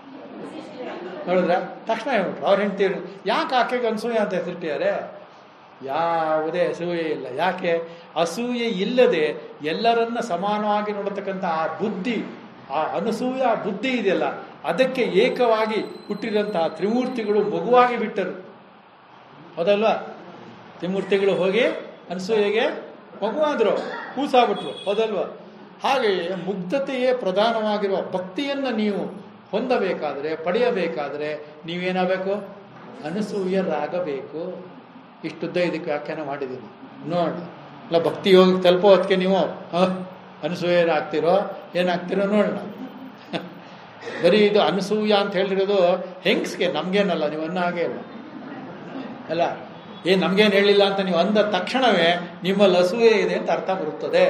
ನೋಡಿದ್ರ ತಕ್ಷಣ ಹೇಳ್ಬಿಟ್ರು ಅವ್ರ ಹೆಂಡತಿ ಯಾಕೆ ಆಕೆಗೆ ಅನಸೂಯ ಅಂತ ಹೆಸರಿಟ್ಟಿದ್ದಾರೆ ಯಾವುದೇ ಅಸೂಯೆ ಇಲ್ಲ ಯಾಕೆ ಅಸೂಯೆ ಇಲ್ಲದೆ ಎಲ್ಲರನ್ನ ಸಮಾನವಾಗಿ ನೋಡತಕ್ಕಂಥ ಆ ಬುದ್ಧಿ ಆ ಅನಸೂಯ ಆ ಬುದ್ಧಿ ಇದೆಯಲ್ಲ ಅದಕ್ಕೆ ಏಕವಾಗಿ ಹುಟ್ಟಿದಂತಹ ತ್ರಿಮೂರ್ತಿಗಳು ಮಗುವಾಗಿ ಬಿಟ್ಟರು ಹೌದಲ್ವಾ ತ್ರಿಮೂರ್ತಿಗಳು ಹೋಗಿ ಅನಸೂಯೆಗೆ ಮಗುವಾದ್ರು ಕೂಸಾಗ್ಬಿಟ್ರು ಹೌದಲ್ವಾ ಹಾಗೆಯೇ ಮುಗ್ಧತೆಯೇ ಪ್ರಧಾನವಾಗಿರುವ ಭಕ್ತಿಯನ್ನು ನೀವು ಹೊಂದಬೇಕಾದ್ರೆ ಪಡೆಯಬೇಕಾದ್ರೆ ನೀವೇನಾಗಬೇಕು ಅನಸೂಯರಾಗಬೇಕು ಇಷ್ಟುದ್ದ ಇದಕ್ಕೆ ವ್ಯಾಖ್ಯಾನ ಮಾಡಿದ್ದೀನಿ ನೋಡಿ ಇಲ್ಲ ಭಕ್ತಿ ಯೋಗಕ್ಕೆ ತಲುಪೋ ಹೊತ್ತಿಗೆ ನೀವು ಅನಸೂಯರಾಗ್ತಿರೋ ಏನಾಗ್ತಿರೋ ನೋಡೋಣ ಬರೀ ಇದು ಅನಸೂಯ ಅಂತ ಹೇಳಿರೋದು ಹೆಂಗ್ಸ್ಗೆ ನಮ್ಗೇನಲ್ಲ ನೀವು ಅನ್ನೋ ಹಾಗೆ ಇಲ್ಲ ಅಲ್ಲ ಏ ನಮ್ಗೇನು ಹೇಳಿಲ್ಲ ಅಂತ ನೀವು ಅಂದ ತಕ್ಷಣವೇ ನಿಮ್ಮಲ್ಲಿ ಅಸೂಯೆ ಇದೆ ಅಂತ ಅರ್ಥ ಬರುತ್ತದೆ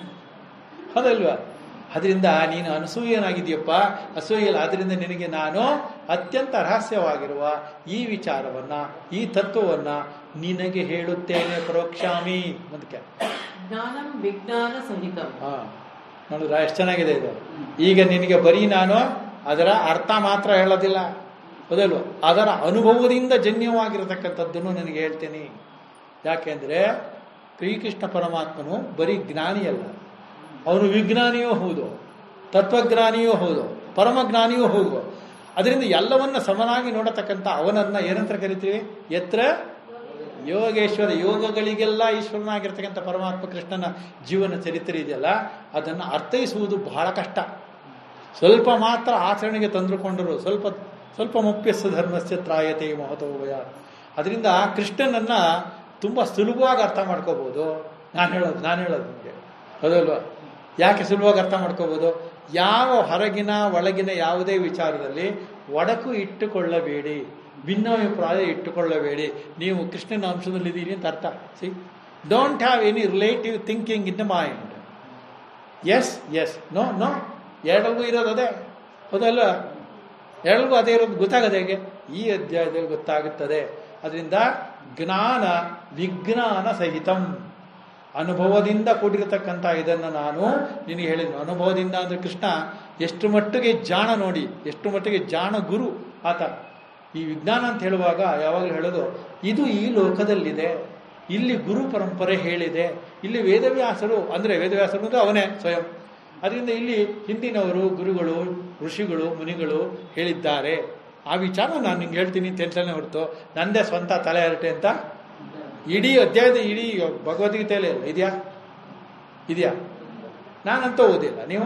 ಹೌದಲ್ವಾ ಅದರಿಂದ ನೀನು ಅನಸೂಯನಾಗಿದೆಯಪ್ಪ ಅಸೂಯಲ್ಲ ಅದರಿಂದ ನಿನಗೆ ನಾನು ಅತ್ಯಂತ ರಹಸ್ಯವಾಗಿರುವ ಈ ವಿಚಾರವನ್ನ ಈ ತತ್ವವನ್ನ ನಿನಗೆ ಹೇಳುತ್ತೇನೆ ಪರೋಕ್ಷಾಮಿ ಅದಕ್ಕೆ ಜ್ಞಾನಂ ವಿಜ್ಞಾನ ಸಹಿತಂ ಹಾ ನೋಡಿದ್ರ ಎಷ್ಟು ಚೆನ್ನಾಗಿದೆ ಇದು ಈಗ ನಿನಗೆ ಬರೀ ನಾನು ಅದರ ಅರ್ಥ ಮಾತ್ರ ಹೇಳೋದಿಲ್ಲ ಹೌದಲ್ವ ಅದರ ಅನುಭವದಿಂದ ಜನ್ಯವಾಗಿರತಕ್ಕಂಥದ್ದನ್ನು ನನಗೆ ಹೇಳ್ತೀನಿ ಯಾಕೆಂದ್ರೆ ಶ್ರೀಕೃಷ್ಣ ಪರಮಾತ್ಮನು ಬರೀ ಜ್ಞಾನಿಯಲ್ಲ ಅವನು ವಿಜ್ಞಾನಿಯೂ ಹೌದು ತತ್ವಜ್ಞಾನಿಯೂ ಹೌದು ಪರಮಜ್ಞಾನಿಯೂ ಹೌದು ಅದರಿಂದ ಎಲ್ಲವನ್ನ ಸಮನಾಗಿ ನೋಡತಕ್ಕಂಥ ಅವನನ್ನ ಏನಂತ ಕರಿತೀವಿ ಎತ್ರ ಯೋಗೇಶ್ವರ ಯೋಗಗಳಿಗೆಲ್ಲ ಈಶ್ವರನಾಗಿರ್ತಕ್ಕಂಥ ಪರಮಾತ್ಮ ಕೃಷ್ಣನ ಜೀವನ ಚರಿತ್ರೆ ಇದೆಯಲ್ಲ ಅದನ್ನು ಅರ್ಥೈಸುವುದು ಬಹಳ ಕಷ್ಟ ಸ್ವಲ್ಪ ಮಾತ್ರ ಆಚರಣೆಗೆ ತಂದುಕೊಂಡರು ಸ್ವಲ್ಪ ಸ್ವಲ್ಪ ಮುಪ್ಯಸ್ಸು ಧರ್ಮಸ್ಯ ತ್ರಾಯತೆ ಮಹತೋಭಯ ಅದರಿಂದ ಕೃಷ್ಣನನ್ನ ತುಂಬ ಸುಲಭವಾಗಿ ಅರ್ಥ ಮಾಡ್ಕೋಬಹುದು ನಾನು ಹೇಳೋದು ನಾನು ಹೇಳೋದು ನಿಮಗೆ ಹೌದಲ್ವಾ ಯಾಕೆ ಸುಲಭವಾಗಿ ಅರ್ಥ ಮಾಡ್ಕೋಬಹುದು ಯಾವ ಹೊರಗಿನ ಒಳಗಿನ ಯಾವುದೇ ವಿಚಾರದಲ್ಲಿ ಒಡಕು ಇಟ್ಟುಕೊಳ್ಳಬೇಡಿ ಭಿನ್ನಾಭಿಪ್ರಾಯ ಇಟ್ಟುಕೊಳ್ಳಬೇಡಿ ನೀವು ಕೃಷ್ಣನ ಅಂಶದಲ್ಲಿದ್ದೀರಿ ಅಂತ ಅರ್ಥ see don't have any relative thinking in the mind yes yes no no ಎರಡಲ್ಗೂ ಇರೋದು ಅದೇ ಹೌದಲ್ವ ಎರಡಲ್ಗೂ ಅದೇ ಇರೋದು ಗೊತ್ತಾಗದೆ ಹೇಗೆ ಈ ಅಧ್ಯಾಯದಲ್ಲಿ ಗೊತ್ತಾಗುತ್ತದೆ ಅದರಿಂದ ಜ್ಞಾನ ವಿಜ್ಞಾನ ಸಹಿತಂ ಅನುಭವದಿಂದ ಕೂಡಿರತಕ್ಕಂಥ ಇದನ್ನು ನಾನು ನಿನಗೆ ಹೇಳಿದ್ನು ಅನುಭವದಿಂದ ಅಂದ್ರೆ ಕೃಷ್ಣ ಎಷ್ಟು ಮಟ್ಟಿಗೆ ಜಾಣ ನೋಡಿ ಎಷ್ಟು ಮಟ್ಟಿಗೆ ಜಾಣ ಗುರು ಆತ ಈ ವಿಜ್ಞಾನ ಅಂತ ಹೇಳುವಾಗ ಯಾವಾಗಲೂ ಹೇಳೋದು ಇದು ಈ ಲೋಕದಲ್ಲಿದೆ ಇಲ್ಲಿ ಗುರು ಪರಂಪರೆ ಹೇಳಿದೆ ಇಲ್ಲಿ ವೇದವ್ಯಾಸರು ಅಂದ್ರೆ ವೇದವ್ಯಾಸರು ಅಂದ್ರೆ ಅವನೇ ಸ್ವಯಂ ಅದರಿಂದ ಇಲ್ಲಿ ಹಿಂದಿನವರು ಗುರುಗಳು ಋಷಿಗಳು ಮುನಿಗಳು ಹೇಳಿದ್ದಾರೆ ಆ ವಿಚಾರ ನಾನು ನಿಂಗೆ ಹೇಳ್ತೀನಿ ಅಂತ ಹೇಳ್ತಾನೆ ಹೊರತು ನಂದೇ ಸ್ವಂತ ತಲೆ ಹರಟೆ ಅಂತ ಇಡೀ ಅಧ್ಯಾಯದ ಇಡೀ ಭಗವದ್ಗೀತೆಯಲ್ಲಿ ಅಲ್ಲ ಇದೆಯಾ ಇದೆಯಾ ನಾನಂತೂ ಓದಿಲ್ಲ ನೀವು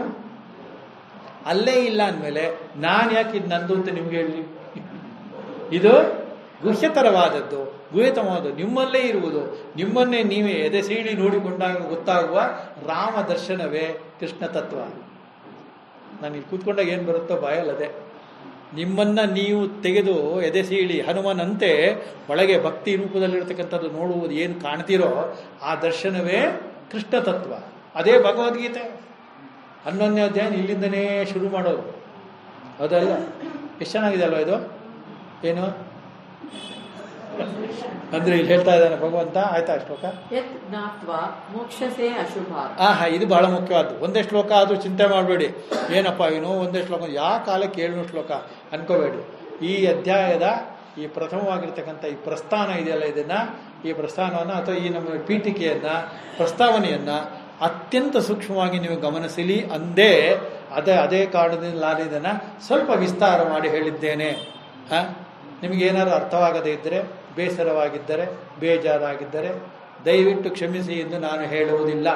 ಅಲ್ಲೇ ಇಲ್ಲ ಅಂದಮೇಲೆ ನಾನು ಯಾಕೆ ಇದು ನಂದು ಅಂತ ನಿಮ್ಗೆ ಹೇಳಿ ಇದು ಗುಹ್ಯತರವಾದದ್ದು ಗುಹ್ಯತಮವಾದದ್ದು ನಿಮ್ಮಲ್ಲೇ ಇರುವುದು ನಿಮ್ಮನ್ನೇ ನೀವೇ ಎದೆ ಸೀಳಿ ನೋಡಿಕೊಂಡಾಗ ಗೊತ್ತಾಗುವ ರಾಮ ದರ್ಶನವೇ ಕೃಷ್ಣ ತತ್ವ ನಾನು ಇಲ್ಲಿ ಕೂತ್ಕೊಂಡಾಗ ಏನು ಬರುತ್ತೋ ಬಾಯಲ್ಲದೆ ನಿಮ್ಮನ್ನ ನೀವು ತೆಗೆದು ಎದೆ ಸೀಳಿ ಹನುಮನಂತೆ ಒಳಗೆ ಭಕ್ತಿ ರೂಪದಲ್ಲಿರ್ತಕ್ಕಂಥದ್ದು ನೋಡುವುದು ಏನು ಕಾಣ್ತೀರೋ ಆ ದರ್ಶನವೇ ಕೃಷ್ಣ ತತ್ವ ಅದೇ ಭಗವದ್ಗೀತೆ ಹನ್ನೊಂದನೇ ಅಧ್ಯಾಯ ಇಲ್ಲಿಂದನೇ ಶುರು ಮಾಡೋದು ಹೌದಲ್ಲ ಎಷ್ಟು ಚೆನ್ನಾಗಿದೆ ಅಲ್ವಾ ಇದು ಏನು ಅಂದ್ರೆ ಇಲ್ಲಿ ಹೇಳ್ತಾ ಇದ್ದಾನೆ ಭಗವಂತ ಆಯ್ತಾ ಶ್ಲೋಕ ಯತ್ ಜ್ಞಾತ್ವಾ ಮೋಕ್ಷಸೆ ಅಶುಭ ಆಹಾ ಇದು ಬಹಳ ಮುಖ್ಯವಾದ್ದು ಒಂದೇ ಶ್ಲೋಕ ಆದ್ರೂ ಚಿಂತೆ ಮಾಡಬೇಡಿ ಏನಪ್ಪ ಇವನು ಒಂದೇ ಶ್ಲೋಕ ಯಾವ ಕಾಲಕ್ಕೆ ಏಳ್ನೂರು ಶ್ಲೋಕ ಅನ್ಕೋಬೇಡಿ ಈ ಅಧ್ಯಾಯದ ಈ ಪ್ರಥಮವಾಗಿರ್ತಕ್ಕಂಥ ಈ ಪ್ರಸ್ಥಾನ ಇದೆಯಲ್ಲ ಇದನ್ನ ಈ ಪ್ರಸ್ಥಾನವನ್ನ ಅಥವಾ ಈ ನಮ್ಮ ಪೀಠಿಕೆಯನ್ನ ಪ್ರಸ್ತಾವನೆಯನ್ನ ಅತ್ಯಂತ ಸೂಕ್ಷ್ಮವಾಗಿ ನೀವು ಗಮನಿಸಲಿ ಅಂದೇ ಅದೇ ಅದೇ ಕಾರಣದಿಂದ ನಾನು ಇದನ್ನ ಸ್ವಲ್ಪ ವಿಸ್ತಾರ ಮಾಡಿ ಹೇಳಿದ್ದೇನೆ ಆ ನಿಮಗೇನಾದ್ರು ಅರ್ಥವಾಗದೇ ಇದ್ದರೆ ಬೇಸರವಾಗಿದ್ದರೆ ಬೇಜಾರಾಗಿದ್ದರೆ ದಯವಿಟ್ಟು ಕ್ಷಮಿಸಿ ಎಂದು ನಾನು ಹೇಳುವುದಿಲ್ಲ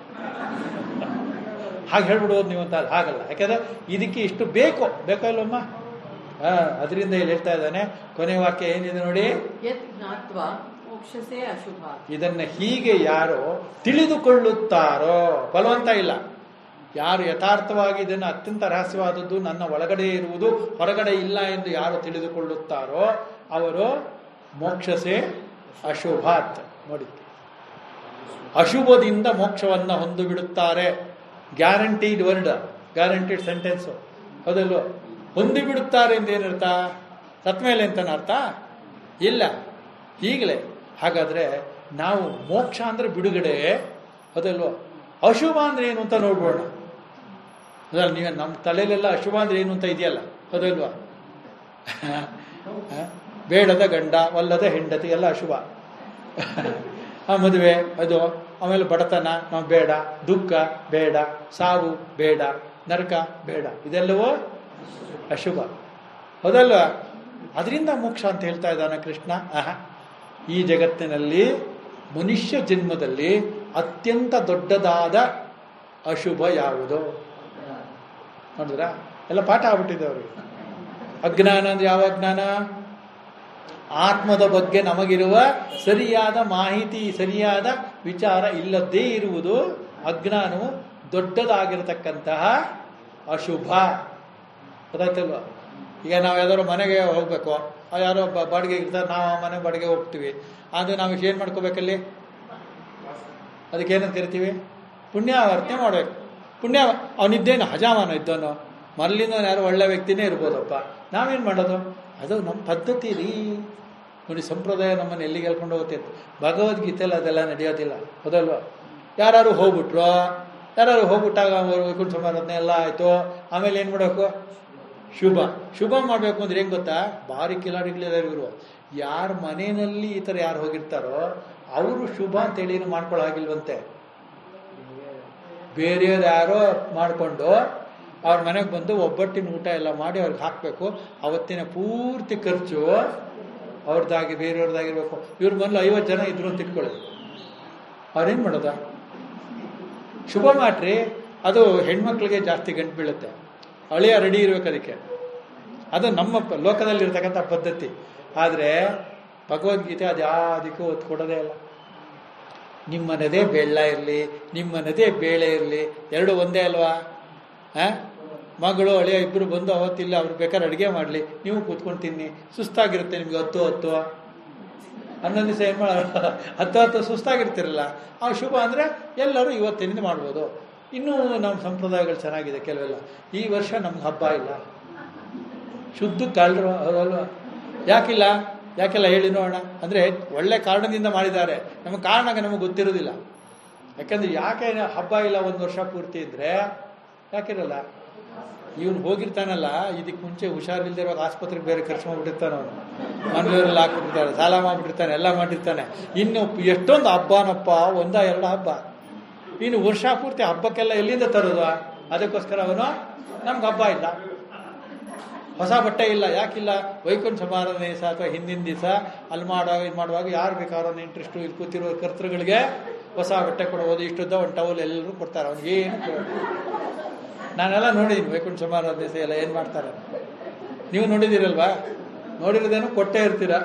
ಹಾಗೆ ಹೇಳ್ಬಿಡೋದು ನೀವು ಅಂತ ಹಾಗಲ್ಲ ಯಾಕಂದ್ರೆ ಇದಕ್ಕೆ ಇಷ್ಟು ಬೇಕು ಬೇಕೋ ಇಲ್ಲಮ್ಮ ಹಾ ಅದರಿಂದ ಇಲ್ಲಿ ಹೇಳ್ತಾ ಇದ್ದಾನೆ ಕೊನೆ ವಾಕ್ಯ ಏನಿದೆ ನೋಡಿ ಯತ್ ಜ್ಞಾತ್ವಾ ಮೋಕ್ಷಸೆ ಅಶುಭ ಇದನ್ನ ಹೀಗೆ ಯಾರು ತಿಳಿದುಕೊಳ್ಳುತ್ತಾರೋ ಬಲವಂತ ಇಲ್ಲ ಯಾರು ಯಥಾರ್ಥವಾಗಿ ಇದನ್ನು ಅತ್ಯಂತ ರಹಸ್ಯವಾದದ್ದು ನನ್ನ ಒಳಗಡೆ ಇರುವುದು ಹೊರಗಡೆ ಇಲ್ಲ ಎಂದು ಯಾರು ತಿಳಿದುಕೊಳ್ಳುತ್ತಾರೋ ಅವರು ಮೋಕ್ಷಸೆ ಅಶುಭಾತ್ ನೋಡಿ ಅಶುಭದಿಂದ ಮೋಕ್ಷವನ್ನ ಹೊಂದು ಬಿಡುತ್ತಾರೆ ಗ್ಯಾರಂಟೀಡ್ ವರ್ಡ್ ಗ್ಯಾರಂಟೀಡ್ ಸೆಂಟೆನ್ಸ್ ಹೌದಲ್ವ ಹೊಂದಿ ಬಿಡುತ್ತಾರೆ ಅಂತ ಏನರ್ಥ ಸತ್ಮೇಲೆ ಅಂತನ ಅರ್ಥ ಇಲ್ಲ ಈಗಲೇ ಹಾಗಾದ್ರೆ ನಾವು ಮೋಕ್ಷ ಅಂದ್ರೆ ಬಿಡುಗಡೆ ಹೌದಲ್ವ ಅಶುಭ ಅಂದ್ರೆ ಏನು ಅಂತ ನೋಡ್ಬೋಣ ಅದಲ್ಲ ನೀವು ನಮ್ಮ ತಲೆಯಲ್ಲೆಲ್ಲ ಅಶುಭ ಅಂದ್ರೆ ಏನು ಅಂತ ಇದೆಯಲ್ಲ ಹೌದಲ್ವಾ ಹ? ಬೇಡದ ಗಂಡ ಒಲ್ಲದ ಹೆಂಡತಿ ಎಲ್ಲ ಅಶುಭ ಆ ಮದುವೆ ಅದು ಆಮೇಲೆ ಬಡತನ ನಾವು ಬೇಡ ದುಃಖ ಬೇಡ ಸಾವು ಬೇಡ ನರಕ ಬೇಡ ಇದೆಲ್ಲವೂ ಅಶುಭ ಹೌದಲ್ವ ಅದರಿಂದ ಮೋಕ್ಷ ಅಂತ ಹೇಳ್ತಾ ಇದ್ದಾನೆ ಕೃಷ್ಣ ಆಹ ಈ ಜಗತ್ತಿನಲ್ಲಿ ಮನುಷ್ಯ ಜನ್ಮದಲ್ಲಿ ಅತ್ಯಂತ ದೊಡ್ಡದಾದ ಅಶುಭ ಯಾವುದು ನೋಡಿದ್ರ ಎಲ್ಲ ಪಾಠ ಆಗ್ಬಿಟ್ಟಿದೆ ಅವ್ರಿಗೆ ಅಜ್ಞಾನ ಅಂದ್ರೆ ಯಾವ ಅಜ್ಞಾನ ಆತ್ಮದ ಬಗ್ಗೆ ನಮಗಿರುವ ಸರಿಯಾದ ಮಾಹಿತಿ ಸರಿಯಾದ ವಿಚಾರ ಇಲ್ಲದೇ ಇರುವುದು ಅಜ್ಞಾನವು ದೊಡ್ಡದಾಗಿರತಕ್ಕಂತಹ ಅಶುಭ ಗೊತ್ತಾಯ್ತಲ್ವ ಈಗ ನಾವು ಯಾವ್ದಾದ್ರು ಮನೆಗೆ ಹೋಗ್ಬೇಕು ಆ ಯಾರೋ ಬ- ಬಾಡಿಗೆ ಇರ್ತಾರೆ ನಾವು ಆ ಮನೆ ಬಾಡಿಗೆ ಹೋಗ್ತೀವಿ ಅದು ನಾವು ಏನು ಮಾಡ್ಕೋಬೇಕಲ್ಲಿ ಅದಕ್ಕೆ ಏನಂತ ಕರಿತೀವಿ ಪುಣ್ಯಾವರ್ತನೆ ಮಾಡಬೇಕು ಪುಣ್ಯ ಅವನಿದ್ದೇನು ಹಜಾಮಾನ ಇದ್ದವನು ಮೊದಲಿಂದ ಯಾರು ಒಳ್ಳೆ ವ್ಯಕ್ತಿನೇ ಇರ್ಬೋದಪ್ಪ ನಾವೇನು ಮಾಡೋದು ಅದು ನಮ್ಮ ಪದ್ಧತಿ ರೀ ನೋಡಿ ಸಂಪ್ರದಾಯ ನಮ್ಮನ್ನು ಎಲ್ಲಿಗೆ ಹೇಳ್ಕೊಂಡು ಹೋಗುತ್ತೆ ಅಂತ ಭಗವದ್ಗೀತೆಯಲ್ಲಿ ಅದೆಲ್ಲ ನಡೆಯೋದಿಲ್ಲ ಹೌದಲ್ವ ಯಾರು ಹೋಗ್ಬಿಟ್ರು ಯಾರು ಹೋಗ್ಬಿಟ್ಟಾಗ ಅವರು ವೈಕುಂಠ ಸಮಾರಾಧನೆ ಎಲ್ಲ ಆಯಿತು ಆಮೇಲೆ ಏನು ಮಾಡಬೇಕು ಶುಭ ಶುಭ ಮಾಡಬೇಕು ಅಂದ್ರೆ ಹೆಂಗ್ ಗೊತ್ತಾ ಭಾರಿ ಕಿಲಾಡಿಗಳಿದ್ದಾರೆ ಇವರು ಯಾರ ಮನೆಯಲ್ಲಿ ಈ ಥರ ಯಾರು ಹೋಗಿರ್ತಾರೋ ಅವರು ಶುಭ ಅಂತೇಳಿ ಏನು ಮಾಡ್ಕೊಳ್ಳೋ ಹಾಗಿಲ್ವಂತೆ ಬೇರೆಯವ್ರು ಯಾರೋ ಮಾಡಿಕೊಂಡು ಅವ್ರ ಮನೆಗೆ ಬಂದು ಒಬ್ಬಟ್ಟಿನ ಊಟ ಎಲ್ಲ ಮಾಡಿ ಅವ್ರಿಗೆ ಹಾಕಬೇಕು ಅವತ್ತಿನ ಪೂರ್ತಿ ಖರ್ಚು ಅವ್ರದ್ದಾಗಿ ಬೇರೆಯವ್ರದ್ದಾಗಿರ್ಬೇಕು ಇವ್ರ ಮೊದಲು ಐವತ್ತು ಜನ ಇದ್ರು ಅಂತ ಇಟ್ಕೊಳ್ಳಿ ಅವ್ರೇನು ಮಾಡೋದ ಶುಭ ಮಾಡ್ರಿ ಅದು ಹೆಣ್ಮಕ್ಳಿಗೆ ಜಾಸ್ತಿ ಗಂಟು ಬೀಳುತ್ತೆ ಅಳಿಯ ರೆಡಿ ಇರ್ಬೇಕು ಅದಕ್ಕೆ ಅದು ನಮ್ಮ ಪ- ಲೋಕದಲ್ಲಿರ್ತಕ್ಕಂಥ ಪದ್ಧತಿ ಆದರೆ ಭಗವದ್ಗೀತೆ ಅದು ಯಾವುದಕ್ಕೂ ಒತ್ತು ಕೊಡೋದೇ ಇಲ್ಲ ನಿಮ್ಮನದೇ ಬೆಳ್ಳ ಇರಲಿ ನಿಮ್ಮನದೇ ಬೇಳೆ ಇರಲಿ ಎರಡು ಒಂದೇ ಅಲ್ವಾ ಆ? ಮಗಳು ಅಳಿಯ ಇಬ್ಬರು ಬಂದು ಅವತ್ತಿಲ್ಲ ಅವ್ರು ಬೇಕಾದ್ರೆ ಅಡುಗೆ ಮಾಡಲಿ ನೀವು ಕೂತ್ಕೊಂಡು ತಿನ್ನಿ ಸುಸ್ತಾಗಿರುತ್ತೆ ನಿಮ್ಗೆ ಹತ್ತು ಹತ್ತು ಹನ್ನೊಂದು ದಿವಸ ಏನು ಮಾಡ ಹತ್ತು ಹತ್ತು ಸುಸ್ತಾಗಿರ್ತಿರಲ್ಲ ಆ ಶುಭ ಅಂದರೆ ಎಲ್ಲರೂ ಇವತ್ತಿನಿಂದ ಮಾಡ್ಬೋದು ಇನ್ನೂ ನಮ್ಮ ಸಂಪ್ರದಾಯಗಳು ಚೆನ್ನಾಗಿದೆ ಕೆಲವೆಲ್ಲ ಈ ವರ್ಷ ನಮ್ಗೆ ಹಬ್ಬ ಇಲ್ಲ ಶುದ್ಧ ಕಳ್ಳರು ಹೌದಲ್ವ ಯಾಕಿಲ್ಲ ಯಾಕೆಲ್ಲ ಹೇಳಿ ನೋಡೋಣ ಅಂದರೆ ಒಳ್ಳೆ ಕಾರಣದಿಂದ ಮಾಡಿದ್ದಾರೆ ನಮಗೆ ಕಾರಣ ನಮಗೆ ಗೊತ್ತಿರೋದಿಲ್ಲ ಯಾಕಂದ್ರೆ ಯಾಕೆ ಹಬ್ಬ ಇಲ್ಲ ಒಂದು ವರ್ಷ ಪೂರ್ತಿ ಇದ್ರೆ ಯಾಕಿರಲ್ಲ ಇವನು ಹೋಗಿರ್ತಾನಲ್ಲ ಇದಕ್ಕೆ ಮುಂಚೆ ಹುಷಾರಿಲ್ದಿರುವಾಗ ಆಸ್ಪತ್ರೆಗೆ ಬೇರೆ ಖರ್ಚು ಮಾಡ್ಬಿಟ್ಟಿರ್ತಾನೆ ಅವನು ಮನೆಯವರೆಲ್ಲ ಹಾಕ್ಬಿಟ್ಟಿರ್ತಾನೆ ಸಾಲ ಮಾಡ್ಬಿಟ್ಟಿರ್ತಾನೆ ಎಲ್ಲ ಮಾಡಿರ್ತಾನೆ ಇನ್ನು ಎಷ್ಟೊಂದು ಹಬ್ಬನಪ್ಪ ಒಂದ ಎರಡು ಹಬ್ಬ ಇನ್ನು ವರ್ಷ ಪೂರ್ತಿ ಹಬ್ಬಕ್ಕೆಲ್ಲ ಎಲ್ಲಿಂದ ತರೋದು ಅದಕ್ಕೋಸ್ಕರ ಅವನು ನಮ್ಗೆ ಹಬ್ಬ ಇಲ್ಲ ಹೊಸ ಬಟ್ಟೆ ಇಲ್ಲ ಯಾಕಿಲ್ಲ ವೈಕುಂಠ ಸಮಾರಾಧನೆ ದಿವಸ ಅಥವಾ ಹಿಂದಿನ ದಿವಸ ಅಲ್ಲಿ ಮಾಡುವಾಗ ಇದು ಮಾಡುವಾಗ ಯಾರು ಬೇಕಾದ್ರೂ ಒಂದು ಇಂಟ್ರೆಸ್ಟು ಇಲ್ಲಿ ಕೂತಿರೋ ಕರ್ತೃಗಳಿಗೆ ಹೊಸ ಬಟ್ಟೆ ಕೊಡ್ಬೋದು ಇಷ್ಟುದ್ದ ಒಂದು ಟವಲ್ ಎಲ್ಲರೂ ಕೊಡ್ತಾರೆ ಅವ್ನಿಗೆ ಏನು ನಾನೆಲ್ಲ ನೋಡಿದ್ದೀನಿ ವೈಕುಂಠ ಸಮಾರಾಧನೆ ದಿವಸ ಎಲ್ಲ ಏನು ಮಾಡ್ತಾರೆ ನೀವು ನೋಡಿದ್ದೀರಲ್ವಾ ನೋಡಿರೋದೇನು ಕೊಟ್ಟೇ ಇರ್ತೀರ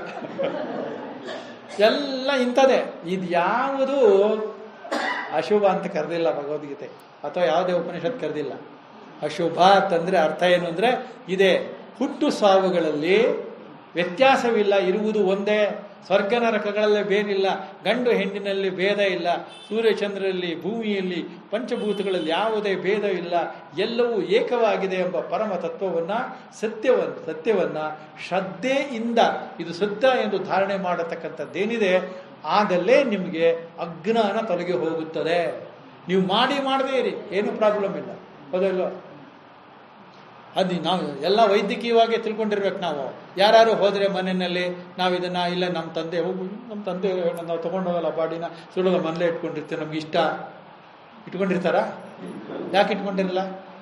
ಎಲ್ಲ ಇಂಥದೇ ಇದು ಯಾವುದು ಅಶುಭ ಅಂತ ಕರೆದಿಲ್ಲ ಭಗವದ್ಗೀತೆ ಅಥವಾ ಯಾವುದೇ ಉಪನಿಷತ್ ಕರೆದಿಲ್ಲ ಅಶುಭ ಅಂತಂದ್ರೆ ಅರ್ಥ ಏನು ಅಂದ್ರೆ ಇದೆ ಹುಟ್ಟು ಸಾವುಗಳಲ್ಲಿ ವ್ಯತ್ಯಾಸವಿಲ್ಲ ಇರುವುದು ಒಂದೇ ಸ್ವರ್ಗ ನರಕಗಳಲ್ಲೇ ಬೇರಿಲ್ಲ ಗಂಡು ಹೆಣ್ಣಿನಲ್ಲಿ ಭೇದ ಇಲ್ಲ ಸೂರ್ಯಚಂದ್ರಲ್ಲಿ ಭೂಮಿಯಲ್ಲಿ ಪಂಚಭೂತಗಳಲ್ಲಿ ಯಾವುದೇ ಭೇದ ಇಲ್ಲ ಎಲ್ಲವೂ ಏಕವಾಗಿದೆ ಎಂಬ ಪರಮ ತತ್ವವನ್ನ ಸತ್ಯವನ್ನ ಸತ್ಯವನ್ನ ಶ್ರದ್ಧೆಯಿಂದ ಇದು ಸತ್ಯ ಎಂದು ಧಾರಣೆ ಮಾಡತಕ್ಕಂಥದ್ದೇನಿದೆ ಆಗಲೇ ನಿಮಗೆ ಅಜ್ಞಾನ ತೊಲಗಿ ಹೋಗುತ್ತದೆ ನೀವು ಮಾಡಿ ಮಾಡದೇ ಇರಿ ಏನು ಪ್ರಾಬ್ಲಮ್ ಇಲ್ಲ ಹೌದಲ್ವ ಅದು ನಾವು ಎಲ್ಲ ವೈದ್ಯಕೀಯವಾಗಿ ತಿಳ್ಕೊಂಡಿರ್ಬೇಕು ನಾವು ಯಾರು ಹೋದರೆ ಮನೆಯಲ್ಲಿ ನಾವು ಇದನ್ನ ಇಲ್ಲ ನಮ್ಮ ತಂದೆ ಹೋಗು ನಮ್ಮ ತಂದೆ ನಾವು ತೊಗೊಂಡೋಗಲ್ಲ ಬಾಡಿನ ಸುಡೋದ ಮನೇಲೆ ಇಟ್ಕೊಂಡಿರ್ತೀವಿ ನಮ್ಗೆ ಇಷ್ಟ ಇಟ್ಕೊಂಡಿರ್ತಾರಾ ಯಾಕೆ ಇಟ್ಕೊಂಡಿರಲ್ಲ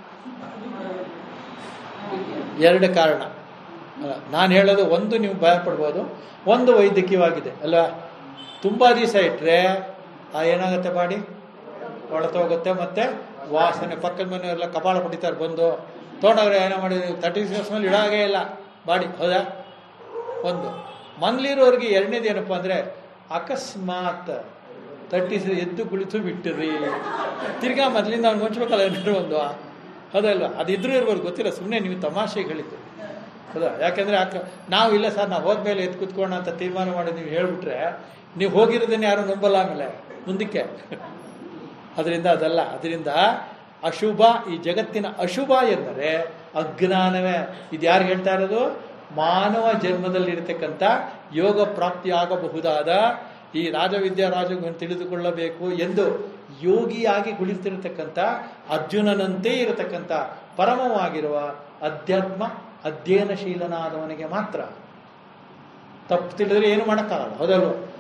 ಎರಡು ಕಾರಣ ಅಲ್ಲ ನಾನು ಹೇಳೋದು ಒಂದು ನೀವು ಭಯ ಪಡ್ಬೋದು ಒಂದು ವೈದ್ಯಕೀಯವಾಗಿದೆ ಅಲ್ವಾ ತುಂಬ ದಿವಸ ಇಟ್ಟರೆ ಆ ಏನಾಗುತ್ತೆ ಬಾಡಿ ಹೋಗುತ್ತೆ ಮತ್ತೆ ವಾಸನೆ ಪಕ್ಕದ ಮನೆಯವರೆಲ್ಲ ಕಪಾಳ ಪಡಿತಾರೆ ಬಂದು ತೊಗೊಂಡವ್ರೆ ಏನೋ ಮಾಡಿದ್ರು ತರ್ಟಿ ಸಿಕ್ಸ್ ಮೇಲೆ ಇಡಾಗೇ ಇಲ್ಲ ಬಾಡಿ ಹೌದಾ ಒಂದು ಮನ್ಲಿರೋರಿಗೆ ಎರಡನೇದು ಏನಪ್ಪ ಅಂದರೆ ಅಕಸ್ಮಾತ್ ತರ್ಟಿ ಎದ್ದು ಕುಳಿತು ಬಿಟ್ಟಿರಿ ತಿರ್ಗಾ ಮೊದಲಿಂದ ಅವ್ನು ಮುಂಚಬೇಕಲ್ಲ ಏನಾದ್ರು ಒಂದು ಹೌದಲ್ವಾ ಅದಿದ್ರೂ ಇರ್ಬೋದು ಗೊತ್ತಿಲ್ಲ ಸುಮ್ಮನೆ ನೀವು ತಮಾಷೆಗೆ ಹೇಳಿದ್ದು ಹೌದಾ ಯಾಕೆಂದ್ರೆ ಅಕ್ಕ ನಾವು ಇಲ್ಲ ಸರ್ ನಾವು ಹೋದ್ಮೇಲೆ ಎದ್ದು ಕುತ್ಕೋಣ ಅಂತ ತೀರ್ಮಾನ ಮಾಡಿ ನೀವು ಹೇಳ್ಬಿಟ್ರೆ ನೀವು ಹೋಗಿರೋದನ್ನ ಯಾರು ನಂಬಲ್ಲ ಆಮೇಲೆ ಮುಂದಕ್ಕೆ ಅದರಿಂದ ಅದಲ್ಲ ಅದರಿಂದ ಅಶುಭ ಈ ಜಗತ್ತಿನ ಅಶುಭ ಎಂದರೆ ಅಜ್ಞಾನವೇ ಇದು ಯಾರು ಹೇಳ್ತಾ ಇರೋದು ಮಾನವ ಜನ್ಮದಲ್ಲಿರ್ತಕ್ಕಂಥ ಯೋಗ ಪ್ರಾಪ್ತಿಯಾಗಬಹುದಾದ ಈ ರಾಜವಿದ್ಯಾ ರಾಜಗಳನ್ನು ತಿಳಿದುಕೊಳ್ಳಬೇಕು ಎಂದು ಯೋಗಿಯಾಗಿ ಕುಳಿತಿರತಕ್ಕಂಥ ಅರ್ಜುನನಂತೆ ಇರತಕ್ಕಂಥ ಪರಮವಾಗಿರುವ ಅಧ್ಯಾತ್ಮ ಅಧ್ಯಯನಶೀಲನಾದವನಿಗೆ ಮಾತ್ರ ತಪ್ಪು ತಿಳಿದ್ರೆ ಏನು ಮಾಡೋಕ್ಕಾಗಲ್ಲ ಹೌದಲ್ವ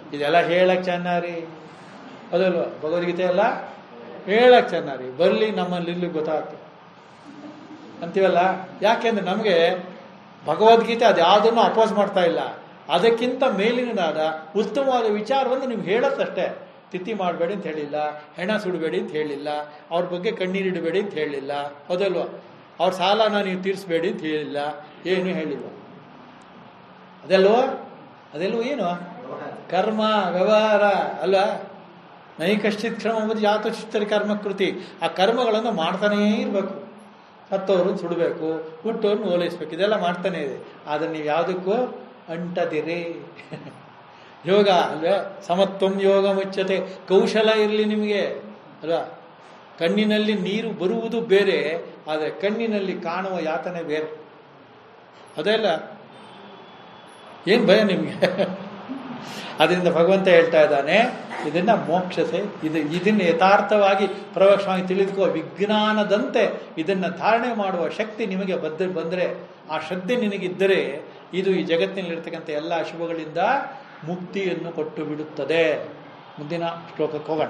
ಇದೆಲ್ಲ ಹೇಳಕ್ ಚೆನ್ನಾರಿ ಅದಲ್ವ ಭಗವದ್ಗೀತೆ ಎಲ್ಲ ಹೇಳಕ್ ಚೆನ್ನಾರಿ ಬರ್ಲಿ ನಮ್ಮಲ್ಲಿ ಇಲ್ಲಿ ಗೊತ್ತಾಗ್ತದೆ ಅಂತೀವಲ್ಲ ಯಾಕೆಂದ್ರೆ ನಮಗೆ ಭಗವದ್ಗೀತೆ ಅದು ಯಾವುದನ್ನು ಅಪೋಸ್ ಮಾಡ್ತಾ ಇಲ್ಲ ಅದಕ್ಕಿಂತ ಮೇಲಿನದಾದ ಉತ್ತಮವಾದ ವಿಚಾರವನ್ನು ನೀವು ಹೇಳತ್ತಷ್ಟೇ ತಿಥಿ ಮಾಡಬೇಡಿ ಅಂತ ಹೇಳಿಲ್ಲ ಹೆಣ ಸುಡಬೇಡಿ ಅಂತ ಹೇಳಿಲ್ಲ ಅವ್ರ ಬಗ್ಗೆ ಕಣ್ಣೀರಿಡಬೇಡಿ ಅಂತ ಹೇಳಿಲ್ಲ ಹೌದಲ್ವ ಅವ್ರ ಸಾಲನ ನೀವು ತೀರಿಸಬೇಡಿ ಅಂತ ಹೇಳಿಲ್ಲ ಏನು ಹೇಳಿಲ್ಲ ಅದಲ್ವೋ ಅದೆಲ್ಲವೂ ಏನು ಕರ್ಮ ವ್ಯವಹಾರ ಅಲ್ವಾ ನೈಕಶ್ಚಿತ್ ಕ್ರಮ ಮತ್ತು ಯಾತಚಿತ್ತರ ಕರ್ಮಕೃತಿ ಆ ಕರ್ಮಗಳನ್ನು ಮಾಡ್ತಾನೇ ಇರಬೇಕು ಸತ್ತವ್ರನ್ನ ಸುಡಬೇಕು ಹುಟ್ಟೋರ್ನ ಓಲೈಸ್ಬೇಕು ಇದೆಲ್ಲ ಮಾಡ್ತಾನೆ ಇದೆ ಆದರೆ ನೀವು ಯಾವುದಕ್ಕೂ ಅಂಟದಿರಿ ಯೋಗ ಅಲ್ವೇ ಸಮತ್ವಂ ಯೋಗ ಮುಚ್ಚತೆ ಕೌಶಲ ಇರಲಿ ನಿಮಗೆ ಅಲ್ವಾ ಕಣ್ಣಿನಲ್ಲಿ ನೀರು ಬರುವುದು ಬೇರೆ ಆದರೆ ಕಣ್ಣಿನಲ್ಲಿ ಕಾಣುವ ಯಾತನೆ ಬೇರೆ ಅದೆಲ್ಲ ಏನು ಭಯ ನಿಮಗೆ ಅದರಿಂದ ಭಗವಂತ ಹೇಳ್ತಾ ಇದ್ದಾನೆ ಇದನ್ನ ಮೋಕ್ಷಸೆ ಇದು ಇದನ್ನ ಯಥಾರ್ಥವಾಗಿ ಪ್ರವಕ್ಷವಾಗಿ ತಿಳಿದುಕೋ ವಿಜ್ಞಾನದಂತೆ ಇದನ್ನ ಧಾರಣೆ ಮಾಡುವ ಶಕ್ತಿ ನಿಮಗೆ ಬದ್ದ ಬಂದರೆ ಆ ಶ್ರದ್ಧೆ ನಿನಗಿದ್ದರೆ ಇದು ಈ ಜಗತ್ತಿನಲ್ಲಿರ್ತಕ್ಕಂಥ ಎಲ್ಲ ಅಶುಭಗಳಿಂದ ಮುಕ್ತಿಯನ್ನು ಕೊಟ್ಟು ಬಿಡುತ್ತದೆ ಮುಂದಿನ ಶ್ಲೋಕಕ್ಕೆ ಹೋಗೋಣ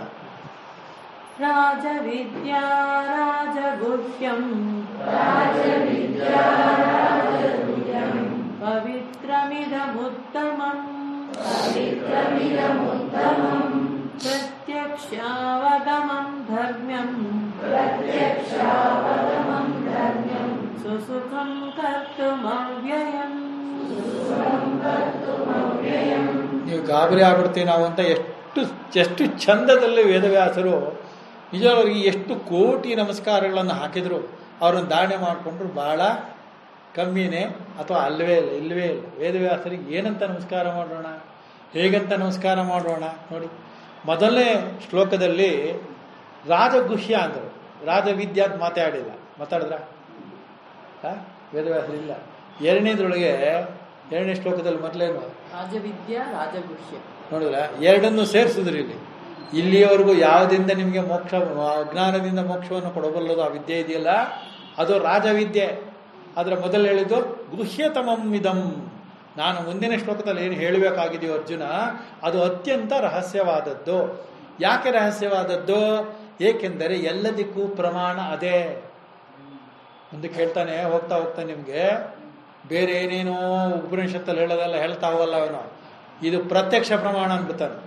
राजविद्या राजगुह्यम् पवित्रमिदमुत्तमम् प्रत्यक्षावगमम् धर्म्यम् सुसुखम् कर्तुमव्ययम् ನೀವು ಗಾಬರಿ ಆಗ್ಬಿಡ್ತೀವಿ ನಾವು ಅಂತ ಎಷ್ಟು ಎಷ್ಟು ಚಂದದಲ್ಲಿ ವೇದವ್ಯಾಸರು ನಿಜವಾಗಿ ಎಷ್ಟು ಕೋಟಿ ನಮಸ್ಕಾರಗಳನ್ನು ಹಾಕಿದ್ರು ಅವ್ರನ್ನ ಧಾರಣೆ ಮಾಡಿಕೊಂಡ್ರು ಬಹಳ ಕಮ್ಮಿನೇ ಅಥವಾ ಅಲ್ಲವೇ ಇಲ್ಲ ಇಲ್ಲವೇ ಇಲ್ಲ ವೇದವ್ಯಾಸರಿಗೆ ಏನಂತ ನಮಸ್ಕಾರ ಮಾಡೋಣ ಹೇಗಂತ ನಮಸ್ಕಾರ ಮಾಡೋಣ ನೋಡಿ ಮೊದಲನೇ ಶ್ಲೋಕದಲ್ಲಿ ರಾಜಗುಹ್ಯ ಅಂದರು ರಾಜವಿದ್ಯೆ ಅಂತ ಮಾತಾಡಿಲ್ಲ ಮಾತಾಡಿದ್ರ ವೇದವ್ಯಾಸರು ಇಲ್ಲ ಎರಡನೇದ್ರೊಳಗೆ ಎರಡನೇ ಶ್ಲೋಕದಲ್ಲಿ ಮೊದಲೇನು ರಾಜವಿದ್ಯಾ ರಾಜಗುಹ್ಯ ನೋಡಿದ್ರ ಎರಡನ್ನು ಸೇರಿಸಿದ್ರಿ ಇಲ್ಲಿ ಇಲ್ಲಿಯವರೆಗೂ ಯಾವುದರಿಂದ ನಿಮಗೆ ಮೋಕ್ಷ ಅಜ್ಞಾನದಿಂದ ಮೋಕ್ಷವನ್ನು ಕೊಡಬಲ್ಲದು ಆ ವಿದ್ಯೆ ಇದೆಯಲ್ಲ ಅದು ರಾಜವಿದ್ಯೆ ಅದರ ಮೊದಲು ಹೇಳಿದ್ದು ಗುಹ್ಯತಮಂ ಇದಂ ನಾನು ಮುಂದಿನ ಶ್ಲೋಕದಲ್ಲಿ ಏನು ಹೇಳಬೇಕಾಗಿದೆಯೋ ಅರ್ಜುನ ಅದು ಅತ್ಯಂತ ರಹಸ್ಯವಾದದ್ದು ಯಾಕೆ ರಹಸ್ಯವಾದದ್ದು ಏಕೆಂದರೆ ಎಲ್ಲದಕ್ಕೂ ಪ್ರಮಾಣ ಅದೇ ಮುಂದಕ್ಕೆ ಹೇಳ್ತಾನೆ ಹೋಗ್ತಾ ಹೋಗ್ತಾ ನಿಮಗೆ ಬೇರೆ ಏನೇನೋ ಉಪನಿಷತ್ತಲ್ಲಿ ಹೇಳೋದೆಲ್ಲ ಹೇಳ್ತಾ ಹೋಗಲ್ಲ ಅವನು ಇದು ಪ್ರತ್ಯಕ್ಷ ಪ್ರಮಾಣ ಅಂದ್ಬಿಡ್ತಾನೆ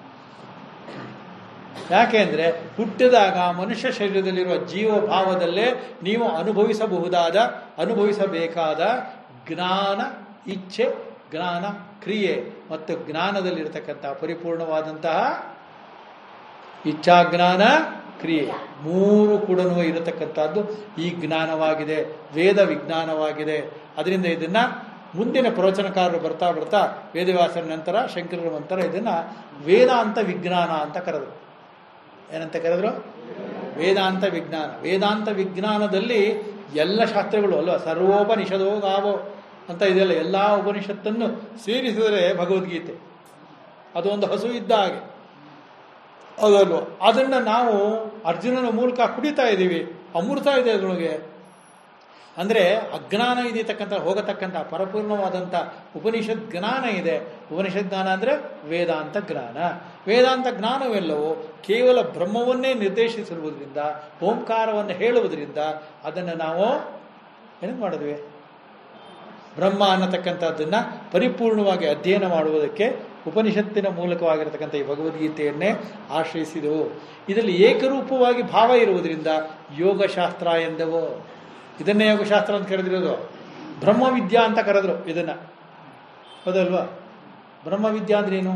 ಯಾಕೆ ಅಂದರೆ ಹುಟ್ಟಿದಾಗ ಮನುಷ್ಯ ಶರೀರದಲ್ಲಿರುವ ಜೀವಭಾವದಲ್ಲೇ ನೀವು ಅನುಭವಿಸಬಹುದಾದ ಅನುಭವಿಸಬೇಕಾದ ಜ್ಞಾನ ಇಚ್ಛೆ ಜ್ಞಾನ ಕ್ರಿಯೆ ಮತ್ತು ಜ್ಞಾನದಲ್ಲಿರ್ತಕ್ಕಂಥ ಪರಿಪೂರ್ಣವಾದಂತಹ ಇಚ್ಛಾಜ್ಞಾನ ಕ್ರಿಯೆ ಮೂರು ಕೂಡ ಇರತಕ್ಕಂಥದ್ದು ಈ ಜ್ಞಾನವಾಗಿದೆ ವೇದ ವಿಜ್ಞಾನವಾಗಿದೆ ಅದರಿಂದ ಇದನ್ನ ಮುಂದಿನ ಪ್ರವಚನಕಾರರು ಬರ್ತಾ ಬರ್ತಾ ವೇದವ್ಯಾಸರ ನಂತರ ಶಂಕರರ ನಂತರ ಇದನ್ನ ವೇದಾಂತ ವಿಜ್ಞಾನ ಅಂತ ಕರೆದರು ಏನಂತ ಕರೆದ್ರು ವೇದಾಂತ ವಿಜ್ಞಾನ ವೇದಾಂತ ವಿಜ್ಞಾನದಲ್ಲಿ ಎಲ್ಲ ಶಾಸ್ತ್ರಗಳು ಅಲ್ವಾ ಸರ್ವೋಪನಿಷದೋ ಗಾವೋ ಅಂತ ಇದೆಯಲ್ಲ ಎಲ್ಲ ಉಪನಿಷತ್ತನ್ನು ಸೇರಿಸಿದರೆ ಭಗವದ್ಗೀತೆ ಅದು ಒಂದು ಹಸು ಇದ್ದ ಹಾಗೆ ಅದಲ್ವ ಅದನ್ನು ನಾವು ಅರ್ಜುನನ ಮೂಲಕ ಕುಡಿತಾ ಇದ್ದೀವಿ ಅಮೃತ ಇದೆ ಅದರೊಳಗೆ ಅಂದರೆ ಅಜ್ಞಾನ ಇದೆತಕ್ಕಂಥ ಹೋಗತಕ್ಕಂಥ ಪರಿಪೂರ್ಣವಾದಂಥ ಉಪನಿಷತ್ ಜ್ಞಾನ ಇದೆ ಉಪನಿಷತ್ ಜ್ಞಾನ ಅಂದರೆ ವೇದಾಂತ ಜ್ಞಾನ ವೇದಾಂತ ಜ್ಞಾನವೆಲ್ಲವೂ ಕೇವಲ ಬ್ರಹ್ಮವನ್ನೇ ನಿರ್ದೇಶಿಸಿರುವುದರಿಂದ ಓಂಕಾರವನ್ನು ಹೇಳುವುದರಿಂದ ಅದನ್ನು ನಾವು ಏನು ಮಾಡಿದ್ವಿ ಬ್ರಹ್ಮ ಅನ್ನತಕ್ಕಂಥದ್ದನ್ನು ಪರಿಪೂರ್ಣವಾಗಿ ಅಧ್ಯಯನ ಮಾಡುವುದಕ್ಕೆ ಉಪನಿಷತ್ತಿನ ಮೂಲಕವಾಗಿರತಕ್ಕಂಥ ಈ ಭಗವದ್ಗೀತೆಯನ್ನೇ ಆಶ್ರಯಿಸಿದೆವು ಇದರಲ್ಲಿ ಏಕರೂಪವಾಗಿ ಭಾವ ಇರುವುದರಿಂದ ಯೋಗಶಾಸ್ತ್ರ ಎಂದವು ಇದನ್ನೇ ಯೋಗಶಾಸ್ತ್ರ ಅಂತ ಕರೆದಿರೋದು ಬ್ರಹ್ಮವಿದ್ಯಾ ಅಂತ ಕರೆದ್ರು ಇದನ್ನ ಹೌದಲ್ವಾ ಬ್ರಹ್ಮವಿದ್ಯಾ ಅಂದ್ರೇನು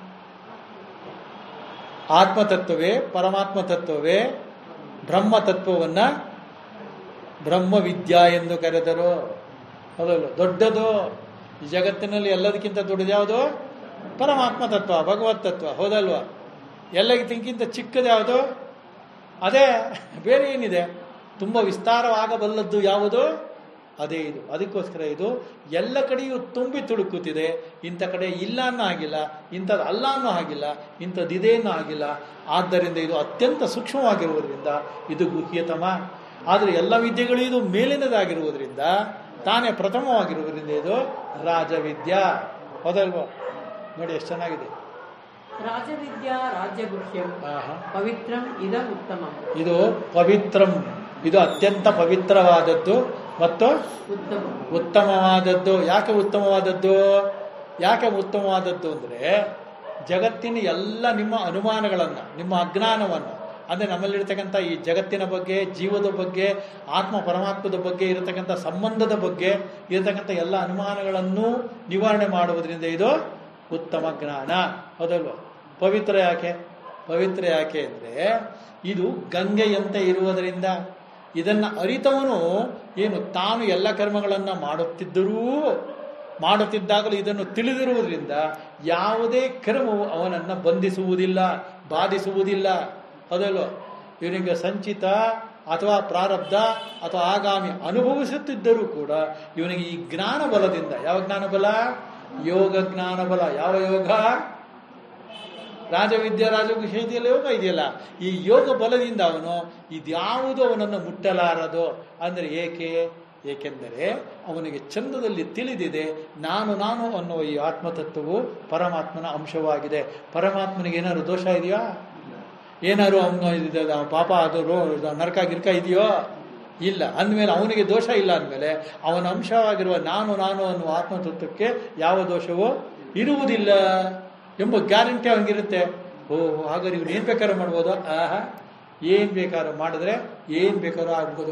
ಆತ್ಮತತ್ವವೇ ಪರಮಾತ್ಮ ತತ್ವವೇ ಬ್ರಹ್ಮ ತತ್ವವನ್ನ ಬ್ರಹ್ಮವಿದ್ಯಾ ಎಂದು ಕರೆದರು ಹೌದಲ್ವ ದೊಡ್ಡದು ಈ ಜಗತ್ತಿನಲ್ಲಿ ಎಲ್ಲದಕ್ಕಿಂತ ದೊಡ್ಡದು ಯಾವುದು ಪರಮಾತ್ಮ ತತ್ವ ಭಗವತ್ ತತ್ವ ಹೌದಲ್ವಾ ಎಲ್ಲಕ್ಕಿಂತ ಚಿಕ್ಕದು ಯಾವುದು ಅದೇ ಬೇರೆ ಏನಿದೆ ತುಂಬ ವಿಸ್ತಾರವಾಗಬಲ್ಲದ್ದು ಯಾವುದು ಅದೇ ಇದು ಅದಕ್ಕೋಸ್ಕರ ಇದು ಎಲ್ಲ ಕಡೆಯೂ ತುಂಬಿ ತುಳುಕುತ್ತಿದೆ ಇಂಥ ಕಡೆ ಇಲ್ಲ ಅನ್ನೋ ಆಗಿಲ್ಲ ಇಂಥದ್ದು ಅಲ್ಲ ಅನ್ನೋ ಆಗಿಲ್ಲ ಇಂಥದ್ದಿದೆ ಅನ್ನೋ ಆಗಿಲ್ಲ ಆದ್ದರಿಂದ ಇದು ಅತ್ಯಂತ ಸೂಕ್ಷ್ಮವಾಗಿರುವುದರಿಂದ ಇದು ಗುಹ್ಯತಮ ಆದರೆ ಎಲ್ಲ ವಿದ್ಯೆಗಳು ಇದು ಮೇಲಿನದಾಗಿರುವುದರಿಂದ ತಾನೇ ಪ್ರಥಮವಾಗಿರುವುದರಿಂದ ಇದು ರಾಜವಿದ್ಯಾ ಹೌದಲ್ವಾ ನೋಡಿ ಎಷ್ಟು ಚೆನ್ನಾಗಿದೆ ರಾಜವಿದ್ಯಾ ರಾಜ್ಯಗುಹ್ಯಂ ಆಹಾ. ಪವಿತ್ರಂ ಇದಂ ಉತ್ತಮಂ ಇದು ಪವಿತ್ರಂ ಇದು ಅತ್ಯಂತ ಪವಿತ್ರವಾದದ್ದು ಮತ್ತು ಉತ್ತಮಂ ಉತ್ತಮವಾದದ್ದು ಯಾಕೆ ಉತ್ತಮವಾದದ್ದು ಯಾಕೆ ಉತ್ತಮವಾದದ್ದು ಅಂದರೆ ಜಗತ್ತಿನ ಎಲ್ಲ ನಿಮ್ಮ ಅನುಮಾನಗಳನ್ನು ನಿಮ್ಮ ಅಜ್ಞಾನವನ್ನು ಅಂದರೆ ನಮ್ಮಲ್ಲಿರ್ತಕ್ಕಂಥ ಈ ಜಗತ್ತಿನ ಬಗ್ಗೆ ಜೀವದ ಬಗ್ಗೆ ಆತ್ಮ ಪರಮಾತ್ಮದ ಬಗ್ಗೆ ಇರತಕ್ಕಂಥ ಸಂಬಂಧದ ಬಗ್ಗೆ ಇರತಕ್ಕಂಥ ಎಲ್ಲ ಅನುಮಾನಗಳನ್ನು ನಿವಾರಣೆ ಮಾಡುವುದರಿಂದ ಇದು ಉತ್ತಮ ಜ್ಞಾನ ಹೌದಲ್ವ ಪವಿತ್ರ ಯಾಕೆ ಪವಿತ್ರ ಯಾಕೆ ಅಂದರೆ ಇದು ಗಂಗೆಯಂತೆ ಇರುವುದರಿಂದ ಇದನ್ನು ಅರಿತವನು ಏನು ತಾನು ಎಲ್ಲ ಕರ್ಮಗಳನ್ನು ಮಾಡುತ್ತಿದ್ದರೂ ಮಾಡುತ್ತಿದ್ದಾಗಲೂ ಇದನ್ನು ತಿಳಿದಿರುವುದರಿಂದ ಯಾವುದೇ ಕರ್ಮವು ಅವನನ್ನು ಬಂಧಿಸುವುದಿಲ್ಲ ಬಾಧಿಸುವುದಿಲ್ಲ ಹೌದಲ್ವ ಇವನಿಗೆ ಸಂಚಿತ ಅಥವಾ ಪ್ರಾರಬ್ಧ ಅಥವಾ ಆಗಾಮಿ ಅನುಭವಿಸುತ್ತಿದ್ದರೂ ಕೂಡ ಇವನಿಗೆ ಈ ಜ್ಞಾನ ಬಲದಿಂದ ಯಾವ ಜ್ಞಾನ ಬಲ ಯೋಗ ಜ್ಞಾನ ಬಲ ಯಾವ ಯೋಗ ರಾಜವಿದ್ಯಾ ರಾಜವಿಷಯದಲ್ಲಿ ಯೋಗ ಇದೆಯಲ್ಲ ಈ ಯೋಗ ಬಲದಿಂದ ಅವನು ಇದ್ಯಾವುದು ಅವನನ್ನು ಮುಟ್ಟಲಾರದು ಅಂದರೆ ಏಕೆ ಏಕೆಂದರೆ ಅವನಿಗೆ ಚಂದದಲ್ಲಿ ತಿಳಿದಿದೆ ನಾನು ನಾನು ಅನ್ನುವ ಈ ಆತ್ಮತತ್ವವು ಪರಮಾತ್ಮನ ಅಂಶವಾಗಿದೆ ಪರಮಾತ್ಮನಿಗೆ ಏನಾದ್ರು ದೋಷ ಇದೆಯಾ ಏನಾದ್ರು ಅವನು ಇದು ಪಾಪ ಅದು ರೋ ನರಕ ಗಿರ್ಕ ಇದೆಯೋ ಇಲ್ಲ ಅಂದಮೇಲೆ ಅವನಿಗೆ ದೋಷ ಇಲ್ಲ ಅಂದಮೇಲೆ ಅವನ ಅಂಶವಾಗಿರುವ ನಾನು ನಾನು ಅನ್ನುವ ಆತ್ಮತತ್ವಕ್ಕೆ ಯಾವ ದೋಷವೂ ಇರುವುದಿಲ್ಲ ಎಂಬ ಗ್ಯಾರಂಟಿ ಅವನಿಗಿರುತ್ತೆ ಓ ಹಾಗಾದ್ರೆ ಇವ್ನು ಏನು ಬೇಕಾದ್ರೂ ಮಾಡ್ಬೋದು ಆಹಾ ಏನು ಬೇಕಾದ್ರೂ ಮಾಡಿದ್ರೆ ಏನು ಬೇಕಾದ್ರೂ ಆಗ್ಬೋದು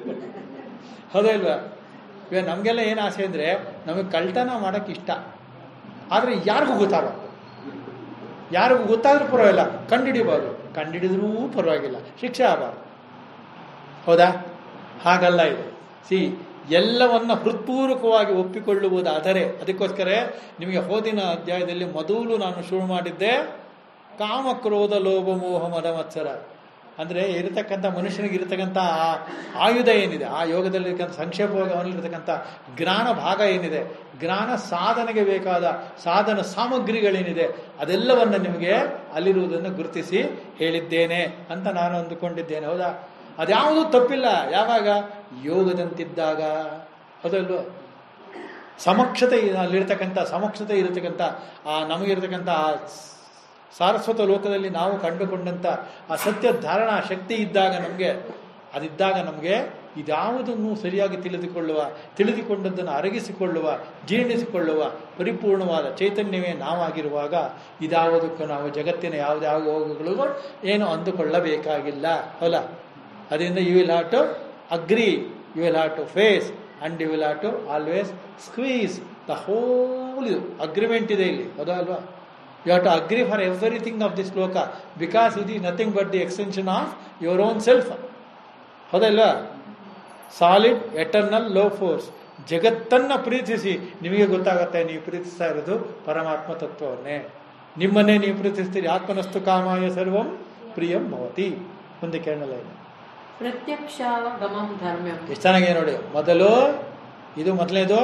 ಹೌದಾ ಇಲ್ವಾ ಇವಾಗ ನಮಗೆಲ್ಲ ಏನು ಆಸೆ ಅಂದರೆ ನಮಗೆ ಕಳ್ತನ ಮಾಡೋಕ್ಕೆ ಇಷ್ಟ ಆದರೆ ಯಾರಿಗೂ ಗೊತ್ತಾಗಬಾರ್ದು ಯಾರಿಗೂ ಗೊತ್ತಾದ್ರೂ ಪರವಾಗಿಲ್ಲ ಕಂಡಿಡಿಬಾರ್ದು ಕಂಡಿಡಿದ್ರೂ ಪರವಾಗಿಲ್ಲ ಶಿಕ್ಷೆ ಆಗಬಾರ್ದು ಹೌದಾ ಹಾಗಲ್ಲ ಇದು ಸಿ ಎಲ್ಲವನ್ನ ಹೃತ್ಪೂರ್ವಕವಾಗಿ ಒಪ್ಪಿಕೊಳ್ಳುವುದಾದರೆ ಅದಕ್ಕೋಸ್ಕರ ನಿಮಗೆ ಹೋದಿನ ಅಧ್ಯಾಯದಲ್ಲಿ ಮೊದಲು ನಾನು ಶುರು ಮಾಡಿದ್ದೆ ಕಾಮ ಕ್ರೋಧ ಲೋಭ ಮೋಹ ಮದ ಮತ್ಸರ ಅಂದರೆ ಇರತಕ್ಕಂಥ ಮನುಷ್ಯನಿಗೆ ಇರತಕ್ಕಂಥ ಆ ಆಯುಧ ಏನಿದೆ ಆ ಯೋಗದಲ್ಲಿ ಸಂಕ್ಷೇಪವಾಗಿ ಅವನಲ್ಲಿರ್ತಕ್ಕಂಥ ಜ್ಞಾನ ಭಾಗ ಏನಿದೆ ಜ್ಞಾನ ಸಾಧನೆಗೆ ಬೇಕಾದ ಸಾಧನ ಸಾಮಗ್ರಿಗಳೇನಿದೆ ಅದೆಲ್ಲವನ್ನ ನಿಮಗೆ ಅಲ್ಲಿರುವುದನ್ನು ಗುರುತಿಸಿ ಹೇಳಿದ್ದೇನೆ ಅಂತ ನಾನು ಅಂದುಕೊಂಡಿದ್ದೇನೆ ಹೌದಾ ಅದ್ಯಾವುದೂ ತಪ್ಪಿಲ್ಲ ಯಾವಾಗ ಯೋಗದಂತಿದ್ದಾಗ ಹೌದಲ್ವ ಸಮಕ್ಷತೆ ಅಲ್ಲಿರ್ತಕ್ಕಂಥ ಸಮಕ್ಷತೆ ಇರತಕ್ಕಂಥ ಆ ನಮಗಿರ್ತಕ್ಕಂಥ ಆ ಸಾರಸ್ವತ ಲೋಕದಲ್ಲಿ ನಾವು ಕಂಡುಕೊಂಡಂಥ ಆ ಸತ್ಯ ಧಾರಣಾ ಶಕ್ತಿ ಇದ್ದಾಗ ನಮಗೆ ಅದಿದ್ದಾಗ ನಮಗೆ ಇದ್ಯಾವುದನ್ನು ಸರಿಯಾಗಿ ತಿಳಿದುಕೊಳ್ಳುವ ತಿಳಿದುಕೊಂಡದ್ದನ್ನು ಅರಗಿಸಿಕೊಳ್ಳುವ ಜೀರ್ಣಿಸಿಕೊಳ್ಳುವ ಪರಿಪೂರ್ಣವಾದ ಚೈತನ್ಯವೇ ನಾವಾಗಿರುವಾಗ ಇದಾವುದಕ್ಕೂ ನಾವು ಜಗತ್ತಿನ ಯಾವುದೇ ಆಗುವಗಳಿಗೂ ಏನು ಅಂದುಕೊಳ್ಳಬೇಕಾಗಿಲ್ಲ ಅಲ್ಲ ಅದರಿಂದ you will have to agree you will have to face and you will have to always squeeze the whole ಇದು ಅಗ್ರಿಮೆಂಟ್ ಇದೆ ಇಲ್ಲಿ ಹೌದಾ ಅಲ್ವಾ you have to agree for everything of this ಲೋಕ because it is nothing but the extension of your own self ಹೌದಲ್ವಾ solid eternal law force ಜಗತ್ತನ್ನ ಪ್ರೀತಿಸಿ ನಿಮಗೆ ಗೊತ್ತಾಗತ್ತೆ ನೀವು ಪ್ರೀತಿಸ್ತಾ ಇರೋದು ಪರಮಾತ್ಮ ತತ್ವವನ್ನೇ ನಿಮ್ಮನ್ನೇ ನೀವು ಪ್ರೀತಿಸ್ತೀರಿ ಆತ್ಮನಸ್ತು ಕಾಮಾಯ ಸರ್ವಂ ಪ್ರಿಯಂ ಭವತಿ ಮುಂದೆ ಕೇಳಲ್ಲ ಇದೆ ಪ್ರತ್ಯಕ್ಷಾಗಮಂ ಧರ್ಮ್ಯಂ ಎಷ್ಟು ಚೆನ್ನಾಗಿದೆ ನೋಡಿ ಮೊದಲು ಇದು ಮೊದಲನೇದು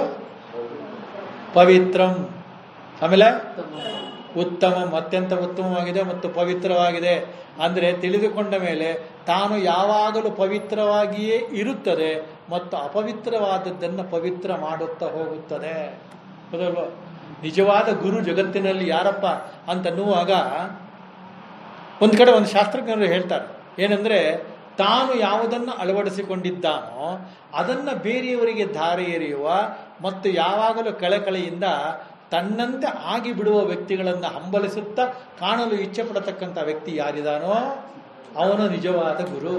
ಪವಿತ್ರಂ ಆಮೇಲೆ ಉತ್ತಮಂ. ಉತ್ತಮ ಅತ್ಯಂತ ಉತ್ತಮವಾಗಿದೆ ಮತ್ತು ಪವಿತ್ರವಾಗಿದೆ ಅಂದರೆ ತಿಳಿದುಕೊಂಡ ಮೇಲೆ ತಾನು ಯಾವಾಗಲೂ ಪವಿತ್ರವಾಗಿಯೇ ಇರುತ್ತದೆ ಮತ್ತು ಅಪವಿತ್ರವಾದದ್ದನ್ನು ಪವಿತ್ರ ಮಾಡುತ್ತಾ ಹೋಗುತ್ತದೆ ಹೌದಲ್ವ ನಿಜವಾದ ಗುರು ಜಗತ್ತಿನಲ್ಲಿ ಯಾರಪ್ಪ ಅಂತನ್ನುವಾಗ ಒಂದು ಕಡೆ ಒಂದು ಶಾಸ್ತ್ರಜ್ಞರು ಹೇಳ್ತಾರೆ ಏನಂದ್ರೆ ತಾನು ಯಾವುದನ್ನು ಅಳವಡಿಸಿಕೊಂಡಿದ್ದಾನೋ ಅದನ್ನ ಬೇರೆಯವರಿಗೆ ಧಾರೆ ಎರೆಯುವ ಮತ್ತು ಯಾವಾಗಲೂ ಕಳಕಳಿಯಿಂದ ತನ್ನಂತೆ ಆಗಿ ಬಿಡುವ ವ್ಯಕ್ತಿಗಳನ್ನು ಹಂಬಲಿಸುತ್ತಾ ಕಾಣಲು ಇಚ್ಛೆ ಪಡತಕ್ಕಂಥ ವ್ಯಕ್ತಿ ಯಾರಿದಾನೋ ಅವನು ನಿಜವಾದ ಗುರು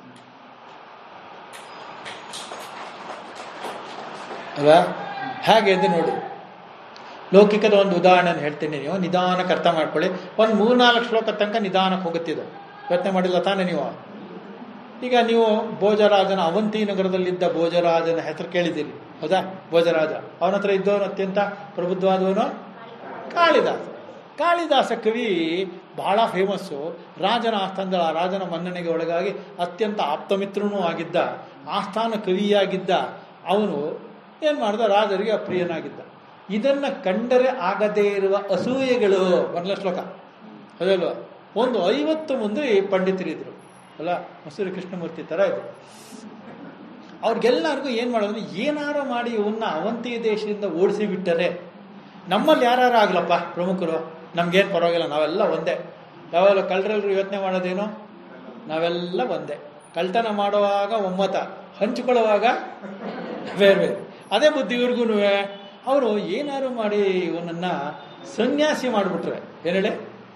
ಅಲ್ವಾ ಹೇಗೆ ಎಂದು ನೋಡಿ ಲೌಕಿಕದ ಒಂದು ಉದಾಹರಣೆ ಹೇಳ್ತೀನಿ ನೀವು ನಿಧಾನಕ್ಕೆ ಅರ್ಥ ಮಾಡ್ಕೊಳ್ಳಿ ಒಂದು ಮೂರ್ನಾಲ್ಕು ಶ್ಲೋಕ ತನಕ ನಿಧಾನಕ್ಕೆ ಹೋಗುತ್ತಿದೆ ಯೋಚನೆ ಮಾಡಿಲ್ಲ ತಾನೇ ನೀವು ಈಗ ನೀವು ಭೋಜರಾಜನ ಅವಂತಿ ನಗರದಲ್ಲಿದ್ದ ಭೋಜರಾಜನ ಹೆಸರು ಕೇಳಿದ್ದೀರಿ ಹೌದಾ ಭೋಜರಾಜ ಅವನ ಹತ್ರ ಇದ್ದವನು ಅತ್ಯಂತ ಪ್ರಬುದ್ಧವಾದವನು ಕಾಳಿದಾಸ ಕಾಳಿದಾಸ ಕವಿ ಬಹಳ ಫೇಮಸ್ಸು ರಾಜನ ಆಸ್ಥಾನದ ಆ ರಾಜನ ಮನ್ನಣೆಗೆ ಒಳಗಾಗಿ ಅತ್ಯಂತ ಆಪ್ತಮಿತ್ರನೂ ಆಗಿದ್ದ ಆಸ್ಥಾನ ಕವಿಯಾಗಿದ್ದ ಅವನು ಏನು ಮಾಡ್ದ ರಾಜರಿಗೆ ಅಪ್ರಿಯನಾಗಿದ್ದ ಇದನ್ನ ಕಂಡರೆ ಆಗದೇ ಇರುವ ಅಸೂಯೆಗಳು ಮೊದಲ ಶ್ಲೋಕ ಅದಲ್ವ ಒಂದು ಐವತ್ತು ಮಂದಿ ಪಂಡಿತರಿದ್ರು ಅಲ್ಲ ಮಸೂರಿ ಕೃಷ್ಣಮೂರ್ತಿ ತರ ಇದ್ರು ಅವ್ರಿಗೆಲ್ಲರಿಗೂ ಏನು ಮಾಡೋದು ಏನಾರು ಮಾಡಿ ಇವನ್ನ ಅವಂತಿ ದೇಶದಿಂದ ಓಡಿಸಿ ಬಿಟ್ಟರೆ ನಮ್ಮಲ್ಲಿ ಯಾರು ಆಗ್ಲಪ್ಪ ಪ್ರಮುಖರು ನಮ್ಗೇನು ಪರವಾಗಿಲ್ಲ ನಾವೆಲ್ಲ ಒಂದೇ ಯಾವಾಗಲೂ ಕಳ್ಳರೆಲ್ಲರೂ ಯೋಚನೆ ಮಾಡೋದೇನು ನಾವೆಲ್ಲ ಒಂದೇ ಕಳ್ತನ ಮಾಡುವಾಗ ಒಮ್ಮತ ಹಂಚಿಕೊಳ್ಳುವಾಗ ಬೇರೆ ಬೇರೆ ಅದೇ ಬುದ್ಧಿ ಇವ್ರಿಗೂ ಅವರು ಏನಾದ್ರು ಮಾಡಿ ಇವನನ್ನ ಸನ್ಯಾಸಿ ಮಾಡಿಬಿಟ್ರೆ ಏನು ಹೇಳಿ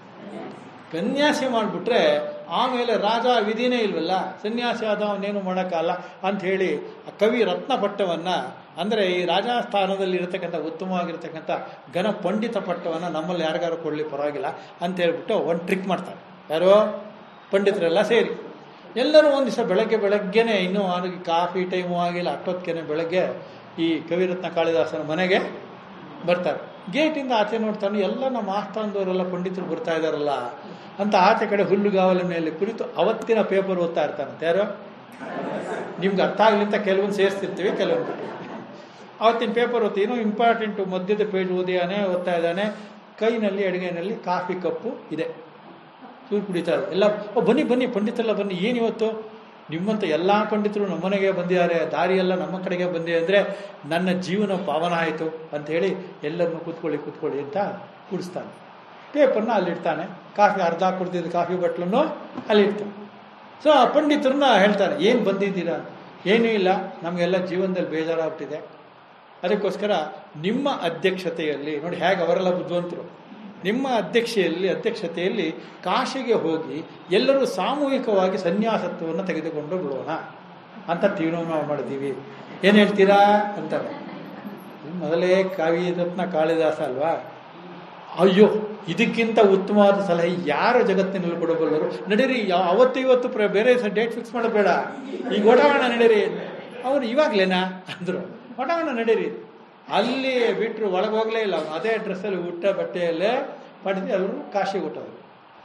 ಸನ್ಯಾಸಿ ಮಾಡಿಬಿಟ್ರೆ ಆಮೇಲೆ ರಾಜ ವಿಧಿನೇ ಇಲ್ವಲ್ಲ ಸನ್ಯಾಸಿ ಆದ ಅವನೇನು ಮಾಡೋಕ್ಕಲ್ಲ ಅಂತ ಹೇಳಿ ಆ ಕವಿ ರತ್ನ ಪಟ್ಟವನ್ನ ಅಂದರೆ ಈ ರಾಜಸ್ಥಾನದಲ್ಲಿ ಇರತಕ್ಕಂಥ ಉತ್ತಮವಾಗಿರ್ತಕ್ಕಂಥ ಘನ ಪಂಡಿತ ಪಟ್ಟವನ್ನ ನಮ್ಮಲ್ಲಿ ಯಾರಿಗಾರು ಕೊಡಲಿ ಪರವಾಗಿಲ್ಲ ಅಂತ ಹೇಳ್ಬಿಟ್ಟು ಒಂದು ಟ್ರಿಕ್ ಮಾಡ್ತಾರೆ ಯಾರೋ ಪಂಡಿತರೆಲ್ಲ ಸೇರಿ ಎಲ್ಲರೂ ಒಂದು ದಿವಸ ಬೆಳಗ್ಗೆ ಬೆಳಗ್ಗೆನೆ ಇನ್ನೂ ಅವನಿಗೆ ಕಾಫಿ ಟೈಮು ಆಗಿಲ್ಲ ಅಷ್ಟೊತ್ತಿಗೆ ಬೆಳಗ್ಗೆ ಈ ಕವಿರತ್ನ ಕಾಳಿದಾಸನ ಮನೆಗೆ ಬರ್ತಾರೆ ಗೇಟಿಂದ ಆಚೆ ನೋಡ್ತಾನೆ ಎಲ್ಲ ನಮ್ಮ ಆಸ್ಥಾನದವರೆಲ್ಲ ಪಂಡಿತರು ಬರ್ತಾ ಇದಾರಲ್ಲ ಅಂತ ಆಚೆ ಕಡೆ ಹುಲ್ಲುಗಾವಲ ಮೇಲೆ ಕುರಿತು ಅವತ್ತಿನ ಪೇಪರ್ ಓದ್ತಾ ಇರ್ತಾನಂತೆ ಯಾರು ನಿಮ್ಗೆ ಅರ್ಥ ಆಗಲಿ ಅಂತ ಕೆಲವೊಂದು ಸೇರಿಸ್ತಿರ್ತೀವಿ ಕೆಲವೊಂದು ಅವತ್ತಿನ ಪೇಪರ್ ಓದ್ತಿ ಏನೋ ಇಂಪಾರ್ಟೆಂಟು ಮಧ್ಯದ ಪೇಜ್ ಓದಿಯಾನೆ ಓದ್ತಾ ಇದ್ದಾನೆ ಕೈನಲ್ಲಿ ಅಡುಗೆನಲ್ಲಿ ಕಾಫಿ ಕಪ್ಪು ಇದೆ ಸೂರು ಕುಡಿತಾರೆ ಎಲ್ಲ ಓ ಬನ್ನಿ ಬನ್ನಿ ಪಂಡಿತರೆಲ್ಲ ಬನ್ನಿ ಏನು ಇವತ್ತು ನಿಮ್ಮಂತ ಎಲ್ಲ ಪಂಡಿತರು ನಮ್ಮನೆಗೆ ಬಂದಿದ್ದಾರೆ ದಾರಿಯೆಲ್ಲ ನಮ್ಮ ಕಡೆಗೆ ಬಂದಿದೆ ಅಂದರೆ ನನ್ನ ಜೀವನ ಪಾವನ ಆಯಿತು ಅಂತ ಹೇಳಿ ಎಲ್ಲರನ್ನು ಕೂತ್ಕೊಳ್ಳಿ ಕೂತ್ಕೊಳ್ಳಿ ಅಂತ ಕುಡಿಸ್ತಾನೆ ಪೇಪರ್ನ ಅಲ್ಲಿಡ್ತಾನೆ ಕಾಫಿ ಅರ್ಧ ಕುಡ್ದಿದ್ದ ಕಾಫಿ ಬಟ್ಲನ್ನು ಅಲ್ಲಿಡ್ತಾನೆ ಸೊ ಆ ಪಂಡಿತರನ್ನ ಹೇಳ್ತಾನೆ ಏನು ಬಂದಿದ್ದೀರಾ ಏನೂ ಇಲ್ಲ ನಮಗೆಲ್ಲ ಜೀವನದಲ್ಲಿ ಬೇಜಾರಾಗ್ಬಿಟ್ಟಿದೆ ಅದಕ್ಕೋಸ್ಕರ ನಿಮ್ಮ ಅಧ್ಯಕ್ಷತೆಯಲ್ಲಿ ನೋಡಿ ಹೇಗೆ ಅವರೆಲ್ಲ ಬುದ್ಧಿವಂತರು ನಿಮ್ಮ ಅಧ್ಯಕ್ಷೆಯಲ್ಲಿ ಅಧ್ಯಕ್ಷತೆಯಲ್ಲಿ ಕಾಶಿಗೆ ಹೋಗಿ ಎಲ್ಲರೂ ಸಾಮೂಹಿಕವಾಗಿ ಸನ್ಯಾಸತ್ವವನ್ನು ತೆಗೆದುಕೊಂಡು ಬಿಡೋಣ ಅಂತ ತೀರ್ಮಾನ ಮಾಡಿದ್ದೀವಿ ಏನು ಹೇಳ್ತೀರಾ ಅಂತಾರೆ ಮೊದಲೇ ಕಾವಿ ರತ್ನ ಕಾಳಿದಾಸ ಅಲ್ವಾ ಅಯ್ಯೋ ಇದಕ್ಕಿಂತ ಉತ್ತಮವಾದ ಸಲಹೆ ಯಾರು ಜಗತ್ತಿನಲ್ಲಿ ಕೊಡಬಲ್ಲರು ನಡೀರಿ ಯಾವ ಅವತ್ತು ಇವತ್ತು ಪ್ರ ಬೇರೆ ಡೇಟ್ ಫಿಕ್ಸ್ ಮಾಡಬೇಡ ಈಗ ಓಡಾಡೋಣ ನಡೀರಿ ಅವನು ಇವಾಗ್ಲೇನಾ ಅಂದರು ಓಡಾಡೋಣ ನಡೀರಿ ಅಲ್ಲಿ ಬಿಟ್ಟರು ಒಳಗೆ ಹೋಗಲೇ ಇಲ್ಲ ಅವ್ನು ಅದೇ ಡ್ರೆಸ್ಸಲ್ಲಿ ಊಟ ಬಟ್ಟೆಯಲ್ಲೇ ಪಡೆದು ಎಲ್ಲರೂ ಕಾಶಿಗೆ ಹುಟ್ಟೋದು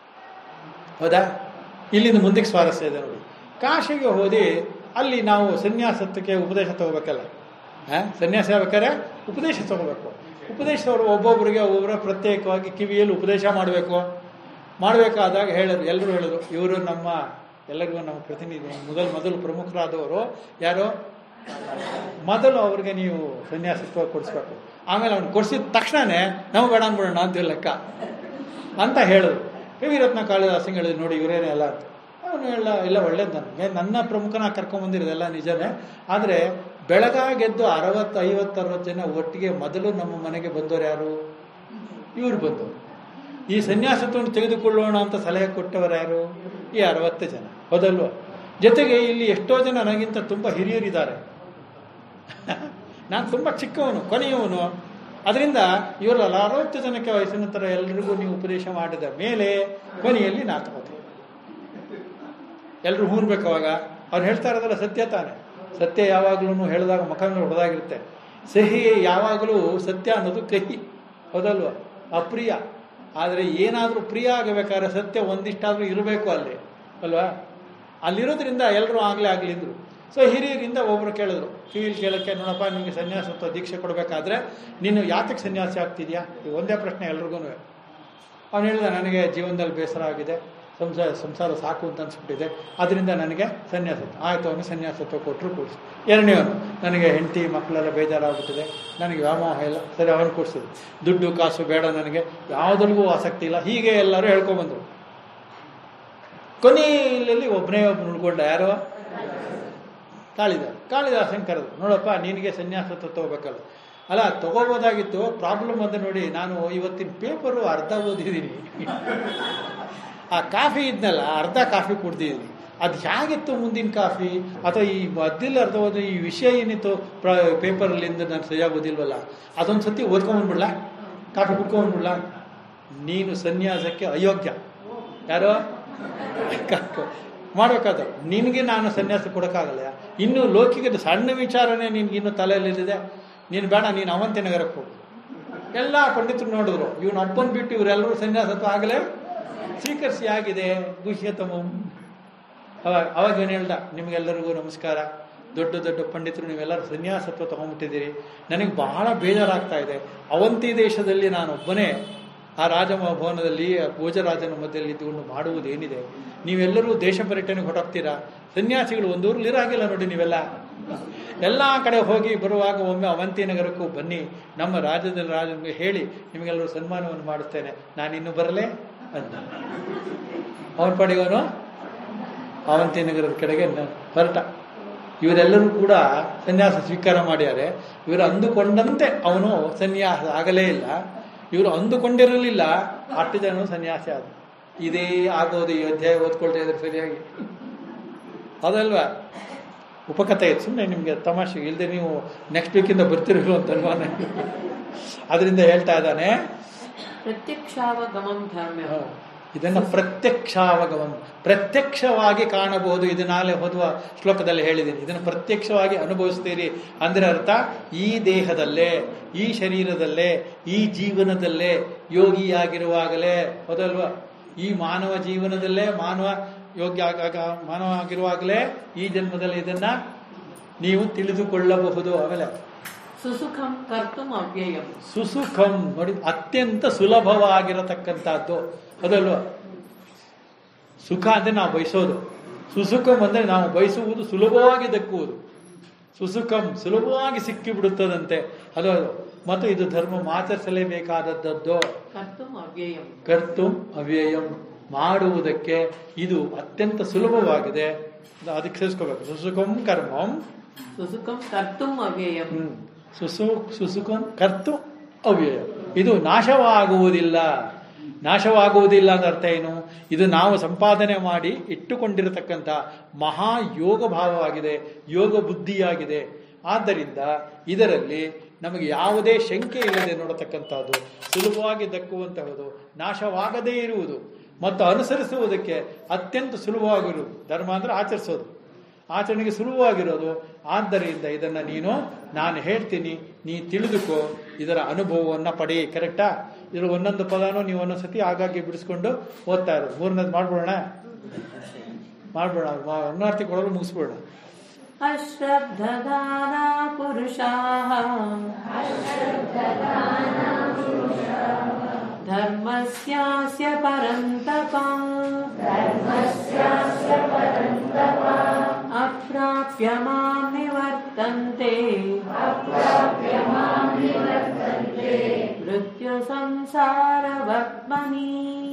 ಹೌದಾ ಇಲ್ಲಿಂದ ಮುಂದಕ್ಕೆ ಸ್ವಾರಸ್ಯ ಇದೆ ನೋಡಿ ಕಾಶಿಗೆ ಹೋದಿ ಅಲ್ಲಿ ನಾವು ಸನ್ಯಾಸತ್ವಕ್ಕೆ ಉಪದೇಶ ತಗೋಬೇಕಲ್ಲ ಹಾಂ ಸನ್ಯಾಸ ಆಗ್ಬೇಕಾದ್ರೆ ಉಪದೇಶ ತಗೋಬೇಕು ಉಪದೇಶವರು ಒಬ್ಬೊಬ್ಬರಿಗೆ ಒಬ್ಬೊಬ್ಬರ ಪ್ರತ್ಯೇಕವಾಗಿ ಕಿವಿಯಲ್ಲಿ ಉಪದೇಶ ಮಾಡಬೇಕು ಮಾಡಬೇಕಾದಾಗ ಹೇಳಿದ್ರು ಎಲ್ಲರೂ ಹೇಳಿದ್ರು ಇವರು ನಮ್ಮ ಎಲ್ಲರಿಗೂ ನಮ್ಮ ಪ್ರತಿನಿಧಿ ಮೊದಲು ಮೊದಲು ಪ್ರಮುಖರಾದವರು ಯಾರು ಮೊದಲು ಅವ್ರಿಗೆ ನೀವು ಸನ್ಯಾಸತ್ವ ಕೊಡಿಸ್ಬೇಕು ಆಮೇಲೆ ಅವ್ನು ಕೊಡಿಸಿದ ತಕ್ಷಣನೇ ನಾವು ಬೇಡ ಅಂದ್ಬಿಡೋಣ ಅಂತ ಲೆಕ್ಕ ಅಂತ ಹೇಳಿದ್ರು ಕವಿರತ್ನ ಕಾಳಿದಾಸಂಗ್ ಹೇಳಿದ್ರು ನೋಡಿ ಇವರೇನೇ ಅಲ್ಲ ಅಂತ ಅವನು ಹೇಳ ಇಲ್ಲ ಒಳ್ಳೇದು ನನಗೆ ನನ್ನ ಪ್ರಮುಖನ ಕರ್ಕೊಂಬಂದಿರೋದೆಲ್ಲ ನಿಜನೇ ಆದರೆ ಬೆಳಗಾಗೆದ್ದು ಅರವತ್ತು ಐವತ್ತು ಅರವತ್ತು ಜನ ಒಟ್ಟಿಗೆ ಮೊದಲು ನಮ್ಮ ಮನೆಗೆ ಬಂದವರು ಯಾರು ಇವ್ರು ಬಂದವರು ಈ ಸನ್ಯಾಸತ್ವವನ್ನು ತೆಗೆದುಕೊಳ್ಳೋಣ ಅಂತ ಸಲಹೆ ಕೊಟ್ಟವರು ಯಾರು ಈ ಅರವತ್ತು ಜನ ಹೌದಲ್ವ ಜೊತೆಗೆ ಇಲ್ಲಿ ಎಷ್ಟೋ ಜನ ನನಗಿಂತ ತುಂಬ ಹಿರಿಯರಿದ್ದಾರೆ ನಾನು ತುಂಬ ಚಿಕ್ಕವನು ಕೊನೆಯವನು ಅದರಿಂದ ಇವರು ಅರವತ್ತು ಜನಕ್ಕೆ ವಯಸ್ಸಿನ ನಂತರ ಎಲ್ರಿಗೂ ನೀವು ಉಪದೇಶ ಮಾಡಿದ ಮೇಲೆ ಕೊನೆಯಲ್ಲಿ ನಾ ತಗೋತೀನಿ ಎಲ್ಲರೂ ಹೂರ್ಬೇಕು ಅವಾಗ ಅವ್ರು ಹೇಳ್ತಾ ಇರೋದಲ್ಲ ಸತ್ಯ ತಾನೆ ಸತ್ಯ ಯಾವಾಗಲೂ ಹೇಳಿದಾಗ ಮುಖ ಮೇಲೆ ಹೊಡೆದಾಗಿರುತ್ತೆ ಸಿಹಿ ಯಾವಾಗಲೂ ಸತ್ಯ ಅನ್ನೋದು ಕಹಿ ಹೌದಲ್ವ ಅಪ್ರಿಯ ಆದರೆ ಏನಾದರೂ ಪ್ರಿಯ ಆಗಬೇಕಾದ್ರೆ ಸತ್ಯ ಒಂದಿಷ್ಟಾದರೂ ಇರಬೇಕು ಅಲ್ಲಿ ಅಲ್ವಾ ಅಲ್ಲಿರೋದ್ರಿಂದ ಎಲ್ಲರೂ ಆಗಲೇ ಆಗಲಿ ಅಂದರು ಸೊ ಹಿರಿಯರಿಂದ ಒಬ್ಬರು ಕೇಳಿದ್ರು ಕಿವಿಲ್ ಕೇಳಕ್ಕೆ ನೋಡಪ್ಪ ನಿಮಗೆ ಸನ್ಯಾಸತ್ವ ದೀಕ್ಷೆ ಕೊಡಬೇಕಾದ್ರೆ ನೀನು ಯಾತಕ್ಕೆ ಸನ್ಯಾಸಿ ಆಗ್ತಿದ್ಯಾ ಈ ಒಂದೇ ಪ್ರಶ್ನೆ ಎಲ್ರಿಗೂ ಅವನು ಹೇಳಿದ ನನಗೆ ಜೀವನದಲ್ಲಿ ಬೇಸರ ಆಗಿದೆ ಸಂಸಾರ ಸಂಸಾರ ಸಾಕು ಅಂತ ಅನ್ಸ್ಬಿಟ್ಟಿದೆ ಅದರಿಂದ ನನಗೆ ಸನ್ಯಾಸತ್ವ ಆಯಿತು ಅವನು ಸನ್ಯಾಸತ್ವ ಕೊಟ್ಟರು ಕೂಡಿಸಿ ಎರಡನೇವನು ನನಗೆ ಹೆಂಡತಿ ಮಕ್ಕಳೆಲ್ಲ ಬೇಜಾರಾಗ್ಬಿಟ್ಟಿದೆ ನನಗೆ ವ್ಯಾಮೋಹ ಇಲ್ಲ ಸರಿ ಅವನು ಕೊಡಿಸಿದ್ರು ದುಡ್ಡು ಕಾಸು ಬೇಡ ನನಗೆ ಯಾವುದರಿಗೂ ಆಸಕ್ತಿ ಇಲ್ಲ ಹೀಗೆ ಎಲ್ಲರೂ ಹೇಳ್ಕೊಂಬಂದರು ಕೊನೆಯಲ್ಲಿ ಒಬ್ಬನೇ ಒಬ್ಬನು ಉಳ್ಕೊಂಡ ಯಾರೋ ಕಾಳಿದಾಸ ಕಾಳಿದಾಸನ್ ಕರೆದು ನೋಡಪ್ಪ ನಿನಗೆ ಸನ್ಯಾಸತ್ವ ತಗೋಬೇಕಲ್ಲ ಅಲ್ಲ ತಗೋಬೋದಾಗಿತ್ತು ಪ್ರಾಬ್ಲಮ್ ಅಂತ ನೋಡಿ ನಾನು ಇವತ್ತಿನ ಪೇಪರು ಅರ್ಧ ಓದಿದ್ದೀನಿ ಆ ಕಾಫಿ ಇದ್ನಲ್ಲ ಅರ್ಧ ಕಾಫಿ ಕುಡ್ದಿದ್ದೀನಿ ಅದು ಹೇಗಿತ್ತು ಮುಂದಿನ ಕಾಫಿ ಅಥವಾ ಈ ಮದ್ದಿಲ್ಲ ಅರ್ಧ ಓದಿ ಈ ವಿಷಯ ಏನಿತ್ತು ಪ್ರ ಪೇಪರಲ್ಲಿಂದ ನಾನು ಸರಿಯಾಗಿ ಓದಿಲ್ವಲ್ಲ ಅದೊಂದು ಸತಿ ಓದ್ಕೊಂಬಂದ್ಬಿಡ್ಲ ಕಾಫಿ ಕುಡ್ಕೊಂಬಂದ್ಬಿಡ್ಲ ನೀನು ಸನ್ಯಾಸಕ್ಕೆ ಅಯೋಗ್ಯ ಯಾರೋ ಮಾಡಬೇಕಾದ ನಿನಗೆ ನಾನು ಸನ್ಯಾಸ ಕೊಡೋಕ್ಕಾಗಲ್ಲ ಇನ್ನು ಲೌಕಿಕದ ಸಣ್ಣ ವಿಚಾರನೇ ನಿನ್ಗಿನ್ನು ತಲೆಯಲ್ಲಿದೆ ನೀನು ಬೇಡ ನೀನು ಅವಂತಿ ನಗರಕ್ಕೆ ಹೋಗು ಎಲ್ಲ ಪಂಡಿತರು ನೋಡಿದ್ರು ಇವನು ಅಪ್ಪನ್ ಬಿಟ್ಟು ಇವರೆಲ್ಲರೂ ಸನ್ಯಾಸತ್ವ ಆಗಲೇ ಸ್ವೀಕರಿಸಿ ಆಗಿದೆ ಗುಹ್ಯತಮಂ ಅವಾಗ ಅವಾಗ ಏನು ಹೇಳ್ದ ನಿಮಗೆಲ್ಲರಿಗೂ ನಮಸ್ಕಾರ ದೊಡ್ಡ ದೊಡ್ಡ ಪಂಡಿತರು ನೀವೆಲ್ಲರೂ ಸನ್ಯಾಸತ್ವ ತಗೊಂಡ್ಬಿಟ್ಟಿದ್ದೀರಿ ನನಗೆ ಬಹಳ ಬೇಜಾರಾಗ್ತಾ ಇದೆ ಅವಂತಿ ದೇಶದಲ್ಲಿ ನಾನು ಒಬ್ಬನೇ ಆ ರಾಜಭವನದಲ್ಲಿ ಆ ಭೋಜರಾಜನ ಮಧ್ಯದಲ್ಲಿ ಇದ್ದುಕೊಂಡು ಮಾಡುವುದೇನಿದೆ ನೀವೆಲ್ಲರೂ ದೇಶ ಪರ್ಯಟನೆಗೆ ಹೊರಟೋಗ್ತೀರಾ ಸನ್ಯಾಸಿಗಳು ಒಂದೂರಲ್ಲಿ ಇರಾಗಿಲ್ಲ ನೋಡಿ ನೀವೆಲ್ಲ ಎಲ್ಲ ಕಡೆ ಹೋಗಿ ಬರುವಾಗ ಒಮ್ಮೆ ಅವಂತಿ ನಗರಕ್ಕೂ ಬನ್ನಿ ನಮ್ಮ ರಾಜ್ಯದಲ್ಲಿ ರಾಜನಿಗೆ ಹೇಳಿ ನಿಮಗೆಲ್ಲರೂ ಸನ್ಮಾನವನ್ನು ಮಾಡುತ್ತೇನೆ ನಾನು ಇನ್ನು ಬರಲೇ ಅಂತ ಅವನ ಪಡೆಯವನು ಅವಂತಿ ನಗರದ ಕಡೆಗೆ ನ- ಹೊರಟ ಇವರೆಲ್ಲರೂ ಕೂಡ ಸನ್ಯಾಸ ಸ್ವೀಕಾರ ಮಾಡ್ಯಾರೆ ಇವರು ಅಂದುಕೊಂಡಂತೆ ಅವನು ಸನ್ಯಾಸ ಆಗಲೇ ಇಲ್ಲ ಇವರು ಅಂದುಕೊಂಡಿರಲಿಲ್ಲ ಅಷ್ಟು ಜನ ಸನ್ಯಾಸಿ ಆದ ಇದೇ ಆಗೋದು ಈ ಅಧ್ಯಾಯ ಓದ್ಕೊಳ್ತಾ ಇದ್ರೆ ಸರಿಯಾಗಿ ಅದಲ್ವಾ ಉಪಕಥೆ ಇತ್ತು ಸುಮ್ಮನೆ ನಿಮಗೆ ತಮಾಷೆಗೆ ಇಲ್ಲದೆ ನೀವು ನೆಕ್ಸ್ಟ್ ವೀಕಿಂದ ಬರ್ತಿರಲು ಅಂತ ಅನುಮಾನ ಅದರಿಂದ ಹೇಳ್ತಾ ಇದ್ದಾನೆ ಪ್ರತ್ಯಕ್ಷಾವಗಮಂ ಧರ್ಮ್ಯಂ ಹ. ಇದನ್ನ ಪ್ರತ್ಯಕ್ಷಾವಗಮನ ಪ್ರತ್ಯಕ್ಷವಾಗಿ ಕಾಣಬಹುದು ಇದು ನಾಳೆ ಓದುವ ಶ್ಲೋಕದಲ್ಲಿ ಹೇಳಿದ್ದೀನಿ ಇದನ್ನು ಪ್ರತ್ಯಕ್ಷವಾಗಿ ಅನುಭವಿಸ್ತೀರಿ ಅಂದ್ರೆ ಅರ್ಥ ಈ ದೇಹದಲ್ಲೇ ಈ ಶರೀರದಲ್ಲೇ ಈ ಜೀವನದಲ್ಲೇ ಯೋಗಿಯಾಗಿರುವಾಗಲೇ ಹೌದಲ್ವಾ ಈ ಮಾನವ ಜೀವನದಲ್ಲೇ ಮಾನವ ಯೋಗ್ಯ ಆಗ ಮಾನವ ಆಗಿರುವಾಗಲೇ ಈ ಜನ್ಮದಲ್ಲಿ ಇದನ್ನ ನೀವು ತಿಳಿದುಕೊಳ್ಳಬಹುದು ಆಮೇಲೆ ಸುಸುಖಂ ಕರ್ತುಂ ಅವ್ಯಯಂ ಸುಸುಖಂ ನೋಡಿ ಅತ್ಯಂತ ಸುಲಭವಾಗಿರತಕ್ಕಂಥದ್ದು ಅದಲ್ವಾ ಸುಖ ಅಂದ್ರೆ ನಾವು ಬಯಸೋದು ಸುಸುಖಂ ಅಂದ್ರೆ ನಾವು ಬಯಸುವುದು ಸುಲಭವಾಗಿ ದಕ್ಕುವುದು ಸುಸುಖಂ ಸುಲಭವಾಗಿ ಸಿಕ್ಕಿಬಿಡುತ್ತದಂತೆ ಅದು ಅದು. ಮತ್ತು ಇದು ಧರ್ಮ ಆಚರಿಸಲೇಬೇಕಾದದ್ದು ಕರ್ತುಂ ಅವ್ಯಯಂ ಕರ್ತು ಅವ್ಯಯಂ ಮಾಡುವುದಕ್ಕೆ ಇದು ಅತ್ಯಂತ ಸುಲಭವಾಗಿದೆ ಅದು ಅದಕ್ಕೆ ಸೇರಿಸ್ಕೋಬೇಕು ಸುಸುಖಂ ಕರ್ಮಂ ಸುಸುಖಂ ಕರ್ತುಂ ಅವ್ಯಯಂ ಹ್ಮ್. ಸುಸು ಸುಸುಕನ್ ಕರ್ತು ಅವ್ಯಯ ಇದು ನಾಶವಾಗುವುದಿಲ್ಲ ನಾಶವಾಗುವುದಿಲ್ಲ ಅಂತ ಅರ್ಥ ಏನು ಇದು ನಾವು ಸಂಪಾದನೆ ಮಾಡಿ ಇಟ್ಟುಕೊಂಡಿರತಕ್ಕಂಥ ಮಹಾ ಯೋಗ ಭಾವವಾಗಿದೆ ಯೋಗ ಬುದ್ಧಿಯಾಗಿದೆ ಆದ್ದರಿಂದ ಇದರಲ್ಲಿ ನಮಗೆ ಯಾವುದೇ ಶಂಕೆ ಇಲ್ಲದೆ ನೋಡತಕ್ಕಂಥದ್ದು ಸುಲಭವಾಗಿ ದಕ್ಕುವಂತಹದ್ದು ನಾಶವಾಗದೇ ಇರುವುದು ಮತ್ತು ಅನುಸರಿಸುವುದಕ್ಕೆ ಅತ್ಯಂತ ಸುಲಭವಾಗಿರುವುದು ಧರ್ಮ ಅಂದ್ರೆ ಆಚರಿಸೋದು ಆಚರಣೆಗೆ ಸುಲಭವಾಗಿರೋದು ಆದ್ದರಿಂದ ಇದನ್ನ ನೀನು ನಾನು ಹೇಳ್ತೀನಿ ನೀ ತಿಳಿದುಕೋ ಇದರ ಅನುಭವವನ್ನು ಪಡಿ ಕರೆಕ್ಟಾ ಇದ್ರ ಒಂದೊಂದು ಪದನೂ ನೀವು ಒಂದೊಂದು ಸತಿ ಆಗಾಗ್ಗೆ ಬಿಡಿಸ್ಕೊಂಡು ಓದ್ತಾ ಇರೋದು ಮೂರನೇದು ಮಾಡ್ಬಿಡೋಣ ಮಾಡ್ಬೇಡ ಅನ್ನಾರ್ಥಿ ಕೊಡಲು ಮುಗಿಸ್ಬೇಡ ಅಶ್ರದ್ಧದಾನಾ ಪುರುಷಾಃ ಧರ್ಮಸ್ಯಾಸ್ಯ ಪರಂತಪ ಅಪ್ರಾಪ್ಯ ಮಾಂ ನಿವರ್ತಂತೆ ಮೃತ್ಯು ಸಂಸಾರವರ್ತ್ಮನಿ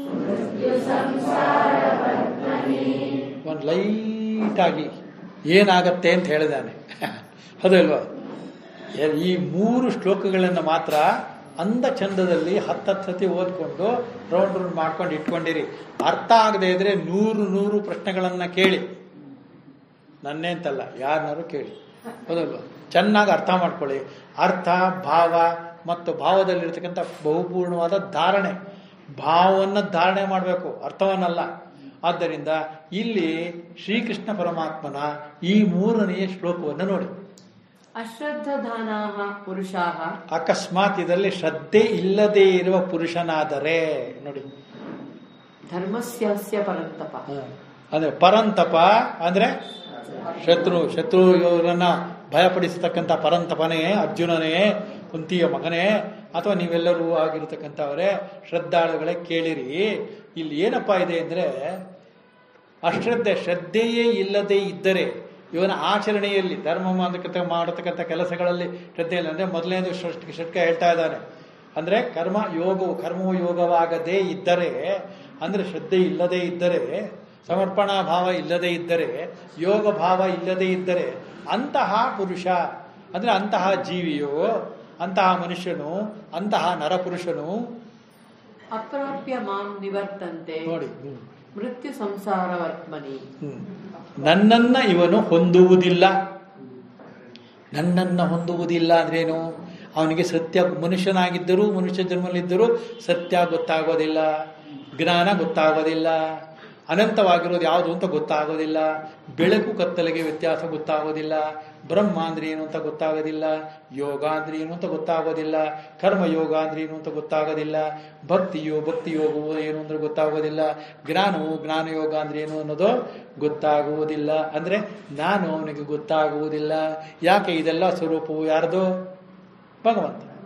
ಒಂದು ಲೈಟಾಗಿ ಏನಾಗತ್ತೆ ಅಂತ ಹೇಳಿದಾನೆ ಹೌದಲ್ವಾ ಏ- ಈ ಮೂರು ಶ್ಲೋಕಗಳನ್ನು ಮಾತ್ರ ಅಂದ ಚಂದದಲ್ಲಿ ಹತ್ತತ್ತು ಸತಿ ಓದ್ಕೊಂಡು ರೌಂಡ್ ರೌಂಡ್ ಮಾಡ್ಕೊಂಡು ಇಟ್ಕೊಂಡಿರಿ ಅರ್ಥ ಆಗದೆ ಇದ್ರೆ ನೂರು ನೂರು ಪ್ರಶ್ನೆಗಳನ್ನ ಕೇಳಿ ನನ್ನೇ ಅಂತಲ್ಲ ಯಾರನ್ನಾರು ಕೇಳಿ ಹೌದಲ್ವಾ ಚೆನ್ನಾಗಿ ಅರ್ಥ ಮಾಡ್ಕೊಳ್ಳಿ ಅರ್ಥ ಭಾವ ಮತ್ತು ಭಾವದಲ್ಲಿರ್ತಕ್ಕಂಥ ಬಹುಪೂರ್ಣವಾದ ಧಾರಣೆ ಭಾವವನ್ನು ಧಾರಣೆ ಮಾಡಬೇಕು ಅರ್ಥವನ್ನಲ್ಲ ಆದ್ದರಿಂದ ಇಲ್ಲಿ ಶ್ರೀಕೃಷ್ಣ ಪರಮಾತ್ಮನ ಈ ಮೂರನೆಯ ಶ್ಲೋಕವನ್ನು ನೋಡಿ ಅಶ್ರದ್ಧದಾನಾಃ ಪುರುಷಾಃ ಅಕಸ್ಮಾತ್ ಇದರಲ್ಲಿ ಶ್ರದ್ಧೆ ಇಲ್ಲದೆ ಇರುವ ಪುರುಷನಾದರೆ ನೋಡಿ ಧರ್ಮಸ್ಯಾಸ್ಯ ಪರಂತಪ ಹ. ಅಂದ್ರೆ ಪರಂತಪ ಅಂದ್ರೆ ಶತ್ರು ಶತ್ರು ಇವರನ್ನ ಭಯಪಡಿಸತಕ್ಕಂಥ ಪರಂತಪನೇ ಅರ್ಜುನನೇ ಕುಂತಿಯ ಮಗನೇ ಅಥವಾ ನೀವೆಲ್ಲರೂ ಆಗಿರತಕ್ಕಂಥವರೇ ಶ್ರದ್ಧಾಳುಗಳೇ ಕೇಳಿರಿ ಇಲ್ಲಿ ಏನಪ್ಪ ಇದೆ ಅಂದ್ರೆ ಅಶ್ರದ್ಧೆ ಶ್ರದ್ಧೆಯೇ ಇಲ್ಲದೆ ಇದ್ದರೆ ಇವನ ಆಚರಣೆಯಲ್ಲಿ ಧರ್ಮ ಮಾಡತಕ್ಕಂಥ ಮಾಡತಕ್ಕಂಥ ಕೆಲಸಗಳಲ್ಲಿ ಶ್ರದ್ಧೆ ಇಲ್ಲ ಅಂದ್ರೆ ಮೊದಲನೇದು ಷಷ್ಠ ಷಟ್ಕ ಹೇಳ್ತಾ ಇದ್ದಾನೆ ಅಂದ್ರೆ ಕರ್ಮ ಯೋಗವು ಕರ್ಮವು ಯೋಗವಾಗದೇ ಇದ್ದರೆ ಅಂದ್ರೆ ಶ್ರದ್ಧೆ ಇಲ್ಲದೆ ಇದ್ದರೆ ಸಮರ್ಪಣಾ ಭಾವ ಇಲ್ಲದೆ ಇದ್ದರೆ ಯೋಗ ಭಾವ ಇಲ್ಲದೆ ಇದ್ದರೆ ಅಂತಹ ಪುರುಷ ಅಂದ್ರೆ ಅಂತಹ ಜೀವಿಯೋ ಅಂತಹ ಮನುಷ್ಯನು ಅಂತಹ ನರಪುರುಷನು ಅಪ್ರಾಪ್ಯ ಮಾಂ ನಿವರ್ತಂತೆ ನೋಡಿ ಹ್ಮ್. ಮೃತ್ಯು ಸಂಸಾರವರ್ತ್ಮನಿ ಹ್ಮ್. ನನ್ನನ್ನ ಇವನು ಹೊಂದುವುದಿಲ್ಲ ನನ್ನನ್ನ ಹೊಂದುವುದಿಲ್ಲ ಅಂದ್ರೇನು ಅವನಿಗೆ ಸತ್ಯ ಮನುಷ್ಯನಾಗಿದ್ದರೂ ಮನುಷ್ಯ ಜನ್ಮದಲ್ಲಿದ್ದರೂ ಸತ್ಯ ಗೊತ್ತಾಗೋದಿಲ್ಲ ಜ್ಞಾನ ಗೊತ್ತಾಗೋದಿಲ್ಲ ಅನಂತವಾಗಿರೋದು ಯಾವುದು ಅಂತ ಗೊತ್ತಾಗೋದಿಲ್ಲ ಬೆಳಕು ಕತ್ತಲೆಗೆ ವ್ಯತ್ಯಾಸ ಗೊತ್ತಾಗೋದಿಲ್ಲ ಬ್ರಹ್ಮ ಅಂದ್ರೆ ಏನು ಅಂತ ಗೊತ್ತಾಗೋದಿಲ್ಲ ಯೋಗ ಅಂದ್ರೆ ಏನು ಅಂತ ಗೊತ್ತಾಗೋದಿಲ್ಲ ಕರ್ಮ ಯೋಗ ಅಂದ್ರೆ ಏನು ಅಂತ ಗೊತ್ತಾಗೋದಿಲ್ಲ ಭಕ್ತಿಯೋ ಭಕ್ತಿ ಯೋಗವೋ ಏನು ಅಂದ್ರೆ ಗೊತ್ತಾಗೋದಿಲ್ಲ ಜ್ಞಾನವು ಜ್ಞಾನ ಯೋಗ ಅಂದ್ರೆ ಏನು ಅನ್ನೋದು ಗೊತ್ತಾಗುವುದಿಲ್ಲ ಅಂದ್ರೆ ನಾನು ಅವನಿಗೆ ಗೊತ್ತಾಗುವುದಿಲ್ಲ ಯಾಕೆ ಇದೆಲ್ಲ ಸ್ವರೂಪವು ಯಾರ್ದು ಭಗವಂತ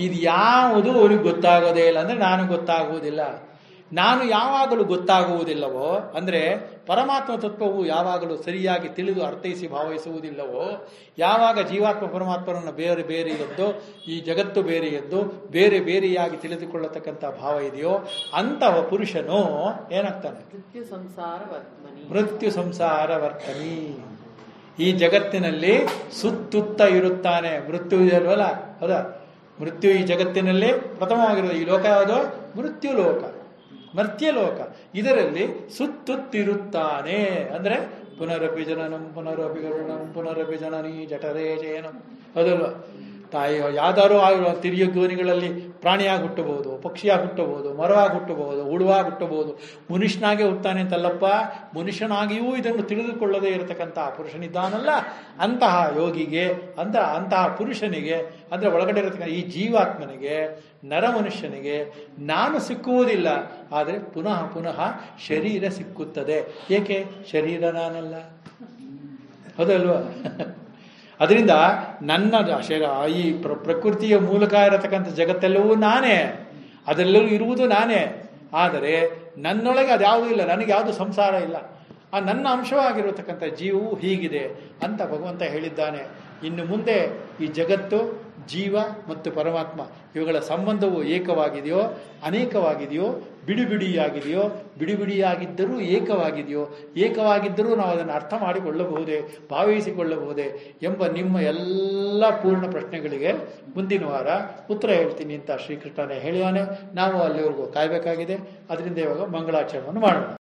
ಇದು ಯಾವುದು ಅವ್ರಿಗೆ ಗೊತ್ತಾಗೋದೇ ಇಲ್ಲ ಅಂದ್ರೆ ನಾನು ಗೊತ್ತಾಗುವುದಿಲ್ಲ ನಾನು ಯಾವಾಗಲೂ ಗೊತ್ತಾಗುವುದಿಲ್ಲವೋ ಅಂದ್ರೆ ಪರಮಾತ್ಮ ತತ್ವವು ಯಾವಾಗಲೂ ಸರಿಯಾಗಿ ತಿಳಿದು ಅರ್ಥೈಸಿ ಭಾವಿಸುವುದಿಲ್ಲವೋ ಯಾವಾಗ ಜೀವಾತ್ಮ ಪರಮಾತ್ಮರನ್ನು ಬೇರೆ ಬೇರೆ ಎದ್ದು ಈ ಜಗತ್ತು ಬೇರೆ ಎದ್ದು ಬೇರೆ ಬೇರೆಯಾಗಿ ತಿಳಿದುಕೊಳ್ಳತಕ್ಕಂಥ ಭಾವ ಇದೆಯೋ ಅಂತಹ ಪುರುಷನು ಏನಾಗ್ತಾನೆ ಮೃತ್ಯು ಸಂಸಾರ ವರ್ತ್ಮನಿ ಮೃತ್ಯು ಸಂಸಾರ ವರ್ತನಿ ಈ ಜಗತ್ತಿನಲ್ಲಿ ಸುತ್ತುತ್ತ ಇರುತ್ತಾನೆ ಮೃತ್ಯು ಇದೆಯಲ್ವಲ್ಲ ಹೌದಾ ಮೃತ್ಯು ಈ ಜಗತ್ತಿನಲ್ಲಿ ಪ್ರಥಮವಾಗಿರೋದು ಈ ಲೋಕ ಯಾವುದು ಮೃತ್ಯು ಲೋಕ ಮರ್ತ್ಯ ಲೋಕ ಇದರಲ್ಲಿ ಸುತ್ತುತ್ತಿರುತ್ತಾನೆ ಅಂದ್ರೆ ಪುನರಪಿ ಜನನಂ ಪುನರಪಿ ಗರುಣಂ ಪುನರಪಿ ಜನನಿ ಜಠರೇ ಜಯನಂ ಹೌದಲ್ವಾ ತಾಯಿ ಯಾವ್ದಾರು ಆ ತಿರಿಯ ಧ್ವನಿಗಳಲ್ಲಿ ಪ್ರಾಣಿಯಾಗಿ ಹುಟ್ಟಬಹುದು ಪಕ್ಷಿಯಾಗಿ ಹುಟ್ಟಬಹುದು ಮರವಾಗಿ ಹುಟ್ಟಬಹುದು ಹುಳುವಾಗಿ ಹುಟ್ಟಬಹುದು ಮನುಷ್ಯನಾಗೆ ಹುಟ್ಟಾನೆ ಅಂತಲ್ಲಪ್ಪ ಮನುಷ್ಯನಾಗಿಯೂ ಇದನ್ನು ತಿಳಿದುಕೊಳ್ಳದೇ ಇರತಕ್ಕಂತಹ ಪುರುಷನಿದ್ದಾನಲ್ಲ ಅಂತಹ ಯೋಗಿಗೆ ಅಂತ ಅಂತಹ ಪುರುಷನಿಗೆ ಅಂದ್ರೆ ಒಳಗಡೆ ಇರತಕ್ಕಂಥ ಈ ಜೀವಾತ್ಮನಿಗೆ ನರ ಮನುಷ್ಯನಿಗೆ ನಾನು ಸಿಕ್ಕುವುದಿಲ್ಲ ಆದರೆ ಪುನಃ ಪುನಃ ಶರೀರ ಸಿಕ್ಕುತ್ತದೆ ಏಕೆ ಶರೀರ ನಾನಲ್ಲ ಹೌದಲ್ವಾ ಅದರಿಂದ ನನ್ನ ಶರೀರ ಈ ಪ್ರ ಪ್ರಕೃತಿಯ ಮೂಲಕ ಇರತಕ್ಕಂಥ ಜಗತ್ತೆಲ್ಲವೂ ನಾನೇ ಅದೆಲ್ಲವೂ ಇರುವುದು ನಾನೇ ಆದರೆ ನನ್ನೊಳಗೆ ಅದ್ಯಾವುದೂ ಇಲ್ಲ ನನಗೆ ಯಾವುದು ಸಂಸಾರ ಇಲ್ಲ ಆ ನನ್ನ ಅಂಶವಾಗಿರತಕ್ಕಂಥ ಜೀವವು ಹೀಗಿದೆ ಅಂತ ಭಗವಂತ ಹೇಳಿದ್ದಾನೆ ಇನ್ನು ಮುಂದೆ ಈ ಜಗತ್ತು ಜೀವ ಮತ್ತು ಪರಮಾತ್ಮ ಇವುಗಳ ಸಂಬಂಧವು ಏಕವಾಗಿದೆಯೋ ಅನೇಕವಾಗಿದೆಯೋ ಬಿಡಿ ಬಿಡಿಯಾಗಿದೆಯೋ ಬಿಡಿ ಬಿಡಿಯಾಗಿದ್ದರೂ ಏಕವಾಗಿದೆಯೋ ಏಕವಾಗಿದ್ದರೂ ನಾವು ಅದನ್ನು ಅರ್ಥ ಮಾಡಿಕೊಳ್ಳಬಹುದೇ ಭಾವಿಸಿಕೊಳ್ಳಬಹುದೇ ಎಂಬ ನಿಮ್ಮ ಎಲ್ಲ ಪೂರ್ಣ ಪ್ರಶ್ನೆಗಳಿಗೆ ಮುಂದಿನ ವಾರ ಉತ್ತರ ಹೇಳ್ತೀನಿ ಅಂತ ಶ್ರೀಕೃಷ್ಣನೇ ಹೇಳಿಯಾನೆ ನಾವು ಅಲ್ಲಿವರೆಗೂ ಕಾಯಬೇಕಾಗಿದೆ ಅದರಿಂದ ಇವಾಗ ಮಂಗಳಾಚರಣೆಯನ್ನು ಮಾಡೋಣ